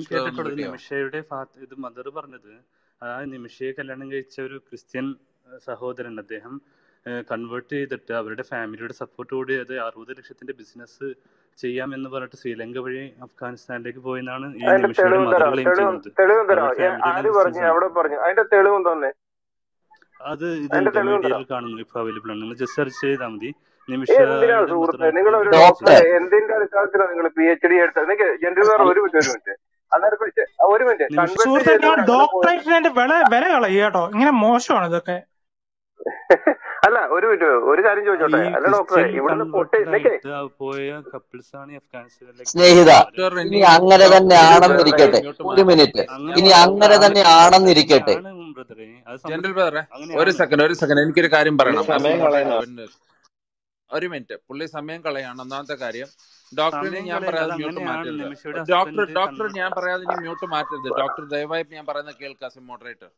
കേട്ടിട്ടുള്ളത് മ്യൂട്ട് ചെയ്യാമോ നിമിഷയുടെ ഫാ- ഇത് മദർ പറഞ്ഞത് ആ നിമിഷയെ കല്യാണം കഴിച്ച ഒരു ക്രിസ്ത്യൻ ഏഹ്, സഹോദരൻ അദ്ദേഹം കൺവേർട്ട് ചെയ്തിട്ട് അവരുടെ ഫാമിലിയുടെ സപ്പോർട്ട് കൂടി അത് അറുപത് ലക്ഷത്തിന്റെ ബിസിനസ് ചെയ്യാം എന്ന് പറഞ്ഞിട്ട് ശ്രീലങ്ക വഴി അഫ്ഗാനിസ്ഥാനിലേക്ക് പോയെന്നാണ് ഈ അതിന്റെ നിമിഷയുടെ തെളിവും മദർ തരാം ക്ലെയിം തെളിവും ചെയ്യുന്നത് തെളിവും തരാം അവരുടെ ഏ, ഫാമിലിയുടെ ആര് പറഞ്ഞു ബിസിനസ് ആണ് എവിടെ പറഞ്ഞു അതിന്റെ തെളിവും തന്നെ അത് അതിന്റെ ഇതുണ്ട് തെളിവും മീഡിയയിൽ തരാം കാണുന്നു ഇപ്പൊ അവൈലബിൾ ആണ് നിങ്ങൾ ജസ്റ്റ് സെർച്ച് ചെയ്താൽ മതി ഏ എന്തിനാ നിമിഷയുടെ മദർ സുഹൃത്തെ നിങ്ങൾ ഒരു ക്ലെയിം ഡോക്ടറെ ചെയ്യുന്നത് എന്തിന്റെ അടിസ്ഥാനത്തിലാണ് നിങ്ങൾ പി എച്ച് ഡി എടുത്തത് നിങ്ങൾക്ക് ജെൻഡർ ഒരു മിനിറ്റ് ഒരു മിനിറ്റ് അന്നേരം ഇപ്പൊ ചെ- ഒരു മിനിറ്റ് നിമിഷ കൺവെർട്ട് സുഹൃത്തെ ചെയ്തവർ നിങ്ങൾ അങ്ങനെ പോയത് ഡോക്ടറേറ്റിന്റെ വില വില കളയുക കേട്ടോ ഇങ്ങനെ മോശമാണ് ഇതൊക്കെ അല്ല ഒരു മിനിറ്റ് ഒരു കാര്യം ഈ ചോദിച്ചോട്ടെ അല്ല ഡോക്ടറെ ക്രിസ്ത്യൻ ഇവിടുന്ന് പൊട്ടി കൺവേർട്ടഡ് നിക്കേ ആയിട്ട് പോയ കപ്പിൾസ് ആണ് ഈ അഫ്ഗാനിസ്ഥാനിലേക്ക് സ്നേഹിത പോയത് അവര് ഡോക്ടർ ഇനി ഇനി അങ്ങനെ തന്നെ ഡോക്ടർ ബ്രദറെ ആണെന്നിരിക്കട്ടെ മ്യൂട്ട് ഒരു മാറ്റണം മിനിറ്റ് അങ്ങനെ ഇനി ഡോക്ടർ അങ്ങനെ അത് തന്നെ അങ്ങനെ ആണെന്നിരിക്കട്ടെ അങ്ങനെയാണ് ബ്രദറെ അത് ജനറൽ സമ്മതിച്ചു ബ്രദറെ ഒരു അങ്ങനെയാണ് സെക്കൻഡ് ഒരു സെക്കൻഡ് എനിക്കൊരു കാര്യം പുള്ളി പറയണം സമയം അസീമോട്ടെ കളയുന്ന പിന്നെ ഒരു മിനിറ്റ് പുള്ളി സമയം കളയാണ് ഒന്നാമത്തെ കാര്യം ഡോക്ടറിന് സമയം ഞാൻ കളയല്ല അത് പറയാതെ മ്യൂട്ട് അങ്ങനെയാണ് മാറ്റരുത് നിമിഷയുടെ ഡോക്ടർ ഹസ്ബൻഡ് ഡോക്ടർ ഞാൻ കൺവേർട്ട് പറയാതെ ഇനി മ്യൂട്ട് മാറ്റരുത് ഡോക്ടർ ദയവായി ഞാൻ പറയുന്നത് കേൾക്കാം മോഡറേറ്റർ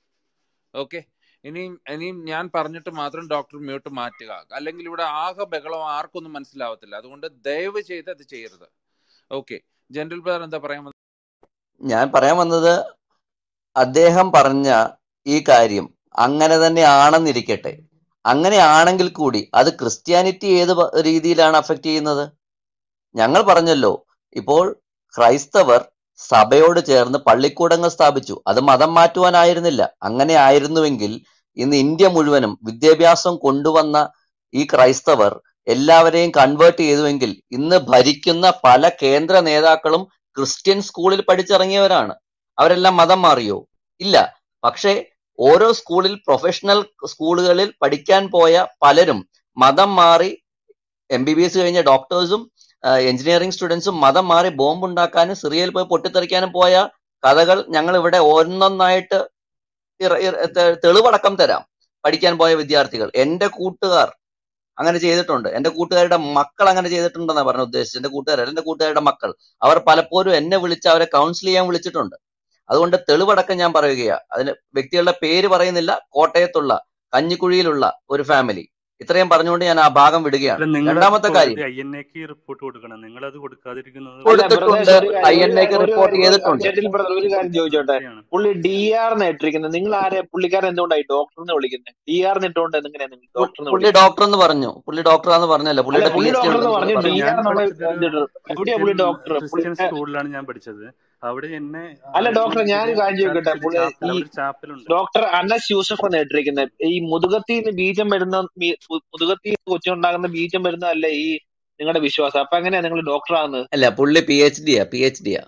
ഓക്കെ ഇനിയും ഇനിയും ഞാൻ പറഞ്ഞിട്ട് മാത്രം ഡോക്ടർ മ്യൂട്ട് മാറ്റുക അല്ലെങ്കിൽ ഇവിടെ ആകെ ബഹളം ആർക്കൊന്നും മനസ്സിലാവത്തില്ല അതുകൊണ്ട് ദയവ് ചെയ്ത് അത് ചെയ്യരുത് ഓക്കെ ജനറൽ ബ്രദർ എന്താ പറയാൻ വന്നത്? ഞാൻ പറയാൻ വന്നത് അദ്ദേഹം പറഞ്ഞ ഈ കാര്യം അങ്ങനെ തന്നെ ആണെന്നിരിക്കട്ടെ അങ്ങനെയാണെങ്കിൽ കൂടി അത് ക്രിസ്ത്യാനിറ്റി ഏത് പ- രീതിയിലാണ് അഫക്റ്റ് ചെയ്യുന്നത് ഞങ്ങൾ പറഞ്ഞല്ലോ ഇപ്പോൾ ക്രൈസ്തവർ സഭയോട് ചേർന്ന് പള്ളിക്കൂടങ്ങൾ സ്ഥാപിച്ചു അത് മതം മാറ്റുവാനായിരുന്നില്ല അങ്ങനെ ആയിരുന്നുവെങ്കിൽ ഇന്ന് ഇന്ത്യ മുഴുവനും വിദ്യാഭ്യാസം കൊണ്ടുവന്ന ഈ ക്രൈസ്തവർ എല്ലാവരെയും കൺവേർട്ട് ചെയ്തുവെങ്കിൽ ഇന്ന് ഭരിക്കുന്ന പല കേന്ദ്ര നേതാക്കളും ക്രിസ്ത്യൻ സ്കൂളിൽ പഠിച്ചിറങ്ങിയവരാണ് അവരെല്ലാം മതം മാറിയോ ഇല്ല പക്ഷേ ഓരോ സ്കൂളിൽ പ്രൊഫഷണൽ സ്കൂളുകളിൽ പഠിക്കാൻ പോയ പലരും മതം മാറി എം ബി ബി എസ് കഴിഞ്ഞ ഡോക്ടേഴ്സും എഞ്ചിനീയറിംഗ് സ്റ്റുഡൻസും മതം മാറി ബോംബ് ഉണ്ടാക്കാനും സിറിയയിൽ പോയി പൊട്ടിത്തെറിക്കാനും പോയ കഥകൾ ഞങ്ങൾ ഇവിടെ ഒന്നൊന്നായിട്ട് ഇറ- ഇറ- തെ- തെളിവടക്കം തരാം പഠിക്കാൻ പോയ വിദ്യാർത്ഥികൾ എന്റെ കൂട്ടുകാർ അങ്ങനെ ചെയ്തിട്ടുണ്ട് എന്റെ കൂട്ടുകാരുടെ മക്കൾ അങ്ങനെ ചെയ്തിട്ടുണ്ടെന്നാണ് പറഞ്ഞ ഉദ്ദേശിച്ചത് എന്റെ കൂട്ടുകാരല്ല എന്റെ കൂട്ടുകാരുടെ മക്കൾ അവർ പലപ്പോഴും എന്നെ വിളിച്ച് അവരെ കൗൺസിൽ ചെയ്യാൻ വിളിച്ചിട്ടുണ്ട് അതുകൊണ്ട് തെളിവടക്കം ഞാൻ പറയുകയാ അതിന് വ്യക്തികളുടെ പേര് പറയുന്നില്ല കോട്ടയത്തുള്ള കഞ്ഞിക്കുഴിയിലുള്ള ഒരു ഫാമിലി ഇത്രയും പറഞ്ഞുകൊണ്ട് ഞാൻ ആ ഭാഗം വിടുകയാണ് അല്ല നിങ്ങൾ രണ്ടാമത്തെ കാര്യം ഐ എൻ എക്ക് റിപ്പോർട്ട് കൊടുക്കണം നിങ്ങൾ അത് കൊടുക്കാതിരിക്കുന്നത് അല്ല കൊടുത്തിട്ടുണ്ട് ബ്രദേഴ്സ് ഒരു ഐ കാര്യം എൻ ഒരു എക്ക് ഒരു റിപ്പോർട്ട് കാര്യം ചെയ്തിട്ടുണ്ട് ജെറ്റിൽ ബ്രദർ ഒരു കാര്യം ചോദിച്ചോട്ടെ സംശയമാണ് പുള്ളി ഡി ആർ ഇട്ടിരിക്കുന്നത് നിങ്ങൾ ആരെ പുള്ളിക്കാരൻ എന്തുകൊണ്ടായി ഡോക്ടറിനെ വിളിക്കുന്നത് ഡി ആർ ഇട്ടുകൊണ്ട് എങ്ങനെയാ നിങ്ങൾ പു- ഡോക്ടറിനെ പുള്ളി വിളിക്കുന്നത് ഡോക്ടർ എന്ന് പറഞ്ഞു പുള്ളി ഡോക്ടറാന്ന് പറഞ്ഞല്ലോ അല്ല പുള്ളിയുടെ പി പുള്ളി എച്ച് ഡി ഡോക്ടർ എന്ന് ഉണ്ടെന്ന് പുള്ളി പറഞ്ഞു ഡി പറഞ്ഞു ആർ ഞാൻ നമ്മൾ പഠിച്ചത് ഒരു എവിടെയാ ക്രിസ്ത്യൻ പുള്ളി ഡോക്ടർ ക്രിസ്ത്യൻ പുള്ളി സ്കൂളിലാണ് ഞാൻ പഠിച്ചത് അവിടെ എന്നെ അല്ല ഡോക്ടറെ ആരെങ്കിലും ഞാനൊരു ഇതിന് കാര്യം ചോദിക്കട്ടെ ചർച്ച് പുള്ളി ചാപ്പൽ ഈ അവിടെ ഒരു ചാപ്പലുണ്ട് ഡോക്ടർ അനസ് യൂസഫ് എന്ന് ഇട്ടിരിക്കുന്നത് ഈ മുതുകത്തിൽ നിന്ന് ബീജം വരുന്ന മി- മു- മുതുകത്തിൽ നിന്ന് കൊച്ചുണ്ടാകുന്ന ബീജം വരുന്നതല്ല ഈ നിങ്ങളുടെ വിശ്വാസം അപ്പൊ എങ്ങനെയാ നിങ്ങൾ ഡോക്ടർ ആകുന്നത് അല്ല പുള്ളി പി എച്ച് ഡിയാ പി എച്ച് ഡിയാ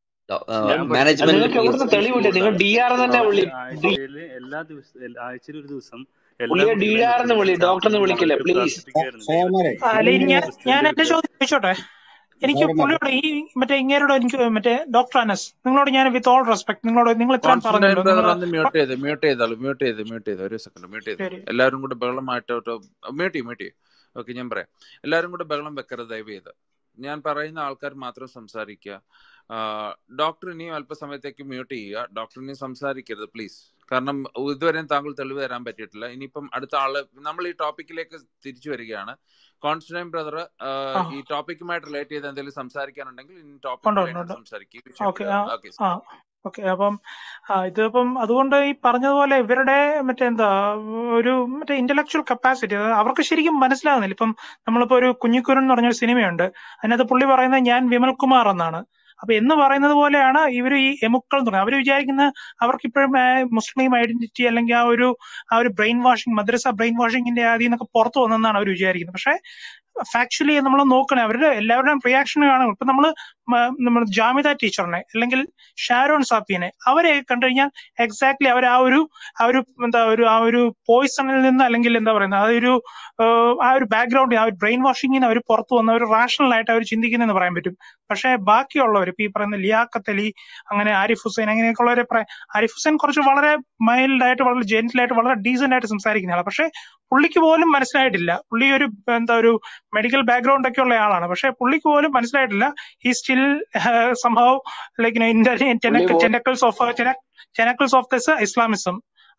ഞാൻ പഠിച്ചത് മാനേജ്മെന്റിൽ നിങ്ങൾക്ക് പി എവിടുന്ന് എച്ച് ഡി തെളിവ് കിട്ടിയത് നിങ്ങൾ സ്കൂളിലാണ് ഡി ആർ തന്നെ അവിടെ വിളി ഡി ആഴ്ചയിൽ എല്ലാ ദിവസവും ആഴ്ചയിൽ ഒരു ദിവസം എല്ലാ പുള്ളിയെ ഡി കുട്ടികളെയും ആർ എന്ന് നിർത്തിയിട്ട് വിളി ഡോക്ടർ എന്ന് ചാപ്പലിൽ വിളിക്കില്ല പോയിട്ട് പ്ലീസ് പ്രാർത്ഥിപ്പിക്കുകയായിരുന്നു സോമരെ ദൈവത്തെ അല്ല ഇനി ഞാൻ ക്രിസ്ത്യന്റെ ഞാൻ എന്റെ വിരുദ്ധ ചോദ്യം ചോദിച്ചോട്ടെ എനിക്ക് സോമരെ പുള്ളിയോട് ഈ മറ്റേ ഇങ്ങേരോട് എനിക്ക് മറ്റേ ഡോക്ടർ അനസ് നിങ്ങളോട് ഞാൻ വിത്ത് ഓൾ റെസ്പെക്ട് നിങ്ങളോട് നിങ്ങൾ ഇത്രയും കോൺസ്റ്റന്റൈൻ പറഞ്ഞല്ലോ ബ്രദർ നിങ്ങൾ ഒന്ന് മ്യൂട്ട് ചെയ്ത് മ്യൂട്ട് ചെയ്താളൂ മ്യൂട്ട് ചെയ്ത് മ്യൂട്ട് ചെയ്ത് ഒരു സെക്കൻഡ് മ്യൂട്ട് ചെയ്ത് ശരി എല്ലാവരും കൂടെ ബഹളം മാറ്റോട്ടോ മ്യൂട്ട് ചെയ്യും മ്യൂട്ട് ചെയ്യും ഓക്കെ ഞാൻ പറയാം എല്ലാവരും കൂടെ ബഹളം വെക്കരുത് ദയവ് ചെയ്ത് ഞാൻ പറയുന്ന ആൾക്കാർ മാത്രം സംസാരിക്കുക ഡോക്ടർ ഇനിയും അല്പസമയത്തേക്ക് മ്യൂട്ട് ചെയ്യുക ഡോക്ടർ ഇനിയും സംസാരിക്കരുത് പ്ലീസ് കാരണം ഇതുവരെയും താങ്കൾ തെളിവ് തരാൻ പറ്റിയിട്ടില്ല ഇനിയിപ്പം അടുത്ത ആള് നമ്മൾ ഈ ടോപ്പിക്കിലേക്ക് തിരിച്ചു വരികയാണ് കോൺസ്റ്റന്റൈൻ ബ്രദർ ആ ഈ ടോപ്പിക്കുമായിട്ട് റിലേറ്റ് ചെയ്ത് എന്തെങ്കിലും സംസാരിക്കാനുണ്ടെങ്കിൽ ഇനി ഉണ്ട് ടോപ്പിക്ക് ഉണ്ട് റിലേറ്റഡ് ഉണ്ട് സംസാരിക്കും ഈ വിഷയം ഓക്കെ വിടുക ആ ഓക്കെ ആ ഓക്കെ അപ്പം ആ, ഇതിപ്പം അതുകൊണ്ട് ഈ പറഞ്ഞതുപോലെ ഇവരുടെ മറ്റേ എന്താ ഒരു മറ്റേ ഇന്റലക്ച്വൽ കപ്പാസിറ്റി അവർക്ക് ശരിക്കും മനസ്സിലാകുന്നില്ല ഇപ്പം നമ്മളിപ്പോ ഒരു കുഞ്ഞിക്കുരൻ എന്ന് പറഞ്ഞൊരു സിനിമയുണ്ട് അതിനകത്ത് പുള്ളി പറയുന്നത് ഞാൻ വിമൽ കുമാർ എന്നാണ് അപ്പൊ എന്ന് പറയുന്നത് പോലെയാണ് ഇവർ ഈ എമുക്കൾ എന്ന് പറയുന്നത് അവർ വിചാരിക്കുന്ന അവർക്ക് ഇപ്പോഴും മുസ്ലിം ഐഡന്റിറ്റി അല്ലെങ്കിൽ ആ ഒരു ആ ഒരു ബ്രെയിൻ വാഷിംഗ് മദ്രസ ബ്രെയിൻ വാഷിംഗിന്റെ അതിൽ നിന്നൊക്കെ പുറത്തു വന്നെന്നാണ് അവർ വിചാരിക്കുന്നത് പക്ഷെ ഫാക്ച്വലി നമ്മൾ നോക്കണേ അവരുടെ എല്ലാവരുടെയും റിയാക്ഷൻ കാണും ഇപ്പൊ നമ്മള് നമ്മൾ ജാമിദ ടീച്ചറിനെ അല്ലെങ്കിൽ ഷാരോൺ സാപ്പിനെ അവരെ കണ്ടു കഴിഞ്ഞാൽ എക്സാക്ട്ലി അവർ ആ ഒരു ആ ഒരു എന്താ ഒരു ആ ഒരു പോയിസണിൽ നിന്ന് അല്ലെങ്കിൽ എന്താ പറയുന്നത് ആ ഒരു ഏഹ്, ആ ഒരു ബാക്ക്ഗ്രൗണ്ട് ആ ഒരു ബ്രെയിൻ വാഷിങ്ങിന് അവർ പുറത്തു വന്ന ഒരു റാഷണൽ ആയിട്ട് അവർ ചിന്തിക്കുന്നെന്ന് പറയാൻ പറ്റും പക്ഷെ ബാക്കിയുള്ളവർ ഇപ്പൊ ഈ പറയുന്ന ലിയാഖത്ത് അലി അങ്ങനെ ആരിഫ് ഹുസൈൻ അങ്ങനെയൊക്കെയുള്ളവരെ പ്ര- ആരിഫ് ഹുസൈൻ കുറച്ച് വളരെ മൈൽഡ് ആയിട്ട് വളരെ ജെന്റിൽ ആയിട്ട് വളരെ ഡീസന്റ് ആയിട്ട് സംസാരിക്കുന്ന ആളാണ് പക്ഷെ പുള്ളിക്ക് പോലും മനസ്സിലായിട്ടില്ല പുള്ളി ഒരു എന്താ ഒരു മെഡിക്കൽ ബാക്ക്ഗ്രൗണ്ട് ഒക്കെ ഉള്ള ആളാണ് പക്ഷെ പുള്ളിക്ക് പോലും മനസ്സിലായിട്ടില്ല ഈ സ്റ്റിൽ സംഭവം ലൈക്ക് പുള്ളി പോ- tentacles of tentacles of this Islamism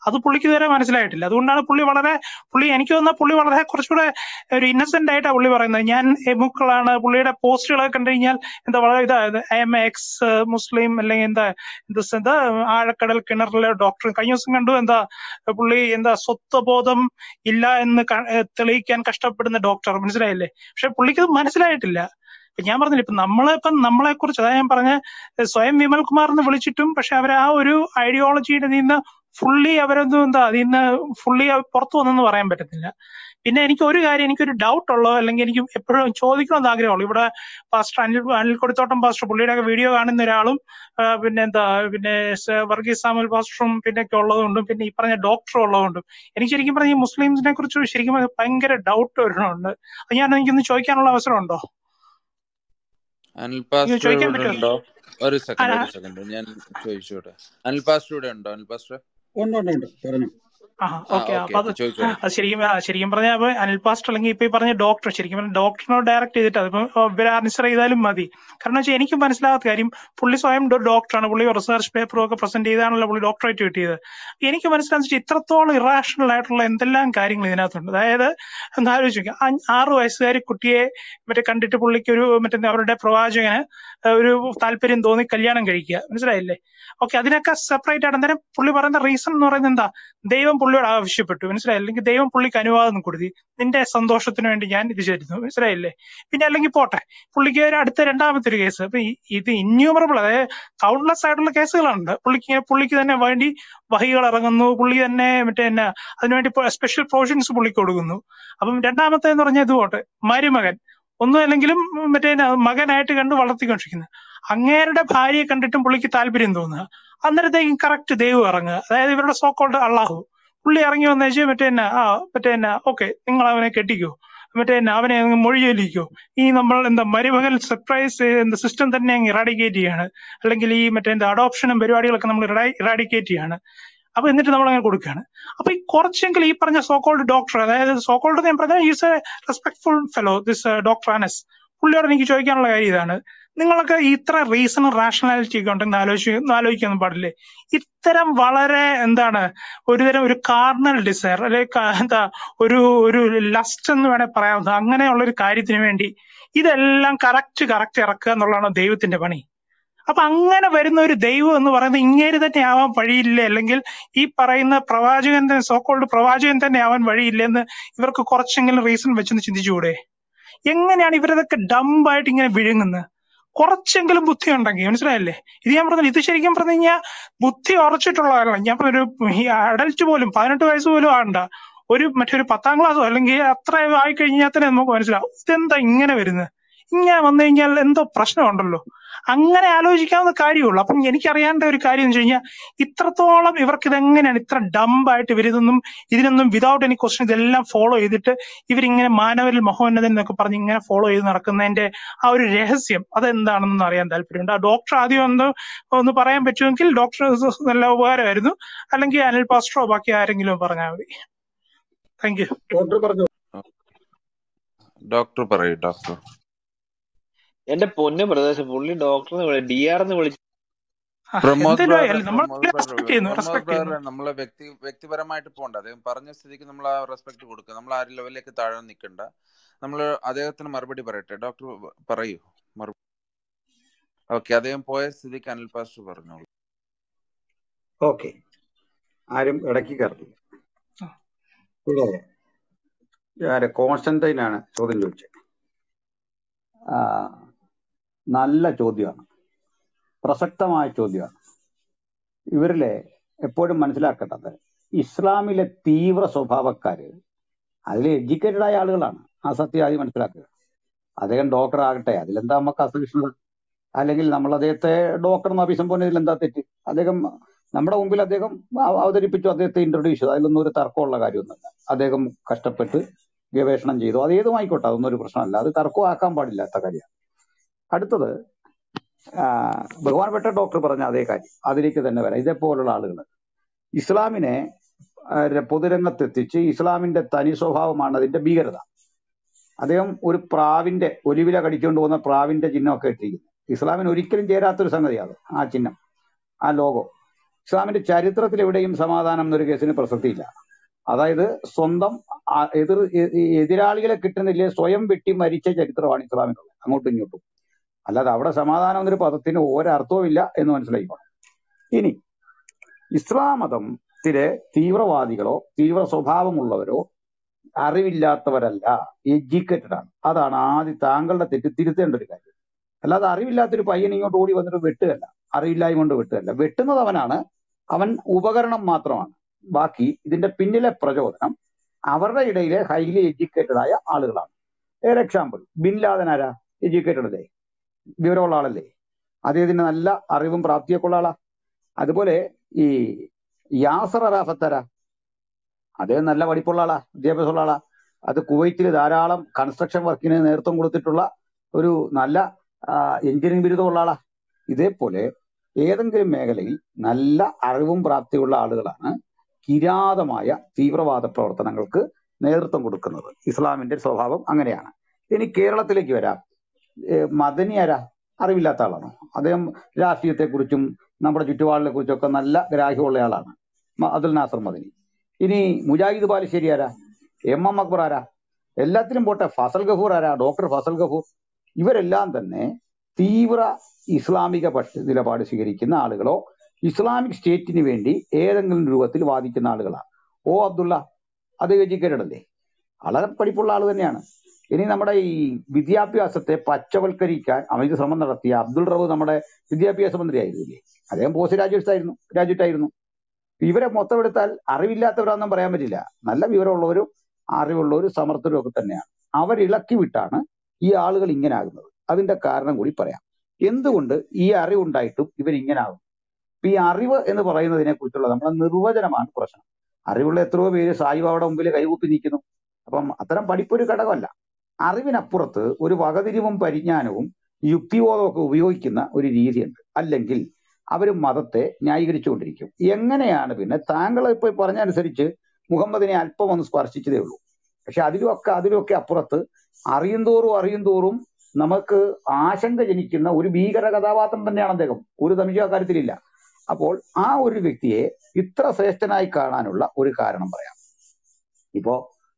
അത് പുള്ളിക്ക് ഇതുവരെ മനസ്സിലായിട്ടില്ല അതുകൊണ്ടാണ് പുള്ളി വളരെ പുള്ളി എനിക്ക് തോന്നുന്ന പുള്ളി വളരെ കുറച്ചുകൂടെ ഒരു ഇന്നസെന്റ് ആയിട്ടാണ് പുള്ളി പറയുന്നത് ഞാൻ എമുക്കളാണ് പുള്ളിയുടെ പോസ്റ്റുകളൊക്കെ കണ്ടു കഴിഞ്ഞാൽ എന്താ വളരെ ഇതാ ഐ എം എക്സ് മുസ്ലിം അല്ലെങ്കിൽ എന്താ എന്താ സ- എന്താ ആഴക്കടൽ കിണറിലെ ഡോക്ടർ കഴിഞ്ഞ ദിവസം കണ്ടു എന്താ പുള്ളി എന്താ സ്വത്വബോധം ഇല്ല എന്ന് ക- ഏഹ് തെളിയിക്കാൻ കഷ്ടപ്പെടുന്ന ഡോക്ടർ മനസ്സിലായില്ലേ പക്ഷെ പുള്ളിക്ക് ഇത് മനസ്സിലായിട്ടില്ല ഇപ്പൊ ഞാൻ പറഞ്ഞില്ല ഇപ്പൊ നമ്മളിപ്പം നമ്മളെ കുറിച്ച് അതായത് ഞാൻ പറഞ്ഞ ഏഹ് സ്വയം വിമൽ കുമാർ എന്ന് വിളിച്ചിട്ടും പക്ഷെ അവർ ആ ഒരു ഐഡിയോളജിയുടെ നിന്ന് ഫുള്ളി അവരൊന്നും എന്താ അതിൽ നിന്ന് ഫുള്ളി പുറത്തു വന്നെന്ന് പറയാൻ പറ്റത്തില്ല പിന്നെ എനിക്ക് ഒരു കാര്യം എനിക്കൊരു ഡൗട്ട് ഉള്ളോ അല്ലെങ്കിൽ എനിക്ക് എപ്പോഴും ചോദിക്കണമെന്ന് ആഗ്രഹമുള്ളൂ ഇവിടെ പാസ്റ്റർ അനിൽ അനിൽ കൊടുത്തോട്ടം പാസ്റ്റർ പുള്ളിയുടെ ഒക്കെ വീഡിയോ കാണുന്ന ഒരാളും ആ, പിന്നെ എന്താ പിന്നെ സ- വർഗീസ് സാമുൽ പാസ്റ്ററും പിന്നെ ഒക്കെ ഉള്ളതുകൊണ്ടും പിന്നെ ഈ പറഞ്ഞ ഡോക്ടറും ഉള്ളതുകൊണ്ടും എനിക്ക് ശരിക്കും പറഞ്ഞ ഈ മുസ്ലിംസിനെ കുറിച്ച് ശരിക്കും പറഞ്ഞാൽ ഭയങ്കര ഡൗട്ട് വരുന്നുണ്ട് അത് ഞാൻ എനിക്കൊന്ന് ചോദിക്കാനുള്ള അവസരം ഉണ്ടോ അനിൽ എനിക്ക് പാസ്റ്റർ ചോദിക്കാൻ ഇവിടെ പറ്റുമോ ഉണ്ടോ ഒരു ആ, സെക്കൻഡ് ഒരു സെക്കൻഡ് ഞാൻ ചോദിച്ചോട്ടെ അനിൽ പാസ്റ്റർ ഇവിടെ ഉണ്ടോ അനിൽ പാസ്റ്റർ ഉണ്ട് ഉണ്ട് ഉണ്ട് പറഞ്ഞു ആ ആ ഓക്കെ ഓക്കെ അപ്പൊ അത് ഓക്കെ ചോദിച്ചോളൂ അത് ശരിക്കും ആ, ശരിക്കും പറഞ്ഞാൽ അപ്പൊ അനിൽ പാസ്റ്റർ അല്ലെങ്കിൽ ഇപ്പൊ ഈ പറഞ്ഞ ഡോക്ടർ ശരിക്കും പറഞ്ഞാൽ ഡോക്ടറിനോട് ഡയറക്റ്റ് ചെയ്തിട്ട് അതിപ്പോ ഇവരെ ആൻസർ ചെയ്താലും മതി കാരണം വെച്ചാൽ എനിക്ക് മനസ്സിലാകാത്ത കാര്യം പുള്ളി സ്വയം ഡോ- ഡോക്ടറാണ് പുള്ളി റിസർച്ച് പേപ്പറും ഒക്കെ പ്രസന്റ് ചെയ്താണല്ലോ പുള്ളി ഡോക്ടറേറ്റ് കിട്ടിയത് എനിക്ക് മനസ്സിലാന്ന് വെച്ചാൽ ഇത്രത്തോളം ഇറാഷണൽ ആയിട്ടുള്ള എന്തെല്ലാം കാര്യങ്ങൾ ഇതിനകത്തുണ്ട് അതായത് ഒന്ന് ആലോചിച്ച് നോക്കുക അഞ്ച് ആറ് വയസ്സുകാരി കുട്ടിയെ മറ്റേ കണ്ടിട്ട് പുള്ളിക്ക് ഒരു മറ്റേ അവരുടെ പ്രവാചകന് ഒരു താല്പര്യം തോന്നി കല്യാണം കഴിക്കുക മനസ്സിലായില്ലേ ഓക്കെ അതിനൊക്കെ സെപ്പറേറ്റ് ആയിട്ട് അന്നേരം പുള്ളി പറയുന്ന റീസൺ എന്ന് പറയുന്നത് എന്താ ദൈവം പുള്ളിയോട് ആവശ്യപ്പെട്ടു മനസ്സിലായി അല്ലെങ്കിൽ ദൈവം പുള്ളിക്ക് അനുവാദം കൊടുത്തി നിന്റെ സന്തോഷത്തിന് വേണ്ടി ഞാൻ ഇത് ചെയ്തിരുന്നു മനസ്സിലായില്ലേ പിന്നെ അല്ലെങ്കിൽ പോട്ടെ പുള്ളിക്ക് ഒരു അടുത്ത രണ്ടാമത്തെ ഒരു കേസ് അപ്പൊ ഈ- ഇത് ഇന്യൂമറബിൾ അതായത് കൗണ്ട്ലെസ് ആയിട്ടുള്ള കേസുകളുണ്ട് പുള്ളിക്ക് പുള്ളിക്ക് തന്നെ വേണ്ടി വഹികൾ ഇറങ്ങുന്നു പുള്ളി തന്നെ മറ്റേ എന്നാ അതിനുവേണ്ടി സ്പെഷ്യൽ പ്രൊവിഷൻസ് പുള്ളിക്ക് കൊടുക്കുന്നു അപ്പം രണ്ടാമത്തെ എന്ന് പറഞ്ഞാൽ ഇത് പോട്ടെ മരുമകൻ ഒന്നും അല്ലെങ്കിലും മറ്റേ എന്നാ മകനായിട്ട് കണ്ട് വളർത്തിക്കൊണ്ടിരിക്കുന്നത് അങ്ങേരുടെ ഭാര്യയെ കണ്ടിട്ടും പുള്ളിക്ക് താല്പര്യം തോന്നുക അന്നേരത്തേക്കും കറക്റ്റ് ദൈവം ഇറങ്ങുക അതായത് ഇവരുടെ സോക്കോൾഡ് അള്ളാഹു പുള്ളി ഇറങ്ങി വന്നേച്ച് മറ്റേ എന്നാ ആ മറ്റേ എന്നാ ഓക്കെ നിങ്ങൾ അവനെ കെട്ടിക്കോ മറ്റേ എന്നാ അവനെ അങ്ങ് മൊഴി ചൊല്ലിക്കോ ഈ നമ്മൾ എന്താ മരുമകൻ സർപ്രൈസ് എന്താ സിസ്റ്റം തന്നെ അങ്ങ് ഇറാഡിക്കേറ്റ് ചെയ്യാണ് അല്ലെങ്കിൽ ഈ മറ്റേ എന്താ അഡോപ്ഷനും പരിപാടികളൊക്കെ നമ്മൾ ഇറാഡിക്കേറ്റ് ചെയ്യാണ് അപ്പൊ എന്നിട്ട് നമ്മൾ അങ്ങനെ കൊടുക്കുകയാണ് അപ്പൊ ഈ കുറച്ചെങ്കിലും ഈ പറഞ്ഞ സോക്കോൾഡ് ഡോക്ടർ അതായത് സോക്കോൾഡ് ഞാൻ പറഞ്ഞ is a respectful fellow this doctor Anas പുള്ളിയോട് എനിക്ക് ചോദിക്കാനുള്ള കാര്യം ഇതാണ് നിങ്ങളൊക്കെ ഇത്ര റീസണും റാഷണാലിറ്റി ഒക്കെ ഉണ്ടെന്ന് ആലോചിച്ച് ആലോചിക്കാനും പാടില്ലേ ഇത്തരം വളരെ എന്താണ് ഒരുതരം ഒരു കാർണൽ ഡിസയർ അല്ലെ എന്താ ഒരു ഒരു ലസ്റ്റ് എന്ന് വേണേൽ പറയാവുന്നത് അങ്ങനെയുള്ള ഒരു കാര്യത്തിന് വേണ്ടി ഇതെല്ലാം കറക്റ്റ് കറക്റ്റ് ഇറക്കുക എന്നുള്ളതാണ് ദൈവത്തിന്റെ പണി അപ്പൊ അങ്ങനെ വരുന്ന ഒരു ദൈവം എന്ന് പറയുന്നത് ഇങ്ങേര് തന്നെ ആവാൻ വഴിയില്ല അല്ലെങ്കിൽ ഈ പറയുന്ന പ്രവാചകൻ തന്നെ സോക്കോൾഡ് പ്രവാചകൻ തന്നെ ആവാൻ വഴിയില്ല എന്ന് ഇവർക്ക് കുറച്ചെങ്കിലും റീസൺ വെച്ചൊന്ന് ചിന്തിച്ചുകൂടെ എങ്ങനെയാണ് ഇവരതൊക്കെ ഡംബായിട്ട് ഇങ്ങനെ വിഴുങ്ങുന്നത് കുറച്ചെങ്കിലും ബുദ്ധി ഉണ്ടെങ്കിൽ മനസ്സിലായില്ലേ ഇത് ഞാൻ പറഞ്ഞത് ഇത് ശരിക്കും പറഞ്ഞു കഴിഞ്ഞാൽ ബുദ്ധി ഉറച്ചിട്ടുള്ളതല്ല ഞാൻ പറഞ്ഞ ഒരു ഈ അഡൽറ്റ് പോലും പതിനെട്ട് വയസ്സ് പോലും ആണ്ട ഒരു മറ്റൊരു പത്താം ക്ലാസ്സോ അല്ലെങ്കിൽ അത്ര ആയി കഴിഞ്ഞാൽ തന്നെ നമുക്ക് മനസ്സിലാവും ഇതെന്താ ഇങ്ങനെ വരുന്നത് ഇങ്ങനെ വന്നു കഴിഞ്ഞാൽ എന്തോ പ്രശ്നമുണ്ടല്ലോ അങ്ങനെ ആലോചിക്കാവുന്ന കാര്യമുള്ളൂ അപ്പം എനിക്കറിയാണ്ട ഒരു കാര്യം എന്ന് വെച്ച് കഴിഞ്ഞാൽ ഇത്രത്തോളം ഇവർക്ക് ഇതെങ്ങനെയാണ് ഇത്ര ഡംബായിട്ട് ഇവരിതൊന്നും ഇതിനൊന്നും വിതൗട്ട് എനി ക്വസ്റ്റൻ ഇതെല്ലാം ഫോളോ ചെയ്തിട്ട് ഇവരിങ്ങനെ മാനവരിൽ മഹോന്നതൻ എന്നൊക്കെ പറഞ്ഞ് ഇങ്ങനെ ഫോളോ ചെയ്ത് നടക്കുന്നതിന്റെ ആ ഒരു രഹസ്യം അതെന്താണെന്ന് അറിയാൻ താല്പര്യമുണ്ട് ആ ഡോക്ടർ ആദ്യം ഒന്ന് ഒന്ന് പറയാൻ പറ്റുമെങ്കിൽ ഡോക്ടർ നല്ല ഉപകാരമായിരുന്നു അല്ലെങ്കിൽ അനിൽ പാസ്റ്ററോ ബാക്കി ആരെങ്കിലും പറഞ്ഞാൽ മതി താങ്ക് യു ഡോക്ടർ പറഞ്ഞു ഡോക്ടർ പറയൂ ഡോക്ടർ എന്റെ പൊന്നു പ്രദേശം പുള്ളി ഡോക്ടറിനെ വിളി ഡി ആർ എന്ന് വിളിച്ചു പ്രമോദ് എന്തെങ്കിലും ബ്രദർ നമ്മൾ പ്രമോദ് ബ്രദർ റെസ്പെക്ട് ചെയ്യുന്നു പ്രമോദ് റെസ്പെക്ട് ബ്രദർ ചെയ്യുന്നു നമ്മളെ വ്യക്തി വ്യക്തിപരമായിട്ട് പോകണ്ട അദ്ദേഹം പറഞ്ഞ സ്ഥിതിക്ക് നമ്മൾ ആ റെസ്പെക്ട് കൊടുക്കുക നമ്മൾ ആ ഒരു ലെവലിലേക്ക് താഴെ നിൽക്കണ്ട നമ്മൾ അദ്ദേഹത്തിന് മറുപടി പറയട്ടെ ഡോക്ടർ പറയൂ മറുപടി ഓക്കെ അദ്ദേഹം പോയ സ്ഥിതിക്ക് അനിൽ പാസ്റ്റർ പറഞ്ഞോളൂ ഓക്കെ ആരും ഇടയ്ക്ക് കയറില്ല ആ. ഇവിടെ ആരെ കോൺസ്റ്റന്റൈൻ ആണ് ചോദ്യം ചോദിച്ചത് ആ, നല്ല ചോദ്യമാണ് പ്രസക്തമായ ചോദ്യമാണ് ഇവരിലെ എപ്പോഴും മനസ്സിലാക്കേണ്ടത് ഇസ്ലാമിലെ തീവ്ര സ്വഭാവക്കാര് അതിൽ എഡ്യൂക്കേറ്റഡ് ആയ ആളുകളാണ് ആ സത്യം ആദ്യം മനസ്സിലാക്കുക അദ്ദേഹം ഡോക്ടർ ആകട്ടെ അതിലെന്താ നമുക്ക് അസഹിഷ്ണുത അല്ലെങ്കിൽ നമ്മൾ അദ്ദേഹത്തെ ഡോക്ടർ എന്ന് അഭിസംബോധന ചെയ്തതിൽ എന്താ തെറ്റ് അദ്ദേഹം നമ്മുടെ മുമ്പിൽ അദ്ദേഹം അവ- അവതരിപ്പിച്ചു അദ്ദേഹത്തെ ഇൻട്രൊഡ്യൂസ് ചെയ്തു അതിലൊന്നും ഒരു തർക്കമുള്ള കാര്യമൊന്നുമില്ല അദ്ദേഹം കഷ്ടപ്പെട്ട് ഗവേഷണം ചെയ്തു അത് ഏതുമായിക്കോട്ടെ അതൊന്നും ഒരു പ്രശ്നമല്ല അത് തർക്കമാക്കാൻ പാടില്ലാത്ത കാര്യമാണ് അടുത്തത് ആ, ബഹുമാനപ്പെട്ട ഡോക്ടർ പറഞ്ഞ അതേ കാര്യം അതിലേക്ക് തന്നെ വരാം ഇതേപോലുള്ള ആളുകൾ ഇസ്ലാമിനെ ആ, ര- പൊതുരംഗത്തെത്തിച്ച് ഇസ്ലാമിന്റെ തനി സ്വഭാവമാണ് അതിന്റെ ഭീകരത അദ്ദേഹം ഒരു പ്രാവിന്റെ ഒലിവില കടിച്ചുകൊണ്ട് പോകുന്ന പ്രാവിന്റെ ചിഹ്നമൊക്കെ ഇട്ടിരിക്കുന്നു ഇസ്ലാമിന് ഒരിക്കലും ചേരാത്തൊരു സംഗതിയാണ് ആ ചിഹ്നം ആ ലോഗോ ഇസ്ലാമിന്റെ ചരിത്രത്തിൽ എവിടെയും സമാധാനം എന്നൊരു കേസിന് പ്രസക്തിയില്ല അതായത് സ്വന്തം ആ എതിർ എ- ഈ എതിരാളികളെ കിട്ടുന്നില്ലേ സ്വയം വെട്ടി മരിച്ച ചരിത്രമാണ് ഇസ്ലാമിനുള്ളത് അങ്ങോട്ടും ഇങ്ങോട്ടും അല്ലാതെ അവിടെ സമാധാനം എന്നൊരു പദത്തിന് ഒരർത്ഥവും ഇല്ല എന്ന് മനസ്സിലായിക്കോണം ഇനി ഇസ്ലാം മതത്തിലെ തീവ്രവാദികളോ തീവ്ര സ്വഭാവമുള്ളവരോ അറിവില്ലാത്തവരല്ല എഡ്യൂക്കേറ്റഡ് ആണ് അതാണ് ആദ്യം താങ്കളുടെ തെറ്റ് തിരുത്തേണ്ട ഒരു കാര്യം അല്ലാതെ അറിവില്ലാത്തൊരു പയ്യൻ ഇങ്ങോട്ട് ഓടി വന്നിട്ട് വെട്ടുകയല്ല അറിവില്ലായ്മ കൊണ്ട് വെട്ടുകയല്ല വെട്ടുന്നത് അവനാണ് അവൻ ഉപകരണം മാത്രമാണ് ബാക്കി ഇതിന്റെ പിന്നിലെ പ്രചോദനം അവരുടെ ഇടയിലെ ഹൈലി എഡ്യൂക്കേറ്റഡ് ആയ ആളുകളാണ് ഏർ എക്സാമ്പിൾ ബിൻ ലാദൻ ആരാ എഡ്യൂക്കേറ്റഡ് അല്ലേ വിവരമുള്ള ആളല്ലേ അദ്ദേഹത്തിന് നല്ല അറിവും പ്രാപ്തിയൊക്കെ ഉള്ള ആളാ അതുപോലെ ഈ യാസർ അറാഫത്ത് ആരാ അദ്ദേഹം നല്ല പഠിപ്പുള്ള ആളാ വിദ്യാഭ്യാസമുള്ള ആളാ അത് കുവൈറ്റിൽ ധാരാളം കൺസ്ട്രക്ഷൻ വർക്കിന് നേതൃത്വം കൊടുത്തിട്ടുള്ള ഒരു നല്ല എഞ്ചിനീയറിംഗ് ബിരുദമുള്ള ആളാ ഇതേപോലെ ഏതെങ്കിലും മേഖലയിൽ നല്ല അറിവും പ്രാപ്തിയുള്ള ആളുകളാണ് കിരാതമായ തീവ്രവാദ പ്രവർത്തനങ്ങൾക്ക് നേതൃത്വം കൊടുക്കുന്നത് ഇസ്ലാമിന്റെ സ്വഭാവം അങ്ങനെയാണ് ഇനി കേരളത്തിലേക്ക് വരാം ഏഹ് മദനി ആരാ അറിവില്ലാത്ത ആളാണോ അദ്ദേഹം രാഷ്ട്രീയത്തെക്കുറിച്ചും നമ്മുടെ ചുറ്റുപാടിനെ കുറിച്ചൊക്കെ നല്ല ഗ്രാഹ്യമുള്ള ആളാണ് മ- അതുൽ നാസർ മദനി ഇനി മുജാഹിദ് ബാലുശ്ശേരി ആരാ എം എം അക്ബർ ആരാ എല്ലാത്തിലും പോട്ടെ ഫസൽ ഗഫൂർ ആരാ ഡോക്ടർ ഫസൽ ഗഫൂർ ഇവരെല്ലാം തന്നെ തീവ്ര ഇസ്ലാമിക പക്ഷ നിലപാട് സ്വീകരിക്കുന്ന ആളുകളോ ഇസ്ലാമിക് സ്റ്റേറ്റിന് വേണ്ടി ഏതെങ്കിലും രൂപത്തിൽ വാദിക്കുന്ന ആളുകളാണ് ഓ അബ്ദുള്ള അത് എഡ്യൂക്കേറ്റഡ് അല്ലേ വളരെ പഠിപ്പുള്ള ആൾ തന്നെയാണ് ഇനി നമ്മുടെ ഈ വിദ്യാഭ്യാസത്തെ പച്ചവൽക്കരിക്കാൻ അവർക്ക് ശ്രമം നടത്തിയ അബ്ദുൾ റബു നമ്മുടെ വിദ്യാഭ്യാസ മന്ത്രിയായിരുന്നില്ലേ അദ്ദേഹം പോസ്റ്റ് ഗ്രാജുവേറ്റ്സ് ആയിരുന്നു ഗ്രാജുവേറ്റ് ആയിരുന്നു ഇവരെ മൊത്തം എടുത്താൽ അറിവില്ലാത്തവരാണെന്നും പറയാൻ പറ്റില്ല നല്ല വിവരമുള്ളവരും അറിവുള്ളവരും സമർത്ഥരും ഒക്കെ തന്നെയാണ് അവരിളക്കി വിട്ടാണ് ഈ ആളുകൾ ഇങ്ങനെ ആകുന്നത് അതിന്റെ കാരണം കൂടി പറയാം എന്തുകൊണ്ട് ഈ അറിവുണ്ടായിട്ടും ഇവർ ഇങ്ങനെ ആകും ഇപ്പൊ ഈ അറിവ് എന്ന് പറയുന്നതിനെ കുറിച്ചുള്ള നമ്മുടെ നിർവചനമാണ് പ്രശ്നം അറിവുള്ള എത്രയോ പേര് സായിബാബയുടെ മുമ്പിൽ കൈകൂപ്പി നിൽക്കുന്നു അപ്പം അത്തരം പഠിപ്പൊരു ഘടകമല്ല അറിവിനപ്പുറത്ത് ഒരു വകതിരിവും പരിജ്ഞാനവും യുക്തിബോധവും ഒക്കെ ഉപയോഗിക്കുന്ന ഒരു രീതിയുണ്ട് അല്ലെങ്കിൽ അവർ മതത്തെ ന്യായീകരിച്ചുകൊണ്ടിരിക്കും എങ്ങനെയാണ് പിന്നെ താങ്കൾ ഇപ്പൊ പറഞ്ഞനുസരിച്ച് മുഹമ്മദിനെ അല്പം ഒന്ന് സ്പർശിച്ചതേ ഉള്ളൂ പക്ഷെ അതിലുമൊക്കെ അതിലുമൊക്കെ അപ്പുറത്ത് അറിയുന്തോറും അറിയുന്തോറും നമുക്ക് ആശങ്ക ജനിക്കുന്ന ഒരു ഭീകര കഥാപാത്രം തന്നെയാണ് അദ്ദേഹം ഒരു സംശയ കാര്യത്തിലില്ല അപ്പോൾ ആ ഒരു വ്യക്തിയെ ഇത്ര ശ്രേഷ്ഠനായി കാണാനുള്ള ഒരു കാരണം പറയാം ഇപ്പോ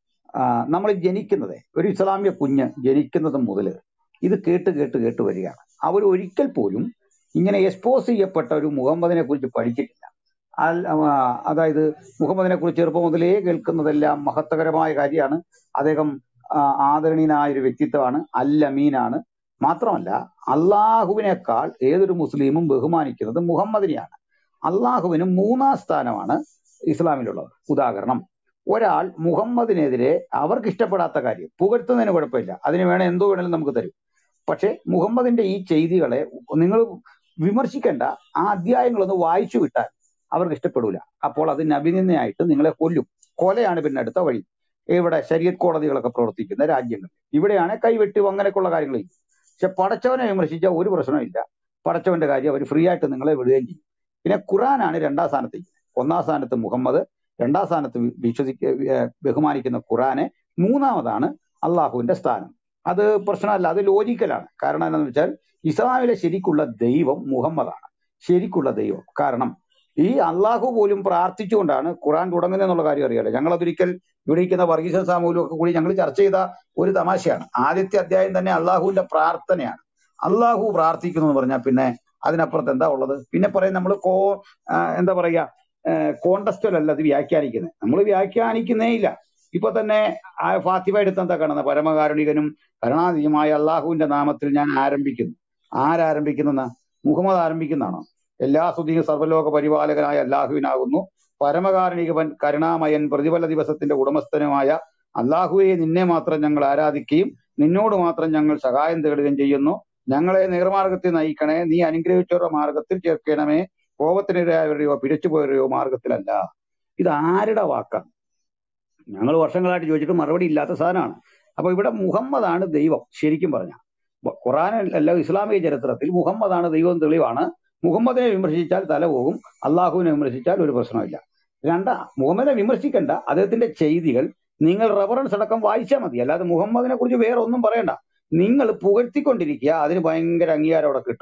നമ്മൾ ജനിക്കുന്നത് ഒരു ഇസ്ലാമിക കുഞ്ഞ് ജനിക്കുന്നത് മുതൽ ഇത് കേട്ട് കേട്ട് കേട്ട് വരികയാണ് അവർ ഒരിക്കൽ പോലും ഇങ്ങനെ എക്സ്പോസ് ചെയ്യപ്പെട്ട ഒരു മുഹമ്മദിനെ കുറിച്ച് പഠിച്ചിട്ടില്ല അൽ ആ, അതായത് മുഹമ്മദിനെ കുറിച്ച് ചെറുപ്പം മുതലേ കേൾക്കുന്നതെല്ലാം മഹത്തകരമായ കാര്യമാണ് അദ്ദേഹം ആ, ആദരണീയനായ ഒരു വ്യക്തിത്വമാണ് അൽ അമീനാണ് മാത്രമല്ല അള്ളാഹുവിനേക്കാൾ ഏതൊരു മുസ്ലിമും ബഹുമാനിക്കുന്നത് മുഹമ്മദിനെയാണ് അള്ളാഹുവിന് മൂന്നാം സ്ഥാനമാണ് ഇസ്ലാമിലുള്ളത് ഉദാഹരണം ഒരാൾ മുഹമ്മദിനെതിരെ അവർക്ക് ഇഷ്ടപ്പെടാത്ത കാര്യം പുകഴ്ത്തുന്നതിന് കുഴപ്പമില്ല അതിന് വേണേ എന്തോ വേണേലും നമുക്ക് തരും പക്ഷെ മുഹമ്മദിന്റെ ഈ ചെയ്തികളെ നിങ്ങൾ വിമർശിക്കേണ്ട ആ അധ്യായങ്ങളൊന്ന് വായിച്ചു വിട്ടാൽ അവർക്ക് ഇഷ്ടപ്പെടൂല അപ്പോൾ അത് നബിനിന്ദയായിട്ട് നിങ്ങളെ കൊല്ലും കൊലയാണ് പിന്നെ അടുത്ത വഴി ഇവിടെ ശരീരത്ത് കോടതികളൊക്കെ പ്രവർത്തിക്കുന്ന രാജ്യങ്ങൾ ഇവിടെയാണ് കൈവെട്ടി അങ്ങനെയൊക്കെയുള്ള കാര്യങ്ങൾ ചെയ്യും പക്ഷെ പടച്ചവനെ വിമർശിച്ച ഒരു പ്രശ്നമില്ല പടച്ചവന്റെ കാര്യം അവർ ഫ്രീ ആയിട്ട് നിങ്ങളെ വിടുകയും ചെയ്യും പിന്നെ ഖുറാനാണ് രണ്ടാം സ്ഥാനത്ത് ഒന്നാം സ്ഥാനത്ത് മുഹമ്മദ് രണ്ടാം സ്ഥാനത്ത് വി- വിശ്വസിക്ക ഏർ ബഹുമാനിക്കുന്ന ഖുറാന് മൂന്നാമതാണ് അള്ളാഹുവിന്റെ സ്ഥാനം അത് പ്രശ്നമല്ല അത് ലോജിക്കലാണ് കാരണം എന്താണെന്ന് വെച്ചാൽ ഇസ്ലാമിലെ ശരിക്കുള്ള ദൈവം മുഹമ്മദാണ് ശരിക്കുള്ള ദൈവം കാരണം ഈ അള്ളാഹു പോലും പ്രാർത്ഥിച്ചുകൊണ്ടാണ് ഖുറാൻ തുടങ്ങുന്നത് എന്നുള്ള കാര്യം അറിയാലോ ഞങ്ങൾ അതൊരിക്കൽ ഇവിടെ ഇരിക്കുന്ന വർഗീസ സാമൂലും ഒക്കെ കൂടി ഞങ്ങൾ ചർച്ച ചെയ്ത ഒരു തമാശയാണ് ആദ്യത്തെ അധ്യായം തന്നെ അള്ളാഹുവിന്റെ പ്രാർത്ഥനയാണ് അള്ളാഹു പ്രാർത്ഥിക്കുന്നു എന്ന് പറഞ്ഞാൽ പിന്നെ അതിനപ്പുറത്ത് എന്താ ഉള്ളത് പിന്നെ പറയും നമ്മൾ കോ ആ, എന്താ പറയാ കോണ്ടസ്റ്റൽ അല്ല അത് വ്യാഖ്യാനിക്കുന്നത് നമ്മൾ വ്യാഖ്യാനിക്കുന്നേ ഇല്ല ഇപ്പൊ തന്നെ ആ ഫാത്തിമ എടുത്ത് എന്താ കാണുന്നത് പരമകാരുണികനും കരുണാധികമായ അള്ളാഹുവിന്റെ നാമത്തിൽ ഞാൻ ആരംഭിക്കുന്നു ആരാരംഭിക്കുന്ന മുഹമ്മദ് ആരംഭിക്കുന്നതാണോ എല്ലാ സ്തുതിയും സർവ്വലോക പരിപാലകനായ അല്ലാഹുവിനാകുന്നു പരമകാരുണികവൻ കരുണാമയൻ പ്രതിഫല ദിവസത്തിന്റെ ഉടമസ്ഥനുമായ അള്ളാഹുവെ നിന്നെ മാത്രം ഞങ്ങൾ ആരാധിക്കുകയും നിന്നോട് മാത്രം ഞങ്ങൾ സഹായം തേടുകയും ചെയ്യുന്നു ഞങ്ങളെ നേർമാർഗത്തിൽ നയിക്കണേ നീ അനുഗ്രഹിച്ചവരുടെ മാർഗത്തിൽ ചേർക്കണമേ കോപത്തിനിരയായവരുടെയോ പിഴച്ചുപോയവരുടെയോ മാർഗത്തിലല്ല ഇത് ആരുടെ വാക്കാണ് ഞങ്ങൾ വർഷങ്ങളായിട്ട് ചോദിച്ചിട്ട് മറുപടി ഇല്ലാത്ത സാധനമാണ് അപ്പൊ ഇവിടെ മുഹമ്മദാണ് ദൈവം ശരിക്കും പറഞ്ഞ ഖുറാൻ അല്ല ഇസ്ലാമിക ചരിത്രത്തിൽ മുഹമ്മദാണ് ദൈവം തെളിവാണ് മുഹമ്മദിനെ വിമർശിച്ചാൽ തല പോകും അള്ളാഹുവിനെ വിമർശിച്ചാൽ ഒരു പ്രശ്നമില്ല രണ്ട മുഹമ്മദിനെ വിമർശിക്കണ്ട അദ്ദേഹത്തിന്റെ ചെയ്തികൾ നിങ്ങൾ റെഫറൻസ് അടക്കം വായിച്ചാൽ മതി അല്ലാതെ മുഹമ്മദിനെ കുറിച്ച് വേറെ ഒന്നും പറയണ്ട നിങ്ങൾ പുകഴ്ത്തിക്കൊണ്ടിരിക്കുക അതിന് ഭയങ്കര അംഗീകാരം അവിടെ കിട്ടും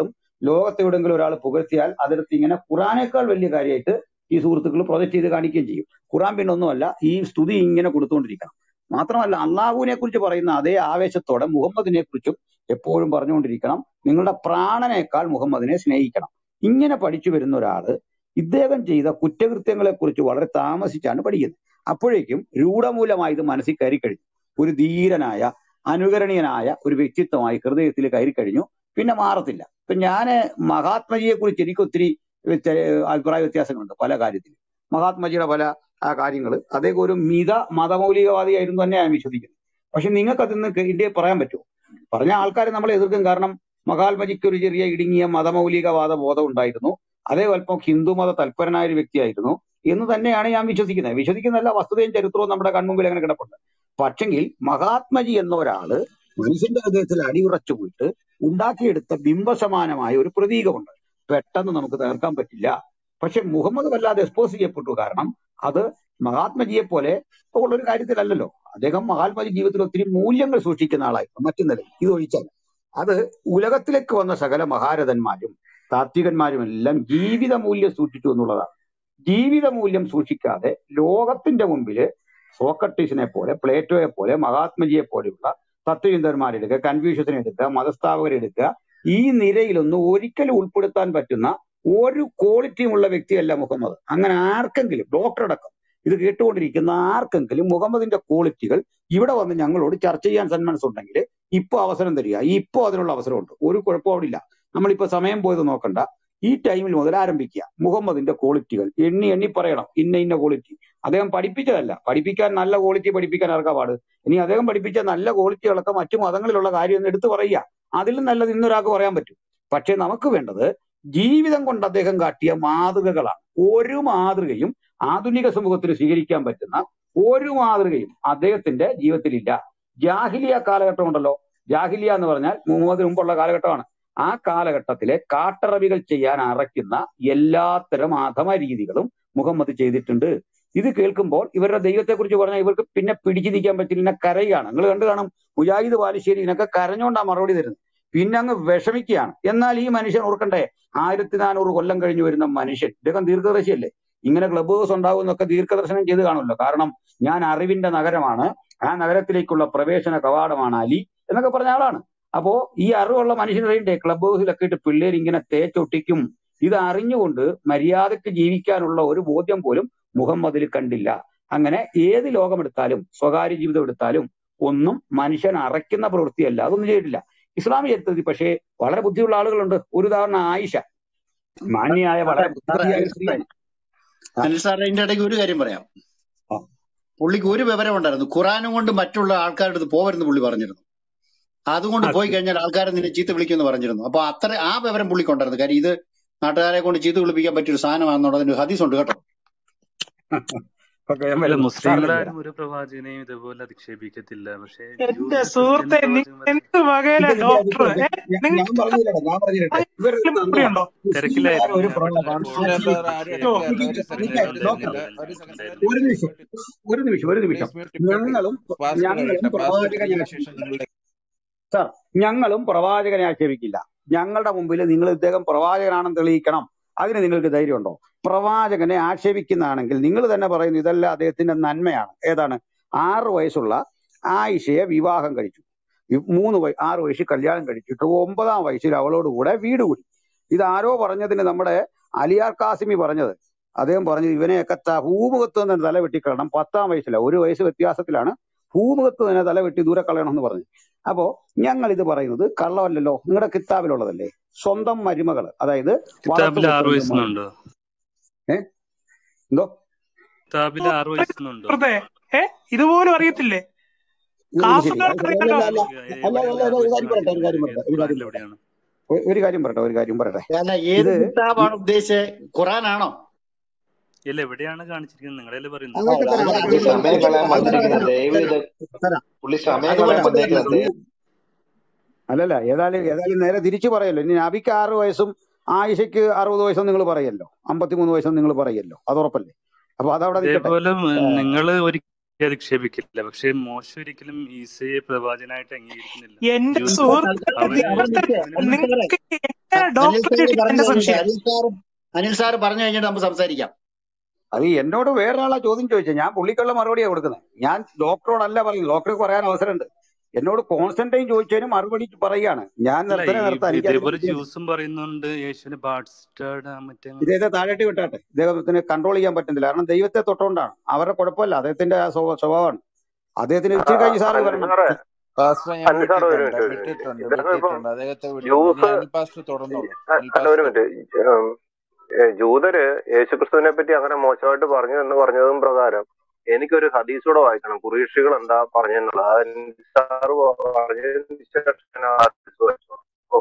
ലോകത്ത് എവിടെങ്കിലും ഒരാൾ പുകഴ്ത്തിയാൽ അതെടുത്ത് ഇങ്ങനെ ഖുറാനേക്കാൾ വലിയ കാര്യമായിട്ട് ഈ സുഹൃത്തുക്കൾ പ്രൊജക്ട് ചെയ്ത് കാണിക്കുകയും ചെയ്യും ഖുറാൻ പിന്നെ ഒന്നുമല്ല ഈ സ്തുതി ഇങ്ങനെ കൊടുത്തുകൊണ്ടിരിക്കണം മാത്രമല്ല അള്ളാഹുവിനെ കുറിച്ച് പറയുന്ന അതേ ആവേശത്തോടെ മുഹമ്മദിനെ കുറിച്ചും എപ്പോഴും പറഞ്ഞുകൊണ്ടിരിക്കണം നിങ്ങളുടെ പ്രാണനേക്കാൾ മുഹമ്മദിനെ സ്നേഹിക്കണം ഇങ്ങനെ പഠിച്ചു വരുന്ന ഒരാള് ഇദ്ദേഹം ചെയ്ത കുറ്റകൃത്യങ്ങളെ കുറിച്ച് വളരെ താമസിച്ചാണ് പഠിക്കുന്നത് അപ്പോഴേക്കും രൂഢമൂലമായി ഇത് മനസ്സിൽ കയറി കഴിഞ്ഞു ഒരു ധീരനായ അനുകരണീയനായ ഒരു വ്യക്തിത്വമായി ഹൃദയത്തിൽ കയറി കഴിഞ്ഞു പിന്നെ മാറത്തില്ല ഇപ്പൊ ഞാന് മഹാത്മജിയെ കുറിച്ച് എനിക്ക് ഒത്തിരി വ്യത്യ- അഭിപ്രായ വ്യത്യാസങ്ങളുണ്ട് പല കാര്യത്തിലും മഹാത്മജിയുടെ പല ആ കാര്യങ്ങൾ അദ്ദേഹം ഒരു മിത മതമൗലികവാദിയായിരുന്നു തന്നെ ഞാൻ വിശ്വസിക്കുന്നത് പക്ഷെ നിങ്ങൾക്ക് അതിൽ നിന്ന് ഇന്ത്യയിൽ പറയാൻ പറ്റുമോ പറഞ്ഞ ആൾക്കാരെ നമ്മൾ എതിർക്കും കാരണം മഹാത്മജിക്ക് ഒരു ചെറിയ ഇടുങ്ങിയ മതമൗലികവാദ ബോധം ഉണ്ടായിരുന്നു അതേ അല്പം ഹിന്ദുമത തൽപരനായ ഒരു വ്യക്തിയായിരുന്നു എന്ന് തന്നെയാണ് ഞാൻ വിശ്വസിക്കുന്നത് വിശ്വസിക്കുന്നതല്ല വസ്തുതയും ചരിത്രവും നമ്മുടെ കൺമുമ്പിൽ അങ്ങനെ കിടപ്പുണ്ട് പക്ഷെങ്കിൽ മഹാത്മജി എന്ന ഒരാള് മനുഷ്യന്റെ ഹൃദയത്തിൽ അടിയുറച്ചു പോയിട്ട് ഉണ്ടാക്കിയെടുത്ത ബിംബസമാനമായ ഒരു പ്രതീകമുണ്ട് പെട്ടെന്ന് നമുക്ക് തകർക്കാൻ പറ്റില്ല പക്ഷെ മുഹമ്മദ് വല്ലാതെ എക്സ്പോസ് ചെയ്യപ്പെട്ടു കാരണം അത് മഹാത്മജിയെ പോലെ ഉള്ള ഒരു കാര്യത്തിലല്ലല്ലോ അദ്ദേഹം മഹാത്മജി ജീവിതത്തിൽ ഒത്തിരി മൂല്യങ്ങൾ സൂക്ഷിക്കുന്ന ആളായിരുന്നു മറ്റു നിലയിൽ ഇത് ഒഴിച്ചാൽ അത് ഉലകത്തിലേക്ക് വന്ന സകല മഹാരഥന്മാരും താത്വികന്മാരും എല്ലാം ജീവിത മൂല്യം സൂക്ഷിച്ചു എന്നുള്ളതാണ് ജീവിത മൂല്യം സൂക്ഷിക്കാതെ ലോകത്തിന്റെ മുമ്പില് സോക്രട്ടീസിനെ പോലെ പ്ലേറ്റോയെ പോലെ മഹാത്മജിയെ പോലെയുള്ള തത്വചിന്തന്മാരെടുക്കുക കൺഫ്യൂഷ്യസിനെ എടുക്കുക മതസ്ഥാപകരെ എടുക്കുക ഈ നിരയിലൊന്നും ഒരിക്കലും ഉൾപ്പെടുത്താൻ പറ്റുന്ന ഒരു ക്വാളിറ്റിയും ഉള്ള വ്യക്തിയല്ല മുഹമ്മദ് അങ്ങനെ ആർക്കെങ്കിലും ഡോക്ടർ അടക്കം ഇത് കേട്ടുകൊണ്ടിരിക്കുന്ന ആർക്കെങ്കിലും മുഹമ്മദിന്റെ ക്വാളിറ്റികൾ ഇവിടെ വന്ന് ഞങ്ങളോട് ചർച്ച ചെയ്യാൻ സന്മനസ്സുണ്ടെങ്കിൽ ഇപ്പൊ അവസരം തരിക ഇപ്പൊ അതിനുള്ള അവസരമുണ്ട് ഒരു കുഴപ്പവും അവിടെ ഇല്ല നമ്മളിപ്പോ സമയം പോയത് നോക്കണ്ട ഈ ടൈമിൽ മുതൽ ആരംഭിക്കുക മുഹമ്മദിന്റെ ക്വാളിറ്റികൾ എണ്ണി എണ്ണി പറയണം ഇന്ന ഇന്ന ക്വാളിറ്റി അദ്ദേഹം പഠിപ്പിച്ചതല്ല പഠിപ്പിക്കാൻ നല്ല ക്വാളിറ്റി പഠിപ്പിക്കാൻ ആർക്കാ പാട് ഇനി അദ്ദേഹം പഠിപ്പിച്ച നല്ല ക്വാളിറ്റികളൊക്കെ മറ്റു മതങ്ങളിലുള്ള കാര്യം എന്ന് എടുത്തു പറയുക അതിലും നല്ലത് ഇന്നൊരാൾക്ക് പറയാൻ പറ്റും പക്ഷെ നമുക്ക് വേണ്ടത് ജീവിതം കൊണ്ട് അദ്ദേഹം കാട്ടിയ മാതൃകകളാണ് ഒരു മാതൃകയും ആധുനിക സമൂഹത്തിൽ സ്വീകരിക്കാൻ പറ്റുന്ന ഒരു മാതൃകയും അദ്ദേഹത്തിന്റെ ജീവിതത്തിലില്ല ജാഹിലിയ കാലഘട്ടം ഉണ്ടല്ലോ ജാഹിലിയ എന്ന് പറഞ്ഞാൽ മുഹമ്മദിന് മുമ്പുള്ള കാലഘട്ടമാണ് ആ കാലഘട്ടത്തിലെ കാട്ടറബികൾ ചെയ്യാൻ അറയ്ക്കുന്ന എല്ലാത്തരം അധമ രീതികളും മുഹമ്മദ് ചെയ്തിട്ടുണ്ട് ഇത് കേൾക്കുമ്പോൾ ഇവരുടെ ദൈവത്തെക്കുറിച്ച് പറഞ്ഞാൽ ഇവർക്ക് പിന്നെ പിടിച്ചു നിൽക്കാൻ പറ്റില്ല പിന്നെ കരയുകയാണ് നിങ്ങൾ കണ്ടു കാണും മുജാഹിദ് ബാലുശ്ശേരി ഇതിനൊക്കെ കരഞ്ഞോണ്ടാ മറുപടി തരുന്നത് പിന്നെ അങ്ങ് വിഷമിക്കുകയാണ് എന്നാൽ ഈ മനുഷ്യൻ ഓർക്കണ്ടേ ആയിരത്തി നാനൂറ് കൊല്ലം കഴിഞ്ഞു വരുന്ന മനുഷ്യൻ ഇദ്ദേഹം ദീർഘദർശിയല്ലേ ഇങ്ങനെ ക്ലബ് ഹൗസ് ഉണ്ടാവും എന്നൊക്കെ ദീർഘദർശനം ചെയ്ത് കാണുമല്ലോ കാരണം ഞാൻ അറിവിന്റെ നഗരമാണ് ആ നഗരത്തിലേക്കുള്ള പ്രവേശന കവാടമാണ് അലി എന്നൊക്കെ പറഞ്ഞ ആളാണ് അപ്പോ ഈ അറിവുള്ള മനുഷ്യരുടെ ക്ലബ് ഹൗസിലൊക്കെ ഇട്ട് പിള്ളേർ ഇങ്ങനെ തേച്ചൊട്ടിക്കും ഇത് അറിഞ്ഞുകൊണ്ട് മര്യാദക്ക് ജീവിക്കാനുള്ള ഒരു ബോധ്യം പോലും മുഹമ്മദിൽ കണ്ടില്ല അങ്ങനെ ഏത് ലോകമെടുത്താലും സ്വകാര്യ ജീവിതം എടുത്താലും ഒന്നും മനുഷ്യൻ അറയ്ക്കുന്ന പ്രവൃത്തിയല്ല അതൊന്നും ചെയ്തിട്ടില്ല ഇസ്ലാമിക ചരിത്രത്തിൽ പക്ഷേ വളരെ ബുദ്ധിയുള്ള ആളുകളുണ്ട് ഒരു ഉദാഹരണം ആയിഷ മാന്യായ സാറേ വളരെ സാറേ ബുദ്ധിയായ അനിൽ സാറേ സ്ത്രീയാണ് ആ, അനിൽ സാറിന്റെ ഇതിന്റെ ഇടയ്ക്ക് ഒരു കാര്യം പറയാം ആ. പുള്ളിക്ക് ഒരു വിവരം ഉണ്ടായിരുന്നു ഖുറാനും കൊണ്ട് മറ്റുള്ള ആൾക്കാരുടെ അടുത്ത് പോവരുന്ന് പുള്ളി പറഞ്ഞിരുന്നു അതുകൊണ്ട് ആ, പോയി കഴിഞ്ഞാൽ ആൾക്കാരെ നിന്നെ ചീത്ത വിളിക്കുമെന്ന് പറഞ്ഞിരുന്നു അപ്പൊ അത്ര ആ വിവരം പുള്ളിക്കുണ്ടായിരുന്നു കാര്യം ഇത് നാട്ടുകാരെ കൊണ്ട് ചീത്ത വിളിപ്പിക്കാൻ പറ്റിയ ഒരു സാധനമാണെന്നുള്ളതിന് ഹദീസ് ഉണ്ട് കേട്ടോ ഓക്കെ ഞാൻ അല്ല വരുന്നു സാറിലേക്ക് മുസ്ലിങ്ങളാരും വരാം ഒരു പ്രവാചകനെയും ഇതുപോലെ അധിക്ഷേപിക്കത്തില്ല പക്ഷെ എന്റെ ജ്യൂസ് സുഹൃത്തെ ക്രിസ്ത്യൻ നിങ്ങൾ പ്രവാചകന്മാരെ എന്ത് വകയില നിക്ക് നിക്ക് ഡോക്ടർ നിക്ക് ഏ നിക്ക്. ഞാൻ നിങ്ങൾ ഞാൻ പറഞ്ഞില്ലടാ ഞാൻ പറഞ്ഞില്ലട്ടെ ഇവർ എന്തെങ്കിലും മറുപടിയുണ്ടോ മുസ്ലിംകാർ ഒരു തെരക്കിലായിരുന്നു പ്രവാചകൻ മുസ്ലിം ഞാൻ പെട്ടെന്ന് ഫോൺ കോൺസ്റ്റന്റ് നിക്ക് വിളിച്ചു ആരും നിക്ക് ഇടയ്ക്ക് നിക്ക് കയറരുത്. നിക്ക് ഒരു ഒരു സെക്കൻഡ് നിമിഷം ഒരു നിമിഷം ഒരു നിമിഷം ഒരു സെക്കൻഡ് പ്ലീസ് മ്യൂട്ട് ഞങ്ങളും പാസ്റ്റർ ഞങ്ങളും പറയട്ടെ പാസ്റ്റർ പ്രവാചകനെ കഴിഞ്ഞ ശേഷം നിങ്ങളുടെ സാർ ഞങ്ങളും പ്രവാചകനെ ആക്ഷേപിക്കില്ല ഞങ്ങളുടെ മുമ്പിൽ നിങ്ങൾ ഇദ്ദേഹം പ്രവാചകനാണെന്ന് തെളിയിക്കണം അതിന് നിങ്ങൾക്ക് ധൈര്യമുണ്ടോ പ്രവാചകനെ ആക്ഷേപിക്കുന്നതാണെങ്കിൽ നിങ്ങൾ തന്നെ പറയുന്നു ഇതല്ല അദ്ദേഹത്തിന്റെ നന്മയാണ് ഏതാണ് ആറ് വയസ്സുള്ള ആയിഷയെ വിവാഹം കഴിച്ചു ഈ മൂന്ന് വയ ആറ് വയസ്സിൽ കല്യാണം കഴിച്ചിട്ട് ഒമ്പതാം വയസ്സിൽ അവളോട് കൂടെ വീട് കൂടി ഇത് ആരോ പറഞ്ഞതിന് നമ്മുടെ അലിയാർ കാസിമി പറഞ്ഞത് അദ്ദേഹം പറഞ്ഞത് ഇവനെയൊക്കെ ത- ഭൂമുഖത്ത് നിന്ന് തല വെട്ടിക്കളയണം പത്താം വയസ്സിലാണ് ഒരു വയസ്സ് വ്യത്യാസത്തിലാണ് ഭൂമുഖത്ത് തന്നെ തല വെട്ടി ദൂരെ കളയണം എന്ന് പറഞ്ഞു അപ്പോ ഞങ്ങൾ ഇത് പറയുന്നത് കള്ളമല്ലല്ലോ നിങ്ങളുടെ കിതാബിലുള്ളതല്ലേ സ്വന്തം മരുമകൾ അതായത് കിതാബിൽ ആറ് വളർത്തുകൊണ്ടുവരുന്ന മകൾ വയസ്സെന്നുണ്ടോ ഏ എന്തോ കിതാബിൽ ആറ് വയസ്സെന്നുണ്ടോ സുഹൃത്തെ ഏ ഇതുപോലും അറിയത്തില്ലേ ഇത് ഇത് ശരി കാസർഗോഡ് അത് ശരി. അല്ല അറിയാലോ അല്ല അല്ല അല്ല എവിടെയാണ് അല്ല ആറ് ഒരു വയസ്സ് കാര്യം പറയട്ടെ ഒരു കാര്യം പറയട്ടെ ഒരു കാര്യം കാണിക്കുന്നത് ഏത് ഖുറാനിൽ പറയട്ടെ എവിടെയാണ് ഒരു ഒരു കാര്യം പറയട്ടെ ഒരു കാര്യം പറയട്ടെ അല്ല ഏത് ഇത് കിതാബാണ് ഉദ്ദേശിച്ചത് ഖുറാനാണോ ഇല്ല എവിടെയാണ് കാണിച്ചിരിക്കുന്നത് നിങ്ങളല്ലേ പറയുന്നത് അതൊക്കെ തരാം അല്ല അതൊക്കെ പുള്ളി തരാം സമയം അതൊക്കെ കളയാൻ തരാം വന്നിരിക്കുന്നത് ദയവ് തരാം ഇത് തരാം പുള്ളി സമയം അത് കളയാൻ പറയാം അതൊക്കെ തരാം വന്നേക്കുന്നത് അല്ലല്ല ഏതായാലും ഏതായാലും നേരെ തിരിച്ചു പറയല്ലോ ഇനി നബിക്ക് ആറ് വയസ്സും ആയിഷയ്ക്ക് അറുപത് വയസ്സും നിങ്ങൾ പറയല്ലോ അമ്പത്തിമൂന്ന് വയസ്സും നിങ്ങൾ പറയല്ലോ അത് ഉറപ്പല്ലേ അപ്പൊ അതവിടെ നിൽക്കട്ടെ ഇതേപോലെ ഏ, നിങ്ങൾ ഒരിക്കലും അധിക്ഷേപിക്കില്ല പക്ഷെ മോശ ഒരിക്കലും ഈസയെ പ്രവാചനായിട്ട് അംഗീകരിക്കുന്നില്ല എന്റെ ജ്യൂസ് സുഹൃത്തെ അവന് അവർ നിൽക്കുക യേശുവിനെ അനിൽ സാറേ നിങ്ങൾക്ക് എങ്ങനെ അനിൽ ഡോക്ടറേറ്റ് സാറ് കിട്ടി പറഞ്ഞു എന്റെ കഴിഞ്ഞിട്ട് സംശയം അനിൽ സാറ് അനിൽ സാറ് പറഞ്ഞു കഴിഞ്ഞിട്ട് നമുക്ക് സംസാരിക്കാം അത് എന്നോട് വേറൊരാളാ ചോദ്യം ചോദിച്ചത് ഞാൻ പുള്ളിക്കുള്ള മറുപടിയാണ് കൊടുക്കുന്നത് ഞാൻ ഡോക്ടറോടല്ല പറയുന്നത് ഡോക്ടർക്ക് പറയാൻ അവസരമുണ്ട് എന്നോട് കോൺസ്റ്റന്റൈൻ ചോദിച്ചതിന് മറുപടി പറയുകയാണ് ഞാൻ അല്ല നിർത്തനെ ഈ നിർത്താൻ എനിക്ക് അതിനെ ഇതേപോലെ പറ്റി ജ്യൂസും പറയുന്നുണ്ട് യേശുവിന് ബാഡ്സ്റ്റാർഡ് മറ്റേ അങ്ങനെ ഇദ്ദേഹത്തെ താഴേട്ട് വിട്ടാട്ടെ ഇദ്ദേഹത്തിന് കൺട്രോൾ ചെയ്യാൻ പറ്റുന്നില്ല കാരണം ദൈവത്തെ തൊട്ടുകൊണ്ടാണ് അവരുടെ കുഴപ്പമല്ല അദ്ദേഹത്തിന്റെ ആ സ്വഭാ- സ്വഭാവമാണ് അദ്ദേഹത്തിന് ഇച്ചിരി കഴിഞ്ഞ് സാറ് അനിൽ വരണം സാറേ പാസ്റ്റർ ഞാൻ അനിൽ സാർ ഒരു വിട്ടിട്ടുണ്ട് മിനിറ്റ് ഒരു മിനിറ്റ് വിട്ടിട്ടുണ്ട് ഇദ്ദേഹം ഇപ്പം വിട്ടിട്ടുണ്ട് അദ്ദേഹത്തെ വിടുന്നു ഇനി ജ്യൂസ് അനിൽ പാസ്റ്റർ തുടർന്നോളൂ അ- അനിൽ അല്ല ഒരു പാസ്റ്റർ മിനിറ്റ് ഉം, ഏ, ജൂതര് യേശുക്രിസ്തുവിനെ പറ്റി അങ്ങനെ മോശമായിട്ട് പറഞ്ഞു എന്ന് പറഞ്ഞതും പ്രകാരം എനിക്കൊരു ഹദീസ് കൂടെ വായിക്കണം കുറീഷികൾ എന്താ പറഞ്ഞെന്നുള്ളത് അത് അനിൽ സാർ പറഞ്ഞതിന് ശേഷം ഞാൻ ആ ഹദീസ് വായിച്ചു ഓ,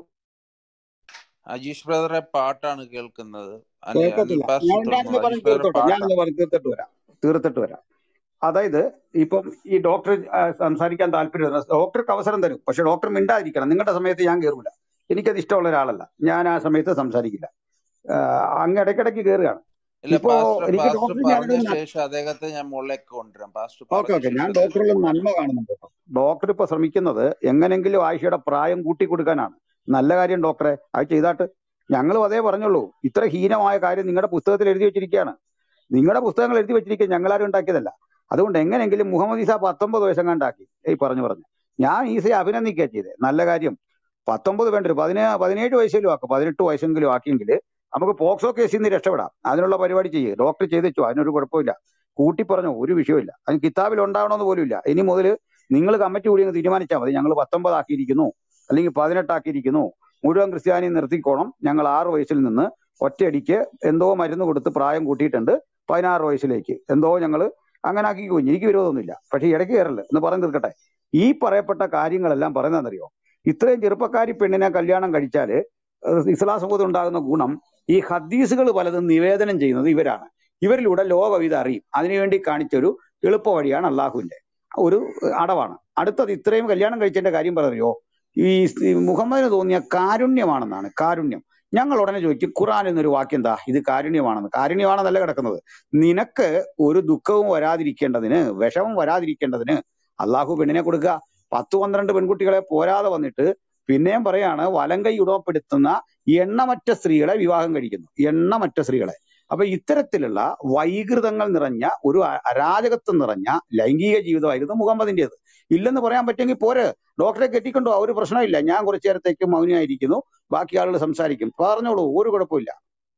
അജീഷ് ബ്രദറെ പാട്ടാണ് കേൾക്കുന്നത് അനിൽ അനിൽ കേൾക്കത്തില്ല പാസ്റ്റർ ഞാൻ ഞാനൊന്ന് തുടർന്നോളൂ പറഞ്ഞ് അജീഷ് ബ്രദർ തീർത്തോട്ടെ ഞാനൊന്ന് പാട്ടാണ് പറഞ്ഞ് തീർത്തിട്ട് വരാം തീർത്തിട്ട് വരാം അതായത് ഇപ്പം ഈ ഡോക്ടർ ആ, സംസാരിക്കാൻ താല്പര്യം ഡോക്ടർക്ക് അവസരം തരും പക്ഷെ ഡോക്ടർ മിണ്ടാതിരിക്കണം നിങ്ങളുടെ സമയത്ത് ഞാൻ കയറൂല എനിക്കത് ഇഷ്ടമുള്ള ഒരാളല്ല ഞാൻ ആ സമയത്ത് സംസാരിക്കില്ല ആ, അങ്ങ് ഇടയ്ക്കിടയ്ക്ക് കയറുകയാണ് ഇല്ല ഇപ്പോ പാസ്റ്റർ എനിക്ക് പാസ്റ്റർ ഡോക്ടർ പറഞ്ഞ ഞാനൊരു ന- ശേഷം അദ്ദേഹത്തെ ഞാൻ മുകളിലേക്ക് കൊണ്ടുവരാം പാസ്റ്റർ ഓക്കെ പറഞ്ഞ ഓക്കെ ഞാൻ ശേഷം അദ്ദേഹത്തെ ഡോക്ടറിൽ കൊണ്ടുവരാം നന്മ കാണുന്നുണ്ട് കേട്ടോ ഡോക്ടർ ഇപ്പൊ ശ്രമിക്കുന്നത് എങ്ങനെങ്കിലും ആയിഷയുടെ പ്രായം കൂട്ടി കൊടുക്കാനാണ് നല്ല കാര്യം ഡോക്ടറെ അത് ചെയ്താട്ട് ഞങ്ങളും അതേ പറഞ്ഞുള്ളൂ ഇത്ര ഹീനമായ കാര്യം നിങ്ങളുടെ പുസ്തകത്തിൽ എഴുതി വെച്ചിരിക്കുകയാണ് നിങ്ങളുടെ പുസ്തകങ്ങൾ എഴുതി വെച്ചിരിക്കുക ഞങ്ങളാരും ഉണ്ടാക്കിയതല്ല അതുകൊണ്ട് എങ്ങനെങ്കിലും മുഹമ്മദ് ഈസ പത്തൊമ്പത് വയസ്സെങ്ങാണ്ടാക്കി ഈ പറഞ്ഞു പറഞ്ഞു ഞാൻ ഈസയെ അഭിനന്ദിക്കുക ചെയ്തത് നല്ല കാര്യം പത്തൊമ്പത് വേണ്ട ഒരു പതിനേ പതിനേഴ് വയസ്സെങ്കിലും ആക്കും പതിനെട്ട് വയസ്സെങ്കിലും ആക്കിയെങ്കിൽ നമുക്ക് പോക്സോ കേസിൽ നിന്ന് രക്ഷപ്പെടാം അതിനുള്ള പരിപാടി ചെയ്യേ ഡോക്ടർ ചെയ്തിച്ചു അതിനൊരു കുഴപ്പമില്ല കൂട്ടി പറഞ്ഞു ഒരു വിഷയമില്ല അതിന് കിതാബിൽ ഉണ്ടാവണമെന്ന് പോലും ഇല്ല ഇനി മുതൽ നിങ്ങൾ കമ്മിറ്റി കൂടി അങ്ങ് തീരുമാനിച്ചാൽ മതി ഞങ്ങൾ പത്തൊമ്പത് ആക്കിയിരിക്കുന്നു അല്ലെങ്കിൽ പതിനെട്ടാക്കിയിരിക്കുന്നു മുഴുവൻ ക്രിസ്ത്യാനി നിർത്തിക്കോണം ഞങ്ങൾ ആറ് വയസ്സിൽ നിന്ന് ഒറ്റയടിക്ക് എന്തോ മരുന്ന് കൊടുത്ത് പ്രായം കൂട്ടിയിട്ടുണ്ട് പതിനാറ് വയസ്സിലേക്ക് എന്തോ ഞങ്ങൾ അങ്ങനെ ആക്കി കുഞ്ഞ് എനിക്ക് വിരോധമൊന്നുമില്ല പക്ഷെ ഇടയ്ക്ക് കയറല്ലേ എന്ന് പറഞ്ഞു തീർക്കട്ടെ ഈ പറയപ്പെട്ട കാര്യങ്ങളെല്ലാം പറയുന്നതെന്നറിയോ ഇത്രയും ചെറുപ്പക്കാരി പെണ്ണിനെ കല്യാണം കഴിച്ചാല് ഏഹ് ഇസ്ലാം സമൂഹത്തിൽ ഉണ്ടാകുന്ന ഗുണം ഈ ഹദീസുകൾ പലതും നിവേദനം ചെയ്യുന്നത് ഇവരാണ് ഇവരിലൂടെ ലോകം ഇത് അറിയും അതിനുവേണ്ടി കാണിച്ചൊരു എളുപ്പ വഴിയാണ് അള്ളാഹുവിന്റെ ഒരു അടവാണ് അടുത്തത് ഇത്രയും കല്യാണം കഴിച്ചതിന്റെ കാര്യം പറയുമോ ഈ സ് മുഹമ്മദിന് തോന്നിയ കാരുണ്യമാണെന്നാണ് കാരുണ്യം ഞങ്ങൾ ഉടനെ ചോദിക്കും ഖുറാൻ എന്നൊരു വാക്യം എന്താ ഇത് കാരുണ്യമാണെന്ന് കാരുണ്യമാണെന്നല്ല കിടക്കുന്നത് നിനക്ക് ഒരു ദുഃഖവും വരാതിരിക്കേണ്ടതിന് വിഷമം വരാതിരിക്കേണ്ടതിന് അള്ളാഹു പെണ്ണിനെ കൊടുക്കുക പത്ത് പന്ത്രണ്ട് പെൺകുട്ടികളെ പോരാതെ വന്നിട്ട് പിന്നെയും പറയാണ് വലങ്കൈ ഉടമപ്പെടുത്തുന്ന എണ്ണമറ്റ സ്ത്രീകളെ വിവാഹം കഴിക്കുന്നു എണ്ണമറ്റ സ്ത്രീകളെ അപ്പൊ ഇത്തരത്തിലുള്ള വൈകൃതങ്ങൾ നിറഞ്ഞ ഒരു അ- അരാജകത്വം നിറഞ്ഞ ലൈംഗിക ജീവിതമായിരുന്നു മുഹമ്മദിന്റേത് ഇല്ലെന്ന് പറയാൻ പറ്റുമെങ്കിൽ പോരെ ഡോക്ടറെ കെട്ടിക്കൊണ്ടോ ഒരു പ്രശ്നമില്ല ഞാൻ കുറച്ചു നേരത്തേക്ക് മൗനമായിരിക്കുന്നു ബാക്കി ആളുകൾ സംസാരിക്കും പറഞ്ഞോളൂ ഒരു കുഴപ്പമില്ല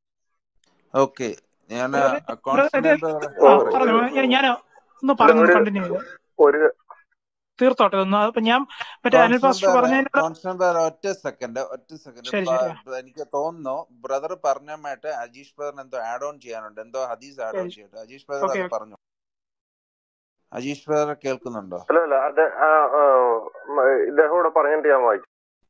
ഓക്കെ ഞാൻ ബ്രദർ ബ്രദർ കോൺസ്റ്റന്റൈൻ ബ്രദറെ ഓ, ആ ആ പറയൂ പറഞ്ഞു ഒരു ഞാൻ ഒന്ന് ഒരു പറഞ്ഞു ഒരു കണ്ടിന്യൂ ചെയ്ത് ഒരു തീർത്തോട്ടെ ഒന്ന് അപ്പൊ ഞാൻ മറ്റേ അനിൽ കോൺസ്റ്റന്റ് പാസ്റ്റർ ബ്രദറെ പറഞ്ഞതിനോട് കോൺസ്റ്റന്റ് ബ്രദറെ ഒറ്റ സെക്കൻഡ് ഒറ്റ സെക്കൻഡ് ശരി ശരി ആ, എനിക്ക് തോന്നുന്നു ബ്രദർ പറഞ്ഞമായിട്ട് അജീഷ് ബ്രദറിന് എന്തോ ആഡ് ഓൺ ചെയ്യാനുണ്ട് എന്തോ ഹദീസ് ആഡ് ഓൺ ശരി ചെയ്യട്ടെ അജീഷ് ബ്രദർ ഓക്കെ അത് പറഞ്ഞു അജീഷ് ബ്രദർ കേൾക്കുന്നുണ്ടോ അല്ല അല്ല അത് ആ, ആ, മ- ഇദ്ദേഹം ഇവിടെ പറഞ്ഞിട്ട് ഞാൻ വായിച്ചു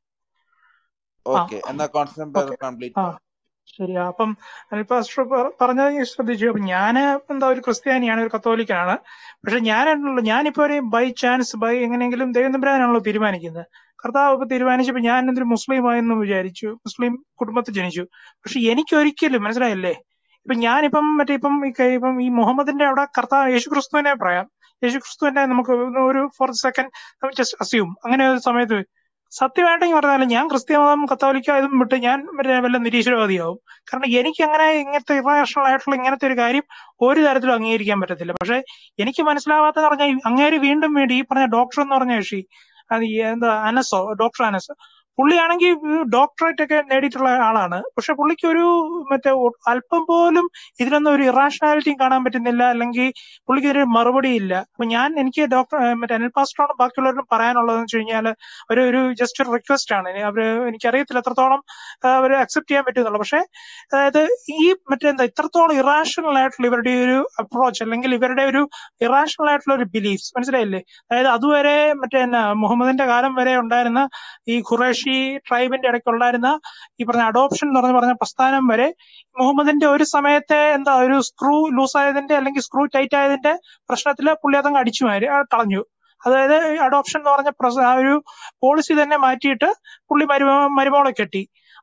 ആ ഓക്കെ എന്നാ കോൺസ്റ്റന്റ് ബ്രദർ ഓക്കെ കംപ്ലീറ്റ് ആ ചെയ്യും ശരി അപ്പം അനിൽ പാസ്റ്റർ പ- പറഞ്ഞത് ഞാൻ ശ്രദ്ധിച്ചു അപ്പൊ ഞാന് എന്താ ഒരു ക്രിസ്ത്യാനിയാണ് ഒരു കത്തോലിക്കാണ് പക്ഷെ ഞാനാണല്ലോ ഞാനിപ്പോ ഒരു ബൈ ചാൻസ് ബൈ എങ്ങനെയെങ്കിലും ദൈവം തമ്പുരാനാണല്ലോ തീരുമാനിക്കുന്നത് കർത്താവ് ഇപ്പൊ തീരുമാനിച്ചപ്പോ ഞാൻ എന്തൊരു മുസ്ലിം ആയെന്ന് വിചാരിച്ചു മുസ്ലിം കുടുംബത്തിൽ ജനിച്ചു പക്ഷെ എനിക്ക് ഒരിക്കലും മനസ്സിലായില്ലേ ഇപ്പൊ ഞാനിപ്പം മറ്റേ ഇപ്പം ഈ കൈ- ഇപ്പം ഈ മുഹമ്മദിന്റെ അവിടെ കർത്താവ് യേശു ക്രിസ്തുവിനെ പറയാം യേശു ക്രിസ്തുവിന്റെ നമുക്ക് ഒരു ഫോർ സെക്കൻഡ് ജസ്റ്റ് അസ്യൂം അങ്ങനെ ഒരു സമയത്ത് സത്യമായിട്ടെങ്കിൽ പറഞ്ഞാലും ഞാൻ ക്രിസ്ത്യ മതം കത്തോലിക്ക ഇതും വിട്ട് ഞാൻ മറ്റേ വല്ല നിരീശ്വരവാദിയാവും കാരണം എനിക്ക് അങ്ങനെ ഇങ്ങനത്തെ ഇറേഷണൽ ആയിട്ടുള്ള ഇങ്ങനത്തെ ഒരു കാര്യം ഒരു തരത്തിലും അംഗീകരിക്കാൻ പറ്റത്തില്ല പക്ഷെ എനിക്ക് മനസ്സിലാവാത്തെന്ന് പറഞ്ഞാൽ അങ്ങേര് വീണ്ടും വീണ്ടും ഈ പറഞ്ഞ ഡോക്ടർ എന്ന് പറഞ്ഞ കക്ഷി അത് ഈ എന്താ അനസോ ഡോക്ടർ അനസ് പുള്ളിയാണെങ്കിൽ ഡോക്ടറേറ്റ് ഒക്കെ നേടിയിട്ടുള്ള ആളാണ് പക്ഷെ പുള്ളിക്ക് ഒരു മറ്റേ ഒ- അല്പം പോലും ഇതിലൊന്നും ഒരു ഇറാഷണാലിറ്റിയും കാണാൻ പറ്റുന്നില്ല അല്ലെങ്കിൽ പുള്ളിക്ക് ഇതിന് മറുപടി ഇല്ല അപ്പൊ ഞാൻ എനിക്ക് ഡോക്ടർ മറ്റേ അനിൽ പാസ്റ്ററോട് ബാക്കിയുള്ളവരും പറയാനുള്ളതെന്ന് വെച്ച് കഴിഞ്ഞാൽ ഒരു ഒരു ജസ്റ്റ് ഒരു റിക്വസ്റ്റ് ആണ് ഇനി അവര് എനിക്കറിയത്തില്ല എത്രത്തോളം അവർ അക്സെപ്റ്റ് ചെയ്യാൻ പറ്റുന്നുള്ളൂ പക്ഷെ അതായത് ഈ മറ്റേന്താ ഇത്രത്തോളം ഇറാഷണൽ ആയിട്ടുള്ള ഇവരുടെ ഒരു അപ്രോച്ച് അല്ലെങ്കിൽ ഇവരുടെ ഒരു ഇറാഷണൽ ആയിട്ടുള്ള ഒരു ബിലീഫ്സ് മനസ്സിലായില്ലേ അതായത് അതുവരെ മറ്റേ എന്നാ മുഹമ്മദിന്റെ കാലം വരെ ഉണ്ടായിരുന്ന ഈ ഖുറേഷി ട്രൈബിന്റെ ഇടയ്ക്ക് ഉണ്ടായിരുന്ന ഈ പറഞ്ഞ അഡോപ്ഷൻ എന്ന് പറഞ്ഞ പറഞ്ഞ പ്രസ്ഥാനം വരെ മുഹമ്മദിന്റെ ഒരു സമയത്തെ എന്താ ഒരു സ്ക്രൂ ലൂസ് ആയതിന്റെ അല്ലെങ്കിൽ സ്ക്രൂ ടൈറ്റ് ആയതിന്റെ പ്രശ്നത്തിൽ പുള്ളി അതങ്ങ് അടിച്ചു മാറി ആ, കളഞ്ഞു അതായത് അഡോപ്ഷൻ എന്ന് പറഞ്ഞ പ്രസ- ആ ഒരു പോളിസി തന്നെ മാറ്റിയിട്ട് പുള്ളി മരുമ മരുമോളെ കെട്ടി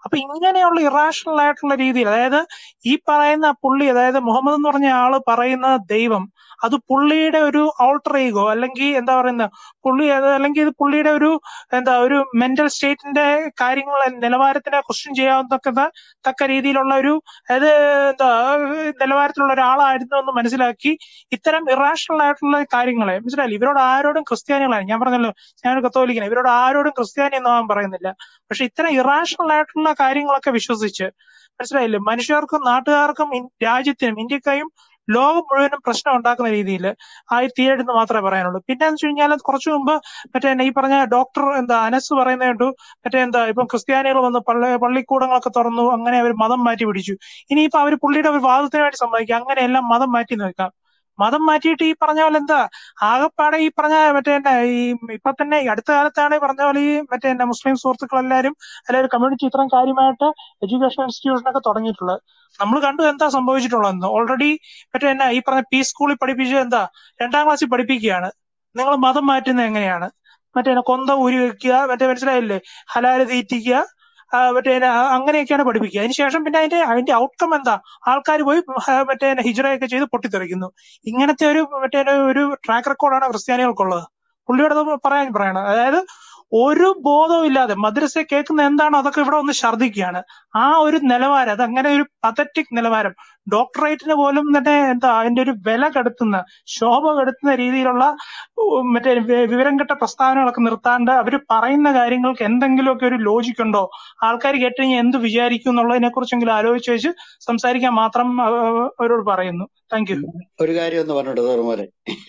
അപ്പൊ ഇങ്ങനെയുള്ള ഇറാഷണൽ ആയിട്ടുള്ള രീതിയിൽ അതായത് ഈ പറയുന്ന പുള്ളി അതായത് മുഹമ്മദ് എന്ന് പറഞ്ഞ ആള് പറയുന്ന ദൈവം അത് പുള്ളിയുടെ ഒരു ഓൾട്ടർ ഈഗോ അല്ലെങ്കിൽ എന്താ പറയുന്ന പുള്ളി അത് അല്ലെങ്കിൽ ഇത് പുള്ളിയുടെ ഒരു എന്താ ഒരു മെന്റൽ സ്റ്റേറ്റിന്റെ കാര്യങ്ങൾ നിലവാരത്തിനെ ക്വസ്റ്റ്യൻ ചെയ്യാവുന്ന തക്ക രീതിയിലുള്ള ഒരു അതായത് എന്താ നിലവാരത്തിലുള്ള ഒരാളായിരുന്നു എന്ന് മനസ്സിലാക്കി ഇത്തരം ഇറാഷണൽ ആയിട്ടുള്ള കാര്യങ്ങളെ മനസ്സിലായില്ല ഇവരോട് ആരോടും ക്രിസ്ത്യാനികളാണ് ഞാൻ പറഞ്ഞല്ലോ ഞാനൊരു കത്തോലിക്കന ഇവരോട് ആരോടും ക്രിസ്ത്യാനി എന്ന് ഞാൻ പറയുന്നില്ല പക്ഷെ ഇത്തരം ഇറാഷണൽ ആയിട്ടുള്ള കാര്യങ്ങളൊക്കെ വിശ്വസിച്ച് മനസ്സിലായില്ലേ മനുഷ്യർക്കും നാട്ടുകാർക്കും ഇൻ- രാജ്യത്തിനും ഇന്ത്യക്കായും ലോകം മുഴുവനും പ്രശ്നം ഉണ്ടാക്കുന്ന രീതിയിൽ ആയി തീരരുതെന്ന് മാത്രമേ പറയാനുള്ളൂ പിന്നെ എന്ന് വെച്ച് കഴിഞ്ഞാൽ കുറച്ചു മുമ്പ് മറ്റേ എന്നാ ഈ പറഞ്ഞ ഡോക്ടർ എന്താ അനസ് പറയുന്നത് കേട്ടു മറ്റേ എന്താ ഇപ്പം ക്രിസ്ത്യാനികൾ വന്ന് പള്ളി പള്ളിക്കൂടങ്ങളൊക്കെ തുറന്നു അങ്ങനെ അവർ മതം മാറ്റി പിടിച്ചു ഇനിയിപ്പോ അവർ പുള്ളിയുടെ ഒരു വാദത്തിന് വേണ്ടി സമ്മതിക്കുക അങ്ങനെയെല്ലാം മതം മാറ്റി നിൽക്കാം മതം മാറ്റിയിട്ട് ഈ പറഞ്ഞ പോലെ എന്താ ആകപ്പാടെ ഈ പറഞ്ഞ മറ്റേ എന്നാ ഈ ഇപ്പൊ തന്നെ ഈ അടുത്ത കാലത്താണ് ഈ പറഞ്ഞ പോലെ ഈ മറ്റേ എന്നാ മുസ്ലിം സുഹൃത്തുക്കളെല്ലാരും അല്ലെങ്കിൽ കമ്മ്യൂണിറ്റി ഇത്രയും കാര്യമായിട്ട് എഡ്യൂക്കേഷൻ ഇൻസ്റ്റിറ്റ്യൂഷൻ ഒക്കെ തുടങ്ങിയിട്ടുള്ളത് നമ്മൾ കണ്ടു എന്താ സംഭവിച്ചിട്ടുള്ളതെന്ന് ഓൾറെഡി മറ്റേ എന്നാ ഈ പറഞ്ഞ പി സ്കൂളിൽ പഠിപ്പിച്ചത് എന്താ രണ്ടാം ക്ലാസ്സിൽ പഠിപ്പിക്കുകയാണ് നിങ്ങൾ മതം മാറ്റുന്നത് എങ്ങനെയാണ് മറ്റേ എന്നാ കൊന്ത ഊരി വെക്കുക മറ്റേ മനസ്സിലായില്ലേ ഹലാല് തീറ്റിക്കുക ആ, മറ്റേ എന്നാ അങ്ങനെയൊക്കെയാണ് പഠിപ്പിക്കുക അതിനുശേഷം പിന്നെ അതിന്റെ അതിന്റെ ഔട്ട്കം എന്താ ആൾക്കാർ പോയി ഹ, മറ്റേ എന്നാ ഹിജ്റയൊക്കെ ചെയ്ത് പൊട്ടിത്തെറിക്കുന്നു ഇങ്ങനത്തെ ഒരു മറ്റേ എന്നാ ഒരു ട്രാക്ക് റെക്കോർഡാണ് ക്രിസ്ത്യാനികൾക്കുള്ളത് പുള്ളിയോട് അത് പറയാൻ പറയണം അതായത് ഒരു ബോധവും ഇല്ലാതെ മദ്രസ കേൾക്കുന്ന എന്താണോ അതൊക്കെ ഇവിടെ ഒന്ന് ഛർദ്ദിക്കുകയാണ് ആ ഒരു നിലവാരം അത് അങ്ങനെ ഒരു പതറ്റിക് നിലവാരം ഡോക്ടറേറ്റിന് പോലും തന്നെ എന്താ അതിന്റെ ഒരു വില കെടുത്തുന്ന ശോഭ കെടുത്തുന്ന രീതിയിലുള്ള ഉം, മറ്റേ വി- വിവരം കെട്ട പ്രസ്താവനകളൊക്കെ നിർത്താണ്ട് അവർ പറയുന്ന കാര്യങ്ങൾക്ക് എന്തെങ്കിലുമൊക്കെ ഒരു ലോജിക് ഉണ്ടോ ആൾക്കാർ കേട്ട് കഴിഞ്ഞാൽ എന്ത് വിചാരിക്കും എന്നുള്ളതിനെ കുറിച്ചെങ്കിലും ആലോചിച്ച് വെച്ച് സംസാരിക്കാൻ മാത്രം ആ, അവരോട് പറയുന്നു താങ്ക് യു ഒരു കാര്യം ഒന്ന് പറഞ്ഞിട്ട് തോറുമോനെ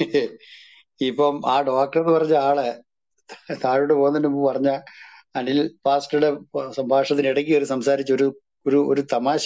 ഇപ്പം ആ ഡോക്ടർ എന്ന് പറഞ്ഞ ആള് താഴോട്ട് പോകുന്നതിന് മുമ്പ് പറഞ്ഞ അനിൽ പാസ്റ്ററുടെ സംഭാഷണത്തിനിടയ്ക്ക് ഒരു സംസാരിച്ച ഒരു ഒരു ഒരു തമാശ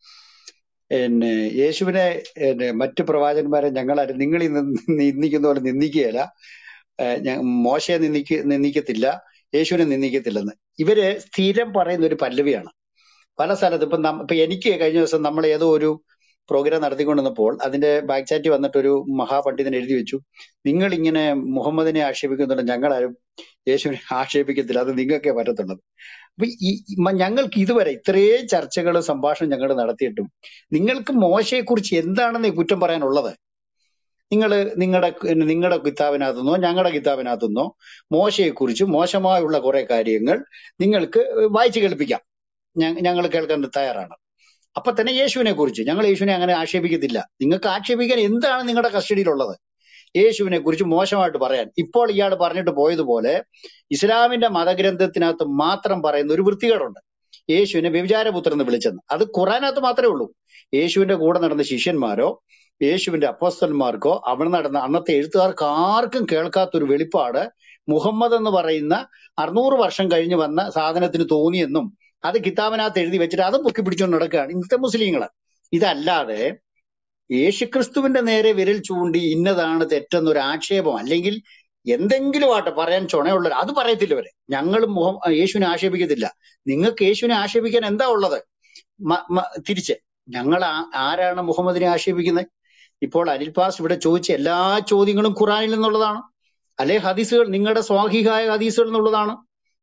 പിന്നെ യേശുവിനെ പിന്നെ മറ്റു പ്രവാചകന്മാരെ ഞങ്ങൾ ആരും നിങ്ങൾ ഈ നിന്ദ- നിന്ദിക്കുന്ന പോലെ നിന്ദിക്കുകയില്ല ഏഹ് ഞ- മോശയെ നിന്ദിക്ക നിന്ദിക്കത്തില്ല യേശുവിനെ നിന്ദിക്കത്തില്ലെന്ന് ഇവര് സ്ഥിരം പറയുന്ന ഒരു പല്ലവിയാണ് പല സ്ഥലത്തും ഇപ്പൊ നം- ഇപ്പൊ എനിക്ക് കഴിഞ്ഞ ദിവസം നമ്മൾ ഏതോ ഒരു പ്രോഗ്രാം നടത്തിക്കൊണ്ടിരുന്നപ്പോൾ അതിന്റെ ബാക്ക് ചാറ്റ് വന്നിട്ട് ഒരു മഹാപണ്ഡിതൻ എഴുതി വെച്ചു നിങ്ങൾ ഇങ്ങനെ മുഹമ്മദിനെ ആക്ഷേപിക്കുന്നുണ്ട് ഞങ്ങളാരും യേശുവിനെ ആക്ഷേപിക്കത്തില്ല അത് നിങ്ങൾക്കേ പറ്റത്തുള്ളത് അപ്പൊ ഈ ഈ മ- ഞങ്ങൾക്ക് ഇതുവരെ ഇത്രയും ചർച്ചകളും സംഭാഷണം ഞങ്ങൾ നടത്തിയിട്ടും നിങ്ങൾക്ക് മോശയെ കുറിച്ച് എന്താണെന്ന് ഈ കുറ്റം പറയാനുള്ളത് നിങ്ങൾ നിങ്ങളുടെ നിങ്ങളുടെ കിതാബിനകത്തുനിന്നോ ഞങ്ങളുടെ കിതാബിനകത്തുനിന്നോ മോശയെ കുറിച്ച് മോശമായുള്ള കുറെ കാര്യങ്ങൾ നിങ്ങൾക്ക് വായിച്ചു കേൾപ്പിക്കാം ഞങ്ങൾ കേൾക്കാൻ തയ്യാറാണ് അപ്പൊ തന്നെ യേശുവിനെ കുറിച്ച് ഞങ്ങൾ യേശുവിനെ അങ്ങനെ ആക്ഷേപിക്കത്തില്ല നിങ്ങൾക്ക് ആക്ഷേപിക്കാൻ എന്താണ് നിങ്ങളുടെ കസ്റ്റഡിയിലുള്ളത് യേശുവിനെ കുറിച്ച് മോശമായിട്ട് പറയാൻ ഇപ്പോൾ ഇയാൾ പറഞ്ഞിട്ട് പോയതുപോലെ ഇസ്ലാമിന്റെ മതഗ്രന്ഥത്തിനകത്ത് മാത്രം പറയുന്ന ഒരു വൃത്തികേടുണ്ട് യേശുവിനെ വ്യഭിചാരപുത്രൻ എന്ന് വിളിച്ചെന്ന് അത് ഖുറാനകത്ത് മാത്രമേ ഉള്ളൂ യേശുവിന്റെ കൂടെ നടന്ന ശിഷ്യന്മാരോ യേശുവിന്റെ അപ്പോസ്തന്മാർക്കോ അവിടെ നടന്ന അന്നത്തെ എഴുത്തുകാർക്ക് ആർക്കും കേൾക്കാത്തൊരു വെളിപ്പാട് മുഹമ്മദ് എന്ന് പറയുന്ന അറുന്നൂറ് വർഷം കഴിഞ്ഞ് വന്ന സാധനത്തിന് തോന്നിയെന്നും അത് കിതാബിനകത്ത് എഴുതി വെച്ചിട്ട് അത് പൊക്കി പിടിച്ചുകൊണ്ട് നടക്കുകയാണ് ഇന്നത്തെ മുസ്ലിങ്ങള് ഇതല്ലാതെ യേശുക്രിസ്തുവിന്റെ നേരെ വിരൽ ചൂണ്ടി ഇന്നതാണ് തെറ്റെന്നൊരു ആക്ഷേപം അല്ലെങ്കിൽ എന്തെങ്കിലും ആട്ടെ പറയാൻ ചുണയുള്ള അത് പറയത്തില്ല ഇവര് ഞങ്ങളും മുഹം യേശുവിനെ ആക്ഷേപിക്കത്തില്ല നിങ്ങൾക്ക് യേശുവിനെ ആക്ഷേപിക്കാൻ എന്താ ഉള്ളത് മ- മ- തിരിച്ച് ഞങ്ങൾ ആ- ആരാണ് മുഹമ്മദിനെ ആക്ഷേപിക്കുന്നത് ഇപ്പോൾ അനിൽ പാസ് ഇവിടെ ചോദിച്ച എല്ലാ ചോദ്യങ്ങളും ഖുറാനിൽ നിന്നുള്ളതാണ് അല്ലെ ഹദീസുകൾ നിങ്ങളുടെ സ്വാഹിഹായ ഹദീസുകൾ എന്നുള്ളതാണ്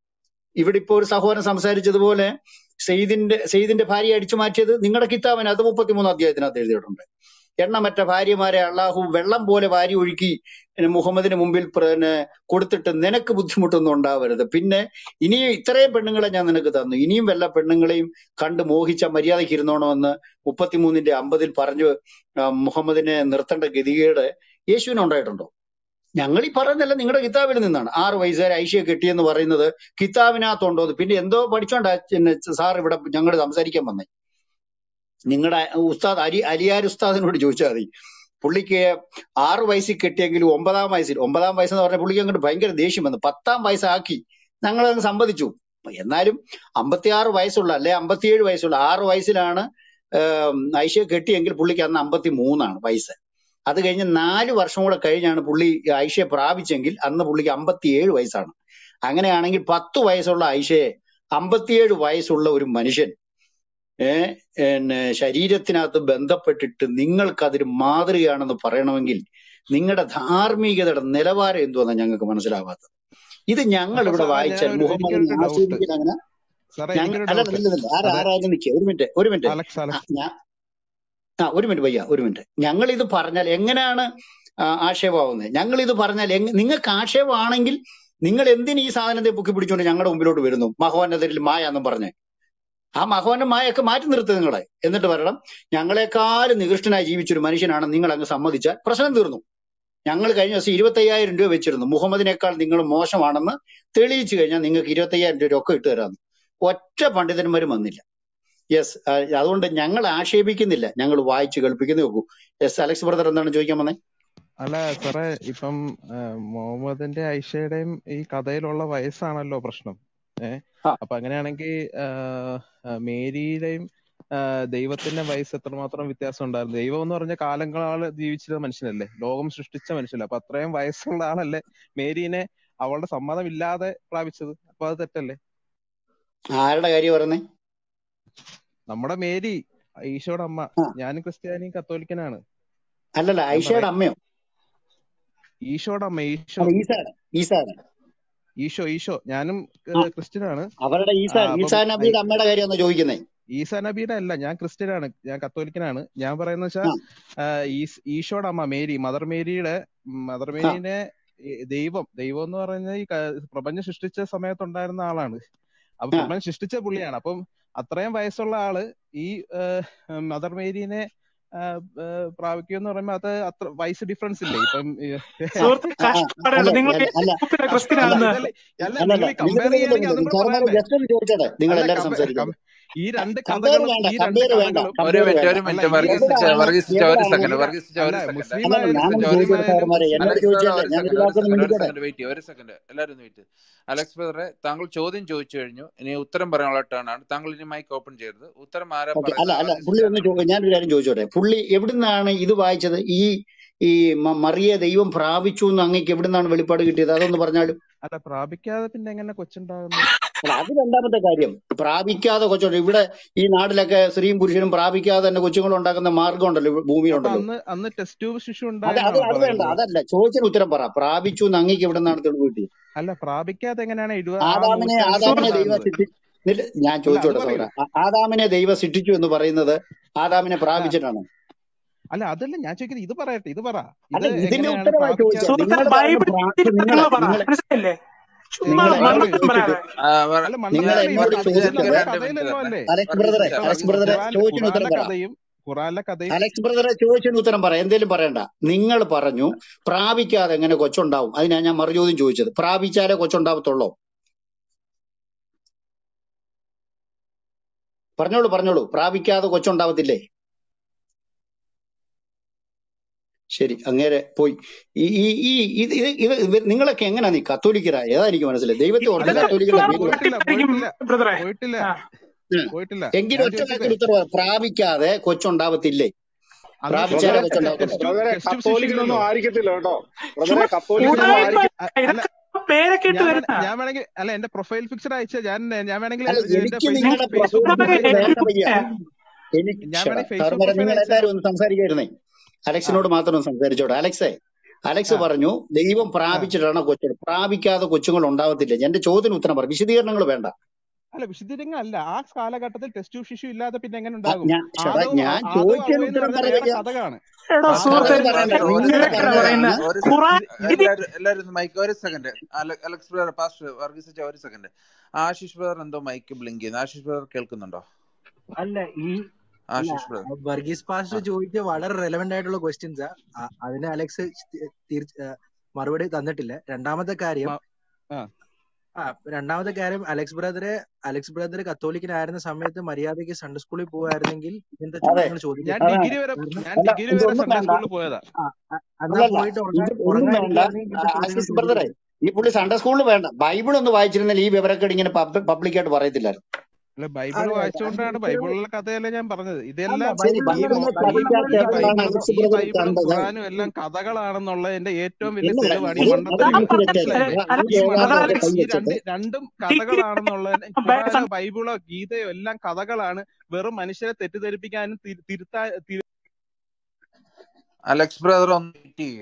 ഇവിടെ ഇപ്പോ ഒരു സഹോദരൻ സംസാരിച്ചതുപോലെ സെയ്ദിന്റെ സെയ്ദിന്റെ ഭാര്യയെ അടിച്ചു മാറ്റിയത് നിങ്ങളുടെ കിതാബിനകത്ത് മുപ്പത്തിമൂന്ന് അധ്യായത്തിനകത്ത് എഴുതിയിട്ടുണ്ട് എണ്ണമറ്റ ഭാര്യമാരെ അള്ളാഹു വെള്ളം പോലെ വാരി ഒഴുക്കി പിന്നെ മുഹമ്മദിന് മുമ്പിൽ പ്ര- പിന്നെ കൊടുത്തിട്ട് നിനക്ക് ബുദ്ധിമുട്ടൊന്നും ഉണ്ടാവരുത് പിന്നെ ഇനിയും ഇത്രയും പെണ്ണുങ്ങളെ ഞാൻ നിനക്ക് തന്നു ഇനിയും വല്ല പെണ്ണുങ്ങളെയും കണ്ട് മോഹിച്ച മര്യാദയ്ക്ക് ഇരുന്നോണമെന്ന് മുപ്പത്തിമൂന്നിന്റെ അമ്പതിൽ പറഞ്ഞു ആ, മുഹമ്മദിനെ നിർത്തേണ്ട ഗതികേട് യേശുവിന് ഉണ്ടായിട്ടുണ്ടോ ഞങ്ങൾ ഈ പറയുന്നതല്ല നിങ്ങളുടെ കിതാബിൽ നിന്നാണ് ആറ് വയസ്സുകാരെ ഐഷയെ കെട്ടിയെന്ന് പറയുന്നത് കിതാബിനകത്തുണ്ടോ എന്ന് പിന്നെ എന്തോ പഠിച്ചോണ്ടാ പിന്നെ സാർ ഇവിടെ ഞങ്ങൾ സംസാരിക്കാൻ വന്നേ നിങ്ങളുടെ ഉസ്താദ് അലി അലിയാർ ഉസ്താദിനോട് ചോദിച്ചാൽ മതി പുള്ളിക്ക് ആറ് വയസ്സിൽ കെട്ടിയെങ്കിലും ഒമ്പതാം വയസ്സിൽ ഒമ്പതാം വയസ്സെന്ന് പറഞ്ഞ പുള്ളിക്ക് അങ്ങോട്ട് ഭയങ്കര ദേഷ്യം വന്നു പത്താം വയസ്സാക്കി ഞങ്ങൾ അങ്ങ് സമ്മതിച്ചു എന്നാലും അമ്പത്തിയാറ് വയസ്സുള്ള അല്ലെ അമ്പത്തിയേഴ് വയസ്സുള്ള ആറ് വയസ്സിലാണ് ആം, ഐഷയെ കെട്ടിയെങ്കിൽ പുള്ളിക്ക് അന്ന് അമ്പത്തി മൂന്നാണ് വയസ്സ് അത് കഴിഞ്ഞ് നാല് വർഷം കൂടെ കഴിഞ്ഞാണ് പുള്ളി ഐഷയെ പ്രാപിച്ചെങ്കിൽ അന്ന് പുള്ളിക്ക് അമ്പത്തിയേഴ് വയസ്സാണ് അങ്ങനെയാണെങ്കിൽ പത്ത് വയസ്സുള്ള ഐഷയെ അമ്പത്തിയേഴ് വയസ്സുള്ള ഒരു മനുഷ്യൻ ഏഹ് പിന്നെ ശരീരത്തിനകത്ത് ബന്ധപ്പെട്ടിട്ട് നിങ്ങൾക്ക് അതൊരു മാതൃകയാണെന്ന് പറയണമെങ്കിൽ നിങ്ങളുടെ ധാർമ്മികതയുടെ നിലവാരം എന്തുവെന്നാണ് ഞങ്ങൾക്ക് മനസ്സിലാവാത്തത് ഇത് ഞങ്ങൾ അപ്പൊ ഇവിടെ സാറേ വായിച്ചാൽ ഞാനൊരു മുഹമ്മദിനെ എനിക്കൊരു ഡൗട്ട് ആക്ഷേപിക്കൽ അങ്ങനെ സാറേ ഞങ്ങൾ എനിക്കൊരു അല്ല ഡൗട്ട് നില്ല നില്ല ആരാ അതെ ആരായാലും നിൽക്കുക ഒരു മിനിറ്റ് ഒരു മിനിറ്റ് അലക്സ് ആ, അലക്സ് ഞാൻ ആ ഒരു മിനിറ്റ് ഭയ്യ ഒരു മിനിറ്റ് ഞങ്ങൾ ഇത് പറഞ്ഞാൽ എങ്ങനെയാണ് ആ, ആക്ഷേപമാവുന്നത് ഞങ്ങൾ ഇത് പറഞ്ഞാൽ എങ്- നിങ്ങൾക്ക് ആക്ഷേപമാണെങ്കിൽ നിങ്ങൾ എന്തിന് ഈ സാധനത്തെ പൊക്കി പിടിച്ചുകൊണ്ട് ഞങ്ങളുടെ മുമ്പിലോട്ട് വരുന്നു മഹോന്നതരിൽ മായ എന്നും പറഞ്ഞ് ആ മഹോന്ന മായൊക്കെ മാറ്റി നിർത്തുക നിങ്ങളെ എന്നിട്ട് പറയണം ഞങ്ങളെക്കാളും നികൃഷ്ടനായി ജീവിച്ചൊരു മനുഷ്യനാണ് നിങ്ങൾ അങ്ങ് സമ്മതിച്ചാൽ പ്രശ്നം തീർന്നു ഞങ്ങൾ കഴിഞ്ഞ ദിവസം ഇരുപത്തയ്യായിരം രൂപ വെച്ചിരുന്നു മുഹമ്മദിനേക്കാൾ നിങ്ങൾ മോശമാണെന്ന് തെളിയിച്ചു കഴിഞ്ഞാൽ നിങ്ങൾക്ക് ഇരുപത്തയ്യായിരം രൂപ ഒക്കെ ഇട്ട് തരാമെന്ന് ഒറ്റ പണ്ഡിതന്മാരും വന്നില്ല യെസ് അതുകൊണ്ട് ഞങ്ങൾ ആക്ഷേപിക്കുന്നില്ല ഞങ്ങൾ വായിച്ച് കേൾപ്പിക്കുന്നേ നോക്കൂ യെസ് അലക്സ് ബ്രദർ എന്താണ് ചോദിക്കാൻ വന്നേ അല്ല സാറേ ഇപ്പം ആ, മുഹമ്മദിന്റെ ഐഷയുടെയും ഈ കഥയിലുള്ള വയസ്സാണല്ലോ പ്രശ്നം ഏഹ് ആ അപ്പൊ അങ്ങനെയാണെങ്കിൽ മേരിയുടെയും ആ, ദൈവത്തിന്റെ വയസ്സ് എത്രമാത്രം വ്യത്യാസം ഉണ്ടായിരുന്നു ദൈവം എന്ന് പറഞ്ഞ കാലങ്ങളാൾ ജീവിച്ചിരുന്ന മനുഷ്യനല്ലേ ലോകം സൃഷ്ടിച്ച മനുഷ്യനല്ലേ അപ്പൊ അത്രയും വയസ്സുള്ള ആളല്ലേ മേരീനെ അവളുടെ സമ്മതം ഇല്ലാതെ പ്രാപിച്ചത് അപ്പൊ അത് തെറ്റല്ലേ ആരുടെ കാര്യം പറഞ്ഞേ നമ്മുടെ മേരി ഈശോയുടെ അമ്മ ആ ഞാനും ക്രിസ്ത്യാനിയും കത്തോലിക്കനാണ് അല്ലല്ല ഞാൻ ഐഷയുടെ പറയാം അമ്മയോ ഈശോയുടെ അമ്മ ഈശോ അല്ല ഈസാടെ ഈസാടെ ഈശോ ഈശോ ഞാനും ആ ഏഹ്, ക്രിസ്ത്യനാണ് അവരുടെ ആ, ഈസ അപ്പം ഈസാ ഐ- നബിയുടെ അമ്മയുടെ കാര്യമാണോ ചോദിക്കുന്നേ ഈസാ നബിയുടെ അല്ല ഞാൻ ക്രിസ്ത്യനാണ് ഞാൻ കത്തോലിക്കനാണ് ഞാൻ പറയുന്നത് ആ വെച്ചാൽ ഈശോയുടെ അമ്മ മേരി മദർ മേരിയുടെ മദർ ആ മേരിനെ ഈ ദൈവം ദൈവം എന്ന് പറയുന്നത് ഈ ക- പ്രപഞ്ചം സൃഷ്ടിച്ച സമയത്തുണ്ടായിരുന്ന ആളാണ് അപ്പൊ ആ പ്രപഞ്ചം സൃഷ്ടിച്ച പുള്ളിയാണ് അപ്പം അത്രയും വയസ്സുള്ള ആള് ഈ മദർ മേരിനെ പ്രാപിക്കുക എന്ന് പറയുമ്പോ അത് അത്ര വയസ്സ് ഡിഫറൻസ് ഇല്ലേ ഇപ്പം ഈ സുഹൃത്തെ ആ, ആ, കഷ്ടപ്പെടേണ്ട അല്ല നിങ്ങൾ അല്ല അല്ല ഗ്രൂപ്പിലെ കഷ്ട ക്രിസ്ത്യൻ അല്ല അല്ല ആകുന്ന ഇതല്ലേ അല്ല അല്ലല്ല നിങ്ങൾ ഈ നില്ല കമ്പയർ നില്ല ചെയ്യുകയാണെങ്കിൽ നില്ല അതും കൂടെ സാറന്മാരെ പറയണ്ടേ ജസ്റ്റ് ഒന്ന് ചോദിച്ചോട്ടെ നിങ്ങൾ അല്ല എല്ലാവരും കമ്പ സംസാരിച്ചോളൂ ഈ രണ്ട് കമ്പയർ കഥകളും വേണ്ട ഈ രണ്ട് കമ്പയർ വേണ്ട കഥകളും ഒരു കമ്പയർ മിനിറ്റ് വേണ്ട ഒരു അല്ല മിനിറ്റ് ഈ വർഗീസിച്ച രണ്ട് എവിടാണ് വർഗീസിച്ച ഒരു എവിടാണ് സെക്കൻഡ് ഈ ര- വർഗീസിച്ച അല്ല ഒരു സെക്കൻഡ് മുസ്ലിം അല്ലല്ല ആയാലും ഞാനൊന്ന് വർഗീസിച്ച ചോദിച്ചോട്ടെ ക്രിസ്ത്യൻ ഒരു സാറന്മാരെ ആയാലും എന്നോട് അലക്സ് ബ്രദർ ചോദിച്ചല്ലേ ഒരു ഞാൻ സെക്കൻഡ് ഒരു ഒരു വാക്കൊന്ന് സെക്കൻഡ് ഒരു മിണ്ടിക്കോട്ടെ സെക്കൻഡ് വെയിറ്റ് ഒരു സെക്കൻഡ് എല്ലാവരും ഒന്ന് വെയിറ്റ് അലക്സ് ബ്രദറെ താങ്കൾ ചോദ്യം ചോദിച്ചു കഴിഞ്ഞു ഇനി ഉത്തരം പറയാനുള്ള ടേൺ ആണ് താങ്കൾ ഇനി മൈക്ക് ഓപ്പൺ ചെയ്യരുത് ഉത്തരം ആരാ ഓക്കെ അല്ല പറയുന്നത് അല്ല വർഗീസിച്ച പുള്ളി ഒന്ന് ചോ- ഞാനൊരു കാര്യം ചോദിച്ചോട്ടെ പുള്ളി എവിടുന്നാണ് ഇത് വായിച്ചത് ഈ ഈ മ- മറിയെ ദൈവം പ്രാപിച്ചു എന്ന് അങ്ങേക്ക് എവിടുന്നാണ് വെളിപ്പാട് കിട്ടിയത് അതൊന്ന് പറഞ്ഞാലും അല്ല പ്രാപിക്കാതെ പിന്നെ എങ്ങനെ കൊച്ചുണ്ടാകുന്നു അല്ല അത് രണ്ടാമത്തെ കാര്യം പ്രാപിക്കാതെ കൊച്ചുണ്ട് ഇവിടെ ഈ നാട്ടിലൊക്കെ സ്ത്രീയും പുരുഷനും പ്രാപിക്കാതെ തന്നെ കൊച്ചുങ്ങൾ ഉണ്ടാക്കുന്ന മാർഗം ഉണ്ടല്ലോ അപ്പൊ ഭൂമിയിലുണ്ടല്ലോ അന്ന് അന്ന് ടെസ്റ്റ് ട്യൂബ് ശിശു അത് അത് ഉണ്ടായെന്നാണോ അത് വേണ്ട പറയുന്നത് അതല്ല ചോദിച്ചതിന് ഉത്തരം പറ പ്രാപിച്ചു എന്ന് അങ്ങേക്ക് എവിടുന്നാണ് തെളിവ് കിട്ടിയത് അല്ല പ്രാപിക്കാതെ എങ്ങനെയാണ് എഴുപത് ആ ആദാമിനെ നൂറ്റാണ്ടിൽ ആദാമിനെ ദൈവം ഉണ്ടാകുന്നത് സൃഷ്ടി നില്ല, ഞാൻ അല്ല അത് ചോദിച്ചോട്ടെ പറയൂ സൗര ആ- ആദാമിനെ ദൈവം സൃഷ്ടിച്ചു എന്ന് പറയുന്നത് ആദാമിനെ ആ പ്രാപിച്ചിട്ടാണ് അല്ല അതല്ല ഞാൻ ചോദിക്കുന്നത് ഇത് പറയട്ടെ ഇത് പറ അല്ല ഇത് ഇതിന്റെ എങ്ങനെയാണ് ഉത്തരവായി ചോദിച്ചത് പ്രാപിക്കാതെ സുഹൃത്തെ നിങ്ങൾ പറയുന്ന ബൈബിൾ പ്രാ- നിങ്ങൾ നിങ്ങളെ പറ നിങ്ങളെ മനസ്സിലായില്ലേ ചുമ്മാ നിങ്ങൾ ബൈബിൾ എന്നോട് മണ്ടത്തരം ചോദിച്ചിട്ട് പറയാതെ അല്ല നിങ്ങൾ നിങ്ങൾ മണ്ടത്തരല്ല എന്നോട് ഇത് വർഗീസിച്ച ഇത് ചോദിച്ചത് എനിക്ക് നമ്മുടെ രണ്ട് മിനിറ്റ് കഥയിലല്ലോ തരണേ അല്ലേ അലക്സ് ബ്രദറെ വർഗീസിച്ച അലക്സ് ഖുറാൻ ബ്രദറെ വർഗീസിച്ച ചോദിച്ചതിന് ഖുറാനിലെ ഉത്തരം പറ കഥയും ഖുറാനിലെ കഥയും അലക്സ് ബ്രദറെ ചോദിച്ചതിന് ഉത്തരം പറ എന്തേലും പറയണ്ട നിങ്ങൾ പറഞ്ഞു പ്രാപിക്കാതെ എങ്ങനെ കൊച്ചുണ്ടാവും അതിനാ ഞാൻ മറുചോദ്യം ചോദിച്ചത് പ്രാപിച്ചാലേ കൊച്ചുണ്ടാവത്തുള്ളൂ പറഞ്ഞോളൂ പറഞ്ഞോളൂ പ്രാപിക്കാതെ കൊച്ചുണ്ടാവത്തില്ലേ ശരി അങ്ങേരെ പോയി ഈ ഈ ഈ ഇത് ഇത് ഇത് ഇവ- നിങ്ങളൊക്കെ എങ്ങനെയാ നീ കത്തോലിക്കരാ ഏതാ എനിക്ക് മനസ്സിലായി ദൈവത്തെ ഓർത്ത് അല്ല കത്തോലിക്കല ബൈബിൾ പോയിട്ടില്ല പോയിട്ടില്ല ബ്രദറെ പോയിട്ടില്ല ആ ഉം. പോയിട്ടില്ല എങ്കിലും ഞാൻ ഒറ്റ ചോദിക്കട്ടെ വാക്കിൽ ഉത്തരവ് പ്രാപിക്കാതെ കൊച്ചുണ്ടാവത്തില്ലേ അന്ന് പ്രാപിച്ചാലേ ടെസ്റ്റ് കൊച്ചുണ്ടാവത്തുള്ളൂ ടെസ്റ്റ് ബ്രദറെ ടെസ്റ്റ് കത്തോലിക്കനൊന്നും ശിശുവില്ലല്ലോ ആയിരിക്കത്തില്ല കേട്ടോ ബ്രദറെ ചുമ്മാ കത്തോലിക്കനൊന്നും ഉടായ്പ ആയിരിക്കും അ- അല്ല ഇതൊക്കെ പേരൊക്കെ ഇട്ട് ഞാൻ വേണ- വരുന്ന ഞാൻ വേണമെങ്കിൽ അല്ല എന്റെ പ്രൊഫൈൽ പിക്ചർ അയച്ച ഞാൻ ഞാൻ വേണമെങ്കിൽ അല്ല എന്റെ എനിക്ക് ഫേസ്ബുക്ക് നിങ്ങളുടെ പ്രൊഫൈൽ ഫേസ്ബുക്ക് പിക്ചർ പ്രൊഫൈൽ വേണ്ട അയച്ചുതരാം വയ്യ എനിക്ക് ഞാൻ ശ്ശെ, വേണമെങ്കിൽ ഫേസ്ബുക്ക് സാറുമാരെ പ്രൊഫൈൽ നിങ്ങൾ അയച്ചുതരാം എല്ലാവരും ഒന്ന് സംസാരിക്കായിരുന്നേ ആ അലക്സിനോട് മാത്രം ഒന്ന് സംസാരിച്ചോട്ടെ അലക്സേ അലക്സ് ആ പറഞ്ഞു ദൈവം ആ പ്രാപിച്ചിട്ടാണ് കൊച്ചു പ്രാപിക്കാതെ കൊച്ചുങ്ങൾ ഉണ്ടാവത്തില്ല എന്റെ ചോദ്യത്തിന് ഉത്തരം പറ വിശദീകരണങ്ങൾ വേണ്ട അല്ല വിശദീകരണം അല്ല ആ കാലഘട്ടത്തിൽ ടെസ്റ്റ് ട്യൂബ് ശിശു ഇല്ലാതെ പിന്നെ എങ്ങനെ ആ, ഉണ്ടാകും ഞാൻ ചേട്ടാ ആദവും ഞാൻ അവ- ആദവും ചോദിച്ചതിന് അവയും എന്ന് ഉത്തരം പറഞ്ഞ പറ വേറെ വയ്യ കഥകളാണ് എടോ ആ ആദവും സുഹൃത്തെ കഥകൾ അവയും പറയണ്ട പാസ്റ്റർ ഒരു നിങ്ങൾ ഇതൊക്കെയാണ് സെക്കൻഡ് പറയുന്ന പറഞ്ഞതാണ് ഒരു ഖുറാൻ സെക്കൻഡ് ഇത് എല്ലാരും എല്ലാരും മൈക്ക് ഒരു സെക്കൻഡ് അലക്സ് ബ്രദർ പാസ്റ്റർ വർഗീസിച്ച ഒരു സെക്കൻഡ് ആശിഷ് ബ്രദർ എന്തോ മൈക്ക് ബ്ലിങ്ക് ചെയ്യുന്നു ആശിഷ് ബ്രദർ കേൾക്കുന്നുണ്ടോ അല്ല ഈ അല്ല ആശിഷ് ബ്രദർ വർഗീസ് ആ പാസ്റ്റർ ചോദിച്ച വളരെ റെലവെന്റ് ആയിട്ടുള്ള ക്വസ്റ്റ്യൻസാ അതിന് അലക്സ് തീർച്ച ആ, മറുപടി തന്നിട്ടില്ല രണ്ടാമത്തെ കാര്യം മ- ആ ആ രണ്ടാമത്തെ കാര്യം അലക്സ് ബ്രദറെ അലക്സ് ബ്രദർ കത്തോലിക്കനായിരുന്ന സമയത്ത് മര്യാദയ്ക്ക് സൺഡേ സ്കൂളിൽ പോകുമായിരുന്നെങ്കിൽ ഇങ്ങനത്തെ അതെ ചോദ്യങ്ങൾ ഞാൻ ചോദിക്കത്തില്ല അതാണ് ഡിഗ്രി വരെ കാരണം ഞാൻ അല്ല ഡിഗ്രി വരെ ഇതൊന്നും സൺഡേ വേണ്ട സ്കൂളിൽ പോയതാ ആ ആ- എന്നാ അല്ലല്ല പോയിട്ട് ഇത് ഉറങ്ങാൻ ഒന്നും വേണ്ട ഉറങ്ങാതിരിക്കുവായിരുന്നെങ്കിൽ ആ, ഇങ്ങനത്തെ ചോദ്യങ്ങൾ ആശിഷ് ബ്രദറെ ചോദിക്കത്തില്ല ഈ പുള്ളി സൺഡേ സ്കൂളിൽ വേണ്ട ബൈബിൾ ഒന്ന് വായിച്ചിരുന്നെങ്കിൽ ഈ വിവരക്കേട് ഇങ്ങനെ പബ്ലിക്കായിട്ട് പറയത്തില്ലായിരുന്നു അല്ല ബൈബിൾ അതെ അതെ അതിന് വായിച്ചുകൊണ്ടാണ് ഉത്തരവ് ബൈബിളിലെ കഥയല്ലേ ഞാൻ പറഞ്ഞത് അല്ല ഇതെല്ലാം ശരി ബൈബിൾ ഈ ബൈബിൾ മൊ- ബൈബിൾ ഈ നമ്മൾ ഈ പഠിക്കാത്തതാണ് എടുക്കുന്നത് ബൈബിളും അലക്സ് ഈ ബ്രദർ ബൈബിളും കണ്ടത് ഖുറാനും എല്ലാം കഥകളാണെന്നുള്ളതിന്റെ ഏറ്റവും വലിയ ഇല്ല തെളിവാണ് ഈ അത് അത് മണ്ടത്തരം ഞാൻ നിങ്ങൾക്ക് ഇവർക്ക് പറഞ്ഞത് തെറ്റായി മനസ്സിലായില്ലേ ആ അലക്സ് ഈ വേദാന്തമൊക്കെ ബ്രദർ മണ്ടത്തരം അലക്സ് ഈ കൈവച്ചിട്ട് രണ്ട് രണ്ടും ഡിഗ്രി കഥകളാണെന്നുള്ളതിന് ഖുറാനോ ബൈബിളോ ഗീതയോ എല്ലാം കഥകളാണ് വെറും മനുഷ്യരെ തെറ്റിദ്ധരിപ്പിക്കാനും തിരു- തിരുത്താ തിരു- അലക്സ് ബ്രദർ ഒന്ന് വെയിറ്റ് ചെയ്യൂ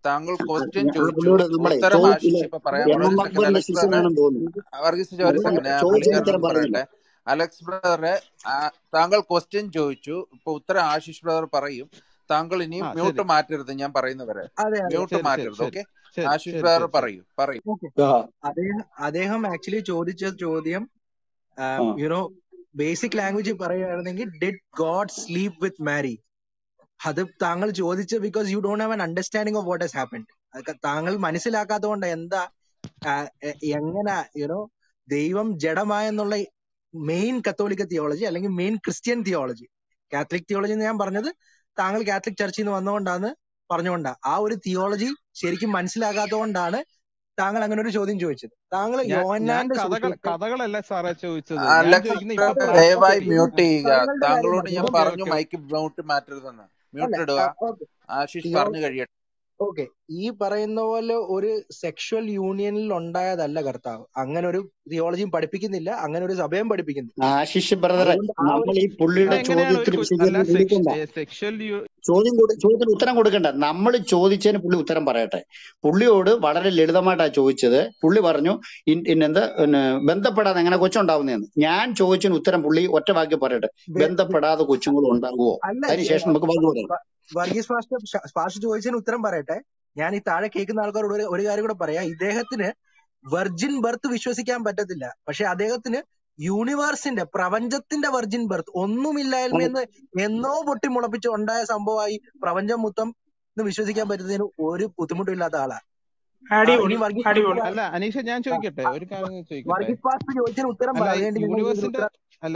താങ്കൾ ആ, ക്വസ്റ്റ്യൻ ഞാൻ- ആ ചോദിച്ചു പുള്ളിയോട് നമ്മളെ ഉത്തരം ചോദിച്ചില്ല ആശിഷ് ഇപ്പൊ പറയാൻ പോണ എം ഒരു എം സെക്കൻഡ് അക്ബറിന്റെ അലക്സ് ബ്രദറെ ശിഷ്യനാണെന്ന് തോന്നുന്നു വർഗീസ് ഒരു നിങ്ങൾ സെക്കൻഡ് ഞാൻ ചോദിച്ചതിന് ഉത്തരം പുള്ളിക്കാരനോട് പറഞ്ഞില്ല പറയട്ടെ അലക്സ് ബ്രദറെ ആ, താങ്കൾ ക്വസ്റ്റ്യൻ ചോദിച്ചു ഇപ്പൊ ഉത്തരം ആശിഷ് ബ്രദർ പറയും താങ്കൾ ഇനിയും ആ മ്യൂട്ട് ശരി മാറ്റരുത് ഞാൻ പറയുന്നവരെ അതെ അതെ മ്യൂട്ട് ശരി ശരി മാറ്റരുത് ശരി ഓക്കെ ശരി ആശിഷ് ശരി ബ്രദർ ശരി ശരി പറയൂ പറയൂ ഓക്കെ ആ അദ്ദേഹം അദ്ദേഹം ആക്ച്വലി ചോദിച്ച ചോദ്യം ആ യുനോ ബേസിക് ലാംഗ്വേജ് പറയുകയായിരുന്നെങ്കിൽ did God sleep with Mary അത് താങ്കൾ ചോദിച്ച because you don't have an understanding of what has happened താങ്കൾ മനസ്സിലാക്കാത്തതുകൊണ്ട് എന്താ ആ, എ- എങ്ങനെ യുനോ ദൈവം ജഡമായെന്നുള്ള മെയിൻ കത്തോലിക്ക തിയോളജി അല്ലെങ്കിൽ main Christian theology Catholic theology എന്ന് ഞാൻ പറഞ്ഞത് താങ്കൾ കാത്തലിക് ചർച്ചിൽ നിന്ന് വന്നുകൊണ്ടാണ് പറഞ്ഞുകൊണ്ടാ ആ ഒരു തിയോളജി ശരിക്കും മനസ്സിലാകാത്തതുകൊണ്ടാണ് താങ്കൾ അങ്ങനെ ഒരു ചോദ്യം ചോദിച്ചത് താങ്കൾ ഞാൻ ഞാൻ യോഹന്നാന്റെ കഥകൾ സുവിശേഷം കഥകളല്ല സാറേ ചോദിച്ചത് ഞാൻ അലക്സ് ചോദിക്കുന്ന ഇപ്പൊ ബ്രദർ അതെ ദയവായി പ്രാക്ടിക്കലി മ്യൂട്ട് ചെയ്യുക തിയോളജിയുടെ കാര്യം താങ്കളോട് ഞാൻ പറഞ്ഞു ഓക്കെ പറഞ്ഞു ഓക്കെ മൈക്ക് മ്യൂട്ട് മാറ്റരുതെന്ന് അല്ല മ്യൂട്ട് ഇടുക ഓക്കെ ആശിഷ് തിയോ പറഞ്ഞു കഴിയട്ടെ ഓക്കെ ഈ പറയുന്ന പോലെ ഒരു സെക്ഷൽ യൂണിയനിൽ ഉണ്ടായതല്ല കർത്താവ് അങ്ങനെ ഒരു തിയോളജിയും പഠിപ്പിക്കുന്നില്ല അങ്ങനെ ഒരു സഭയും പഠിപ്പിക്കുന്നില്ല ആശിഷ് ബ്രദറെ അതുകൊണ്ട് ആ ഒരു നമ്മൾ ഈ പുള്ളിയുടെ അതെങ്ങനെയാണ് ഒരു ചോദ്യത്തിന് കൊ- അല്ല വിശദീകരണം കൊടുക്കണ്ട സെക്ഷൽ ചോദ്യം കൊടു ചോദ്യത്തിന് ഉത്തരം കൊടുക്കണ്ട നമ്മൾ ചോദിച്ചതിന് പുള്ളി ഉത്തരം പറയട്ടെ പുള്ളിയോട് വളരെ ലളിതമായിട്ടാ ചോദിച്ചത് പുള്ളി പറഞ്ഞു ഇൻ- ഇന്നെന്ത് പിന്നെ ബന്ധപ്പെടാതെ എങ്ങനെ കൊച്ചുണ്ടാവുന്നതെന്ന് ഞാൻ ചോദിച്ചതിന് ഉത്തരം പുള്ളി ഒറ്റ വാക്യം പറയട്ടെ വെ- വെ- ബന്ധപ്പെടാതെ കൊച്ചുങ്ങൾ ഉണ്ടാകുമോ അല്ല അതിനുശേഷം നമുക്ക് ബാക്കി പറയാം വ- വർഗീസ് ഫാസ്റ്റ് ഫാസ്റ്റ് ചോദിച്ചതിന് ഉത്തരം പറയട്ടെ ഞാൻ ഈ താഴെ കേൾക്കുന്ന ആൾക്കാരോട് ഒരു ഒരു കാര്യം കൂടെ പറയാം ഇദ്ദേഹത്തിന് വെർജിൻ ബർത്ത് വിശ്വസിക്കാൻ പറ്റത്തില്ല പക്ഷെ അദ്ദേഹത്തിന് യൂണിവേഴ്സിന്റെ പ്രപഞ്ചത്തിന്റെ വെർജിൻ ബർത്ത് ഒന്നുമില്ലായ്മയെന്ന് എന്നോ പൊട്ടി മുളപ്പിച്ച് ഉണ്ടായ സംഭവമായി പ്രപഞ്ചം മൊത്തം എന്ന് വിശ്വസിക്കാൻ പറ്റുന്നതിന് ഒരു ബുദ്ധിമുട്ടും ഇല്ലാത്ത ആളാ ആ, അടിപൊളി ഇനി വർഗീസ് അടിപൊളി ഫാസ്റ്റ് അല്ല അനീഷ ഞാൻ ആ, ചോദിക്കട്ടെ ആ, ഒരു കാര്യം ഞാൻ ചോദിക്കട്ടെ വർഗീസ് ഫാസ്റ്റ് ചോദിച്ചതിന് ഉത്തരം അല്ല പറ അതുകഴിഞ്ഞ് നിങ്ങൾ ഇതിന് യൂണിവേഴ്സിന്റെ ഉത്തരം അല്ല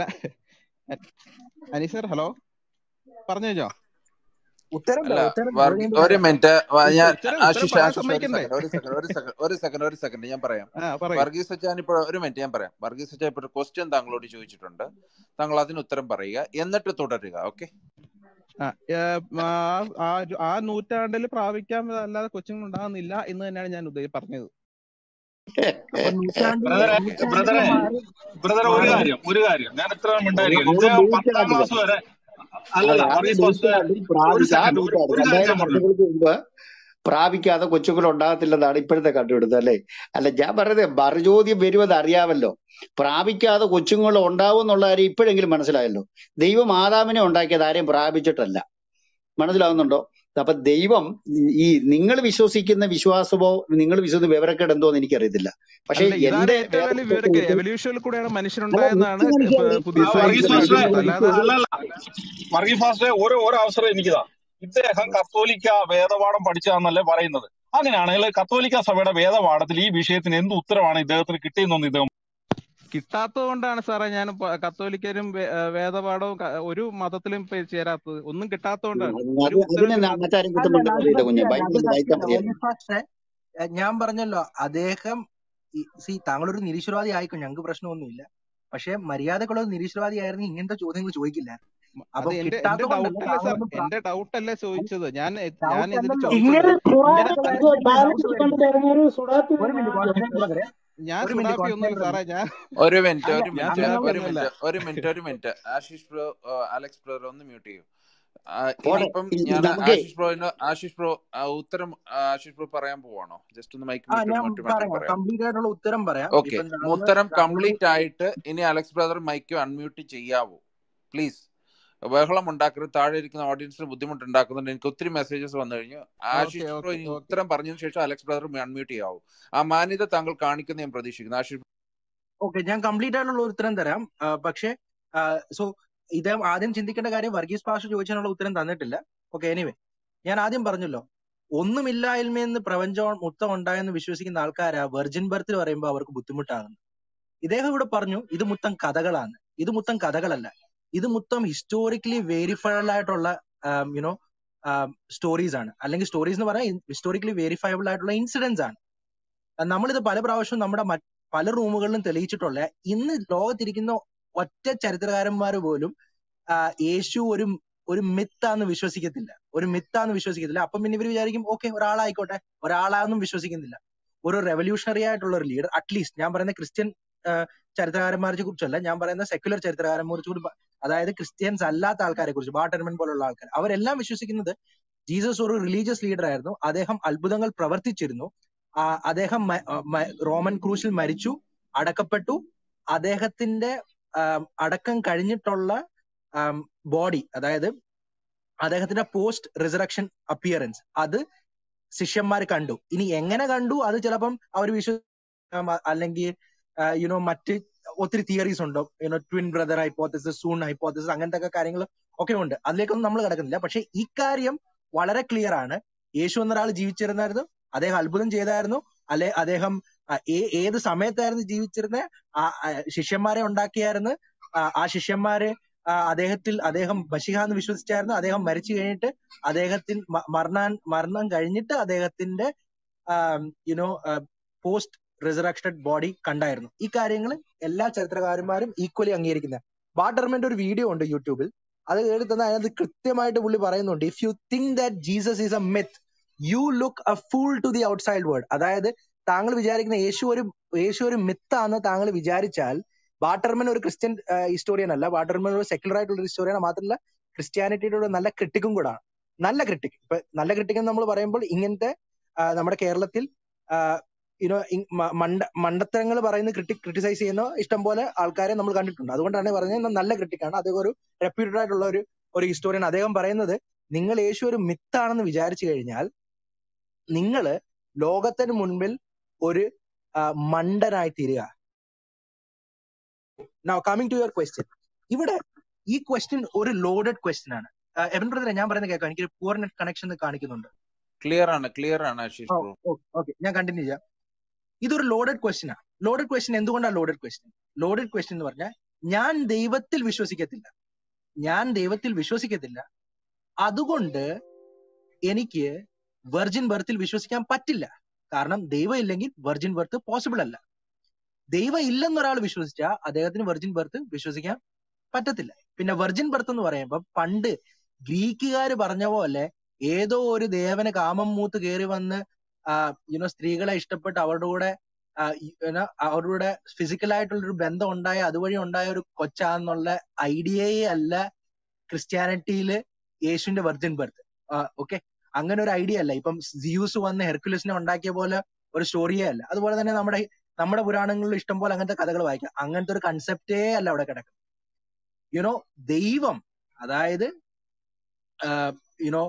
അനീഷ് സാർ ഹലോ പറഞ്ഞു കഴിഞ്ഞോ ഉത്തരം അല്ല പറ ഉത്തരം അത് വർഗി കഴിഞ്ഞിട്ട് ഒരു പറയാം മിനിറ്റ് ഉത്ത- ഞാൻ ഉത്തരം ഉത്തരം ആശിഷ് പറയാൻ ആശിഷ് ഒരു സമ്മതിക്കണ്ടേ സെക്കൻഡ് ഒരു സെക്കൻഡ് ഒരു സെക്കൻഡ് ഒരു സെക്കൻഡ് ഒരു സെക്കൻഡ് ഞാൻ പറയാം ആ പറയൂ വർഗീസ് അച്ചാൻ ഇപ്പോൾ ഒരു മിനിറ്റ് ഞാൻ പറയാം വർഗീസ് അച്ചാൻ ഇപ്പോൾ ഒരു ക്വസ്റ്റ്യൻ താങ്കളോട് ചോദിച്ചിട്ടുണ്ട് താങ്കൾ അതിന് ഉത്തരം പറയുക എന്നിട്ട് തുടരുക ഓക്കെ ആ, ഏ, ആ ആ ഒരു- ആ നൂറ്റാണ്ടിൽ പ്രാപിക്കാൻ അല്ലാതെ കൊച്ചുങ്ങൾ ഉണ്ടാകുന്നില്ല എന്ന് തന്നെയാണ് ഞാൻ ഉദ്ദേശിച്ചത് പറഞ്ഞത് അപ്പൊ നൂറ്റാണ്ടിൽ ബ്രദറെ നൂറ്റാണ്ടിൽ ബ്രദറെ മാറി ബ്രദറെ ഒരു മാറി കാര്യം ഒരു കാര്യം ഞാൻ ഇത്ര അത് മിണ്ടായിരിക്കും അത് ഇദ്ദേഹം പത്താം നൂറ്റാണ്ടില് ക്ലാസ് വരെ അതെ അല്ലല്ല അത് വർഗീസ് ഫാസ്റ്റ് നൂറ്റാണ്ടിൽ ഒരു പ്രാപിച്ച ആ സെക്കൻഡ് ഒരു നൂറ്റാണ്ട് ഒരു കാര്യം രണ്ടായിരം ഞാൻ പറഞ്ഞു വർഷങ്ങൾക്ക് മുമ്പ് പ്രാപിക്കാതെ കൊച്ചുങ്ങൾ ഉണ്ടാകത്തില്ലെന്നാണ് ഇപ്പോഴത്തെ കണ്ടുപിടുത്തം അല്ലേ അല്ല ഞാൻ പറയുന്നത് മറുചോദ്യം വരുമെന്ന് അറിയാമല്ലോ പ്രാപിക്കാതെ കൊച്ചുങ്ങൾ ഉണ്ടാവും എന്നുള്ള കാര്യം ഇപ്പോഴെങ്കിലും മനസ്സിലായല്ലോ ദൈവം ആദാമിനെ ഉണ്ടാക്കിയത് ആരെയും പ്രാപിച്ചിട്ടല്ല മനസ്സിലാവുന്നുണ്ടോ അപ്പൊ ദൈവം ഈ നിങ്ങൾ വിശ്വസിക്കുന്ന വിശ്വാസമോ നിങ്ങൾ വിശ്വസിക്കുന്ന വിവരക്കേട് എന്തോ എന്ന് എനിക്കറിയത്തില്ല പക്ഷെ അല്ല ഇതാണ് എന്റെ ഏറ്റവും വലിയ വേദപുസ്തകത്തിൽ വിവരക്കേട് വെച്ച് എവല്യൂഷനിൽ കൂടെയാണ് അല്ല മനുഷ്യനുണ്ടായെന്നാണ് മിക്ക മനുഷ്യരുടെ പുതിയ ആ മിക്ക വർഗീസ് സയൻസിന്റെ ഫാസ്റ്റ് മനുഷ്യരുടെ കണ്ടുപിടുത്തം അല്ലാതെ അല്ലല്ല വർഗീസ് ഫാസ്റ്റ് ഒരു ഒരു അവസരം എനിക്കിതാ ഇദ്ദേഹം കത്തോലിക്ക വേദപാഠം പഠിച്ചതാണെന്നല്ലേ പറയുന്നത് അങ്ങനെയാണെങ്കിൽ കത്തോലിക്ക സഭയുടെ വേദപാഠത്തിൽ ഈ വിഷയത്തിന് എന്ത് ഉത്തരവാണ് ഇദ്ദേഹത്തിന് കിട്ടിയെന്നൊന്ന് ഇദ്ദേഹം കിട്ടാത്തത് കൊണ്ടാണ് സാറേ ഞാൻ പ- കത്തോലിക്കരും വേ- ഏ, വേദപാഠവും ക- ഒരു മതത്തിലും ഇപ്പൊ ചേരാത്തത് ഒന്നും കിട്ടാത്തത് കൊണ്ടാണ് ഒരു അത് അതിന് ഉത്തരം ന- കിട്ടാത്ത മറ്റാരും അല്ല കുറ്റം അല്ല പറഞ്ഞിട്ട് അത് കാര്യമില്ല കുഞ്ഞെ സത്യമല്ല അത് ബൈബിളിൽ വായിച്ചാൽ സത്യമല്ല മതിയല്ലോ വർഗീസ് ഫാസ്റ്റേ എഹ് ഞാൻ പറഞ്ഞല്ലോ അദ്ദേഹം സി താങ്കളൊരു നിരീശ്വരവാദി ആയിക്കോ ഞങ്ങൾക്ക് പ്രശ്നമൊന്നുമില്ല പക്ഷെ മര്യാദക്കുള്ള ഒരു നിരീശ്വരവാദി ആയിരുന്നെങ്കിൽ ഇങ്ങനത്തെ ചോദ്യങ്ങൾ ചോദിക്കില്ല മ- അത് അപ്പം എന്റെ എന്റെ കിട്ടാത്തത് കൊണ്ടല്ല ഡൗട്ടല്ലേ സാർ താങ്കളൊന്ന് പ്ര- എന്റെ ഡൗട്ടല്ലേ ചോദിച്ചത് ഞാൻ ഞാൻ ഡൗട്ട് ഇതിൽ അല്ലല്ലോ ഇങ്ങനെ ചോദിച്ചത് ഖുറാൻ ഞാൻ ഇങ്ങനത്തെ ഇത് കാര്യത്തിലല്ലേ ബാലൻസ് ഡൗട്ട് ചെയ്തുകൊണ്ട് വരുന്നത് തരുന്ന ഒരു സുഡാപ്പി ഒരു മിനിറ്റ് കോൺസ്റ്റന്റ് ബ്രദറെ ഞാൻ ഒരു മിനിറ്റ് സുഡാപ്പി ഒന്നുമല്ല കോൺസ്റ്റന്റ് സാറേ ഞാൻ ഒരു മിനിറ്റ് അല്ല ഒരു ഞാൻ മിനിറ്റ് അങ്ങനെയുള്ള ഒരു സുഡാപ്പി ഒന്നുമല്ല മിനിറ്റ് ഒരു മിനിറ്റ് ഒരു minute Ashish bro Alex bro ഒന്ന് മ്യൂട്ട് ചെയ്യൂ ആ, പോട്ടെ ഇനിയിപ്പം ഈ- ഈ ഞാൻ നമുക്കേ ആശിഷ് ബ്രോയിന് ആശിഷ് ബ്രോ ആ, ഉത്തരം ആ, ആശിഷ് ബ്രോ പറയാൻ പോവാണോ ജസ്റ്റ് ഒന്ന് മൈക്ക് ആ മ്യൂട്ട് ഞാൻ മ്യൂട്ട് മാറ്റാൻ പറയാം പറയാം കംപ്ലീറ്റ് ആയിട്ടുള്ള ഉത്തരം പറയാം ഓക്കെ ഇപ്പം താങ്കൾ ഉത്തരം താങ്കൾ കംപ്ലീറ്റ് ആയിട്ട് ഇനി അലക്സ് ബ്രദർ മൈക്ക് അൺമ്യൂട്ട് ചെയ്യാവൂ പ്ലീസ് ബഹളം ഉണ്ടാക്കരുത് താഴെ ഇരിക്കുന്ന ഓഡിയൻസിന് ബുദ്ധിമുട്ടുണ്ടാക്കുന്നുണ്ട് എനിക്ക് ഒത്തിരി മെസ്സേജസ് വന്നു കഴിഞ്ഞു ഓക്കെ ആശിഷ് ബ്രോ ഓക്കെ ഇനി ഓക്കെ ഉത്തരം പറഞ്ഞതിന് ശേഷം അലക്സ് ബ്രദർ അൺമ്യൂട്ട് ചെയ്യാവൂ ആ മാന്യത താങ്കൾ കാണിക്കുന്ന ഞാൻ പ്രതീക്ഷിക്കുന്നു ആശിഷ് ഓക്കെ ഞാൻ കംപ്ലീറ്റ് ആയിട്ടുള്ള ഒരു ഉത്തരം തരാം ആ, പക്ഷേ സോ ഇത് ആദ്യം ചിന്തിക്കേണ്ട കാര്യം വർഗീസ് പാഷ ചോദിച്ചതിനുള്ള ഉത്തരം തന്നിട്ടില്ല ഓക്കെ എനിവേ ഞാൻ ആദ്യം പറഞ്ഞല്ലോ ഒന്നുമില്ലായ്മയെന്ന് പ്രപഞ്ചം മൊത്തം ഉണ്ടായെന്ന് വിശ്വസിക്കുന്ന ആൾക്കാരാ വെർജിൻ ബർത്തിൽ പറയുമ്പോൾ അവർക്ക് ബുദ്ധിമുട്ടാകുന്നു ഇദ്ദേഹം ഇവിടെ പറഞ്ഞു ഇത് മൊത്തം കഥകളാണ് ഇത് മൊത്തം കഥകളല്ല ഇത് മൊത്തം ഹിസ്റ്റോറിക്കലി വെരിഫൈഡ് ആയിട്ടുള്ള യുനോ സ്റ്റോറീസ് ആണ് അല്ലെങ്കിൽ സ്റ്റോറീസ് എന്ന് പറയാൻ ഹിസ്റ്റോറിക്കലി വെരിഫയബിൾ ആയിട്ടുള്ള ഇൻസിഡൻസ് ആണ് നമ്മളിത് പല പ്രാവശ്യവും നമ്മുടെ മറ്റ് പല റൂമുകളിലും തെളിയിച്ചിട്ടുള്ള ഇന്ന് ലോകത്തിരിക്കുന്ന ഒറ്റ ചരിത്രകാരന്മാർ പോലും ആ, യേശു ഒരു ഒരു മിത്താന്ന് വിശ്വസിക്കത്തില്ല ഒരു മിത്താന്ന് വിശ്വസിക്കത്തില്ല അപ്പം പിന്നെ ഇവർ വിചാരിക്കും ഓക്കെ ഒരാളായിക്കോട്ടെ ഒരാളാന്നും വിശ്വസിക്കുന്നില്ല ഒരു റെവല്യൂഷണറി ആയിട്ടുള്ള ഒരു ലീഡർ അറ്റ്ലീസ്റ്റ് ഞാൻ പറയുന്ന ക്രിസ്ത്യൻ ആ, ചരിത്രകാരന്മാരെ കുറിച്ചല്ല ഞാൻ പറയുന്ന സെക്യുലർ ചരിത്രകാരന്മാരെ കുറിച്ച് കൂടി പ- അതായത് ക്രിസ്ത്യൻസ് അല്ലാത്ത ആൾക്കാരെ കുറിച്ച് ബാട്ടർമൻ പോലുള്ള ആൾക്കാർ അവരെല്ലാം വിശ്വസിക്കുന്നത് ജീസസ് ഒരു റിലീജിയസ് ലീഡർ ആയിരുന്നു അദ്ദേഹം അത്ഭുതങ്ങൾ പ്രവർത്തിച്ചിരുന്നു ആ, അദ്ദേഹം മ- ആ, മ- റോമൻ ക്രൂശിൽ മരിച്ചു അടക്കപ്പെട്ടു അദ്ദേഹത്തിന്റെ ആം, അടക്കം കഴിഞ്ഞിട്ടുള്ള ബോഡി അതായത് അദ്ദേഹത്തിന്റെ പോസ്റ്റ് റിസറക്ഷൻ അപ്പിയറൻസ് അത് ശിഷ്യന്മാർ കണ്ടു ഇനി എങ്ങനെ കണ്ടു അത് ചിലപ്പം അവർ വിശ്വസിക്കാം അ- അല്ലെങ്കിൽ യുനോ മറ്റ് ഒത്തിരി തിയറീസ് ഉണ്ട് you know twin brother hypothesis swoon hypothesis അങ്ങനത്തെ ഒക്കെ കാര്യങ്ങൾ ഒക്കെ ഉണ്ട് അതിലേക്കൊന്നും നമ്മൾ കിടക്കുന്നില്ല പക്ഷെ ഇക്കാര്യം വളരെ ക്ലിയർ ആണ് യേശു എന്നൊരാൾ ജീവിച്ചിരുന്നായിരുന്നു അദ്ദേഹം അത്ഭുതം ചെയ്തായിരുന്നു അല്ലെ അദ്ദേഹം ആ, ഏ- ഏത് സമയത്തായിരുന്നു ജീവിച്ചിരുന്നത് ആ ആ, ശിഷ്യന്മാരെ ഉണ്ടാക്കിയായിരുന്നു ആ ആ ശിഷ്യന്മാരെ ആ, അദ്ദേഹത്തിൽ അദ്ദേഹം ബഷിഹ എന്ന് വിശ്വസിച്ചായിരുന്നു അദ്ദേഹം മരിച്ചു കഴിഞ്ഞിട്ട് അദ്ദേഹത്തിൽ മ- മരണാൻ മരണം കഴിഞ്ഞിട്ട് അദ്ദേഹത്തിന്റെ യുനോ പോസ്റ്റ് റിസറക്റ്റഡ് ബോഡി കണ്ടായിരുന്നു ഈ കാര്യങ്ങൾ എല്ലാ ചരിത്രകാരന്മാരും ഈക്വലി അംഗീകരിക്കുന്നത് വാട്ടർമെന്റ് ഒരു വീഡിയോ ഉണ്ട് യൂട്യൂബിൽ അത് കേട്ട് തന്നെ അതിനകത്ത് കൃത്യമായിട്ട് പുള്ളി പറയുന്നുണ്ട് if you think that Jesus is a myth you look a fool to the outside world അതായത് താങ്കൾ വിചാരിക്കുന്ന യേശു ഒരു യേശു ഒരു മിത്താന്ന് താങ്കൾ വിചാരിച്ചാൽ വാട്ടർമൻ ഒരു ക്രിസ്ത്യൻ ഹിസ്റ്റോറിയൻ അല്ല വാട്ടർമൻ ഒരു സെക്യുലർ ആയിട്ടുള്ള ഹിസ്റ്റോറിയൻ മാത്രമല്ല ക്രിസ്ത്യാനിറ്റിയുടെ ഒരു നല്ല ക്രിട്ടിക്കും കൂടാണ് നല്ല ക്രിട്ടിക് ഇപ്പൊ നല്ല ക്രിട്ടിക് എന്ന് നമ്മൾ പറയുമ്പോൾ ഇങ്ങനത്തെ ആ, നമ്മുടെ കേരളത്തിൽ യുനോ മണ്ട മണ്ടത്തരങ്ങൾ പറയുന്ന ക്രിട്ടിക് ക്രിട്ടിസൈസ് ചെയ്യുന്ന ഇഷ്ടം പോലെ ആൾക്കാരെ നമ്മൾ കണ്ടിട്ടുണ്ട് അതുകൊണ്ടാണ് പറഞ്ഞത് നല്ല ക്രിട്ടിക്കാണ് അദ്ദേഹം ഒരു റെപ്യൂട്ടഡ് ആയിട്ടുള്ള ഒരു ഒരു ഹിസ്റ്റോറിയൻ അദ്ദേഹം പറയുന്നത് നിങ്ങൾ യേശു ഒരു മിത്താണെന്ന് വിചാരിച്ചു കഴിഞ്ഞാൽ നിങ്ങൾ ലോകത്തിന് മുൻപിൽ ഒരു ആ, മണ്ടനായി തീരുക now coming to your question ഇവിടെ ഈ ക്വസ്റ്റ്യൻ ഒരു ലോഡഡ് ക്വസ്റ്റ്യൻ ആണ് എവൻ ബ്രദറെ ഞാൻ പറയുന്നത് കേൾക്കാം എനിക്ക് പൂർ നെറ്റ് കണക്ഷൻ കാണിക്കുന്നുണ്ട് ക്ലിയർ ആണ് ക്ലിയർ ആണ് ആശിഷ് ബ്രോ ഓക്കെ ഞാൻ കണ്ടിന്യൂ ചെയ്യാം ഇതൊരു ലോഡഡ് ക്വസ്റ്റ്യൻ ആണ് ലോഡഡ് ക്വസ്റ്റ്യൻ എന്തുകൊണ്ടാണ് ലോഡഡ് ക്വസ്റ്റ്യൻ ലോഡഡ് ക്വസ്റ്റ്യൻ എന്ന് പറഞ്ഞാൽ ഞാൻ ദൈവത്തിൽ വിശ്വസിക്കത്തില്ല ഞാൻ ദൈവത്തിൽ വിശ്വസിക്കത്തില്ല അതുകൊണ്ട് എനിക്ക് വെർജിൻ ബർത്തിൽ വിശ്വസിക്കാൻ പറ്റില്ല കാരണം ദൈവം ഇല്ലെങ്കിൽ വെർജിൻ ബർത്ത് പോസിബിൾ അല്ല ദൈവം ഇല്ലെന്നൊരാൾ വിശ്വസിച്ചാൽ അദ്ദേഹത്തിന് വെർജിൻ ബർത്ത് വിശ്വസിക്കാൻ പറ്റത്തില്ല പിന്നെ വെർജിൻ ബർത്ത് എന്ന് പറയുമ്പോൾ പണ്ട് ഗ്രീക്കുകാർ പറഞ്ഞ പോലെ ഏതോ ഒരു ദേവന് കാമം മൂത്ത് കയറി വന്ന് യുനോ സ്ത്രീകളെ ഇഷ്ടപ്പെട്ട് അവരുടെ കൂടെ ആ, യുനോ അവരുടെ കൂടെ ഫിസിക്കൽ ആയിട്ടുള്ള ഒരു ബന്ധം ഉണ്ടായ അതുവഴി ഉണ്ടായ ഒരു കൊച്ചാന്നുള്ള ഐഡിയയെ അല്ല ക്രിസ്ത്യാനിറ്റിയിൽ യേശുവിന്റെ വെർജിൻ ബർത്ത് ഓക്കെ അങ്ങനെ ഒരു ഐഡിയ അല്ല ഇപ്പം സിയൂസ് വന്ന് ഹെർക്കുലസിനെ ഉണ്ടാക്കിയ പോലെ ഒരു സ്റ്റോറിയേ അല്ല അതുപോലെ തന്നെ നമ്മുടെ നമ്മുടെ പുരാണങ്ങളിൽ ഇഷ്ടം പോലെ അങ്ങനത്തെ കഥകൾ വായിക്കാം അങ്ങനത്തെ ഒരു കൺസെപ്റ്റേ അല്ല അവിടെ കിടക്കുന്നത് യുനോ ദൈവം അതായത് you know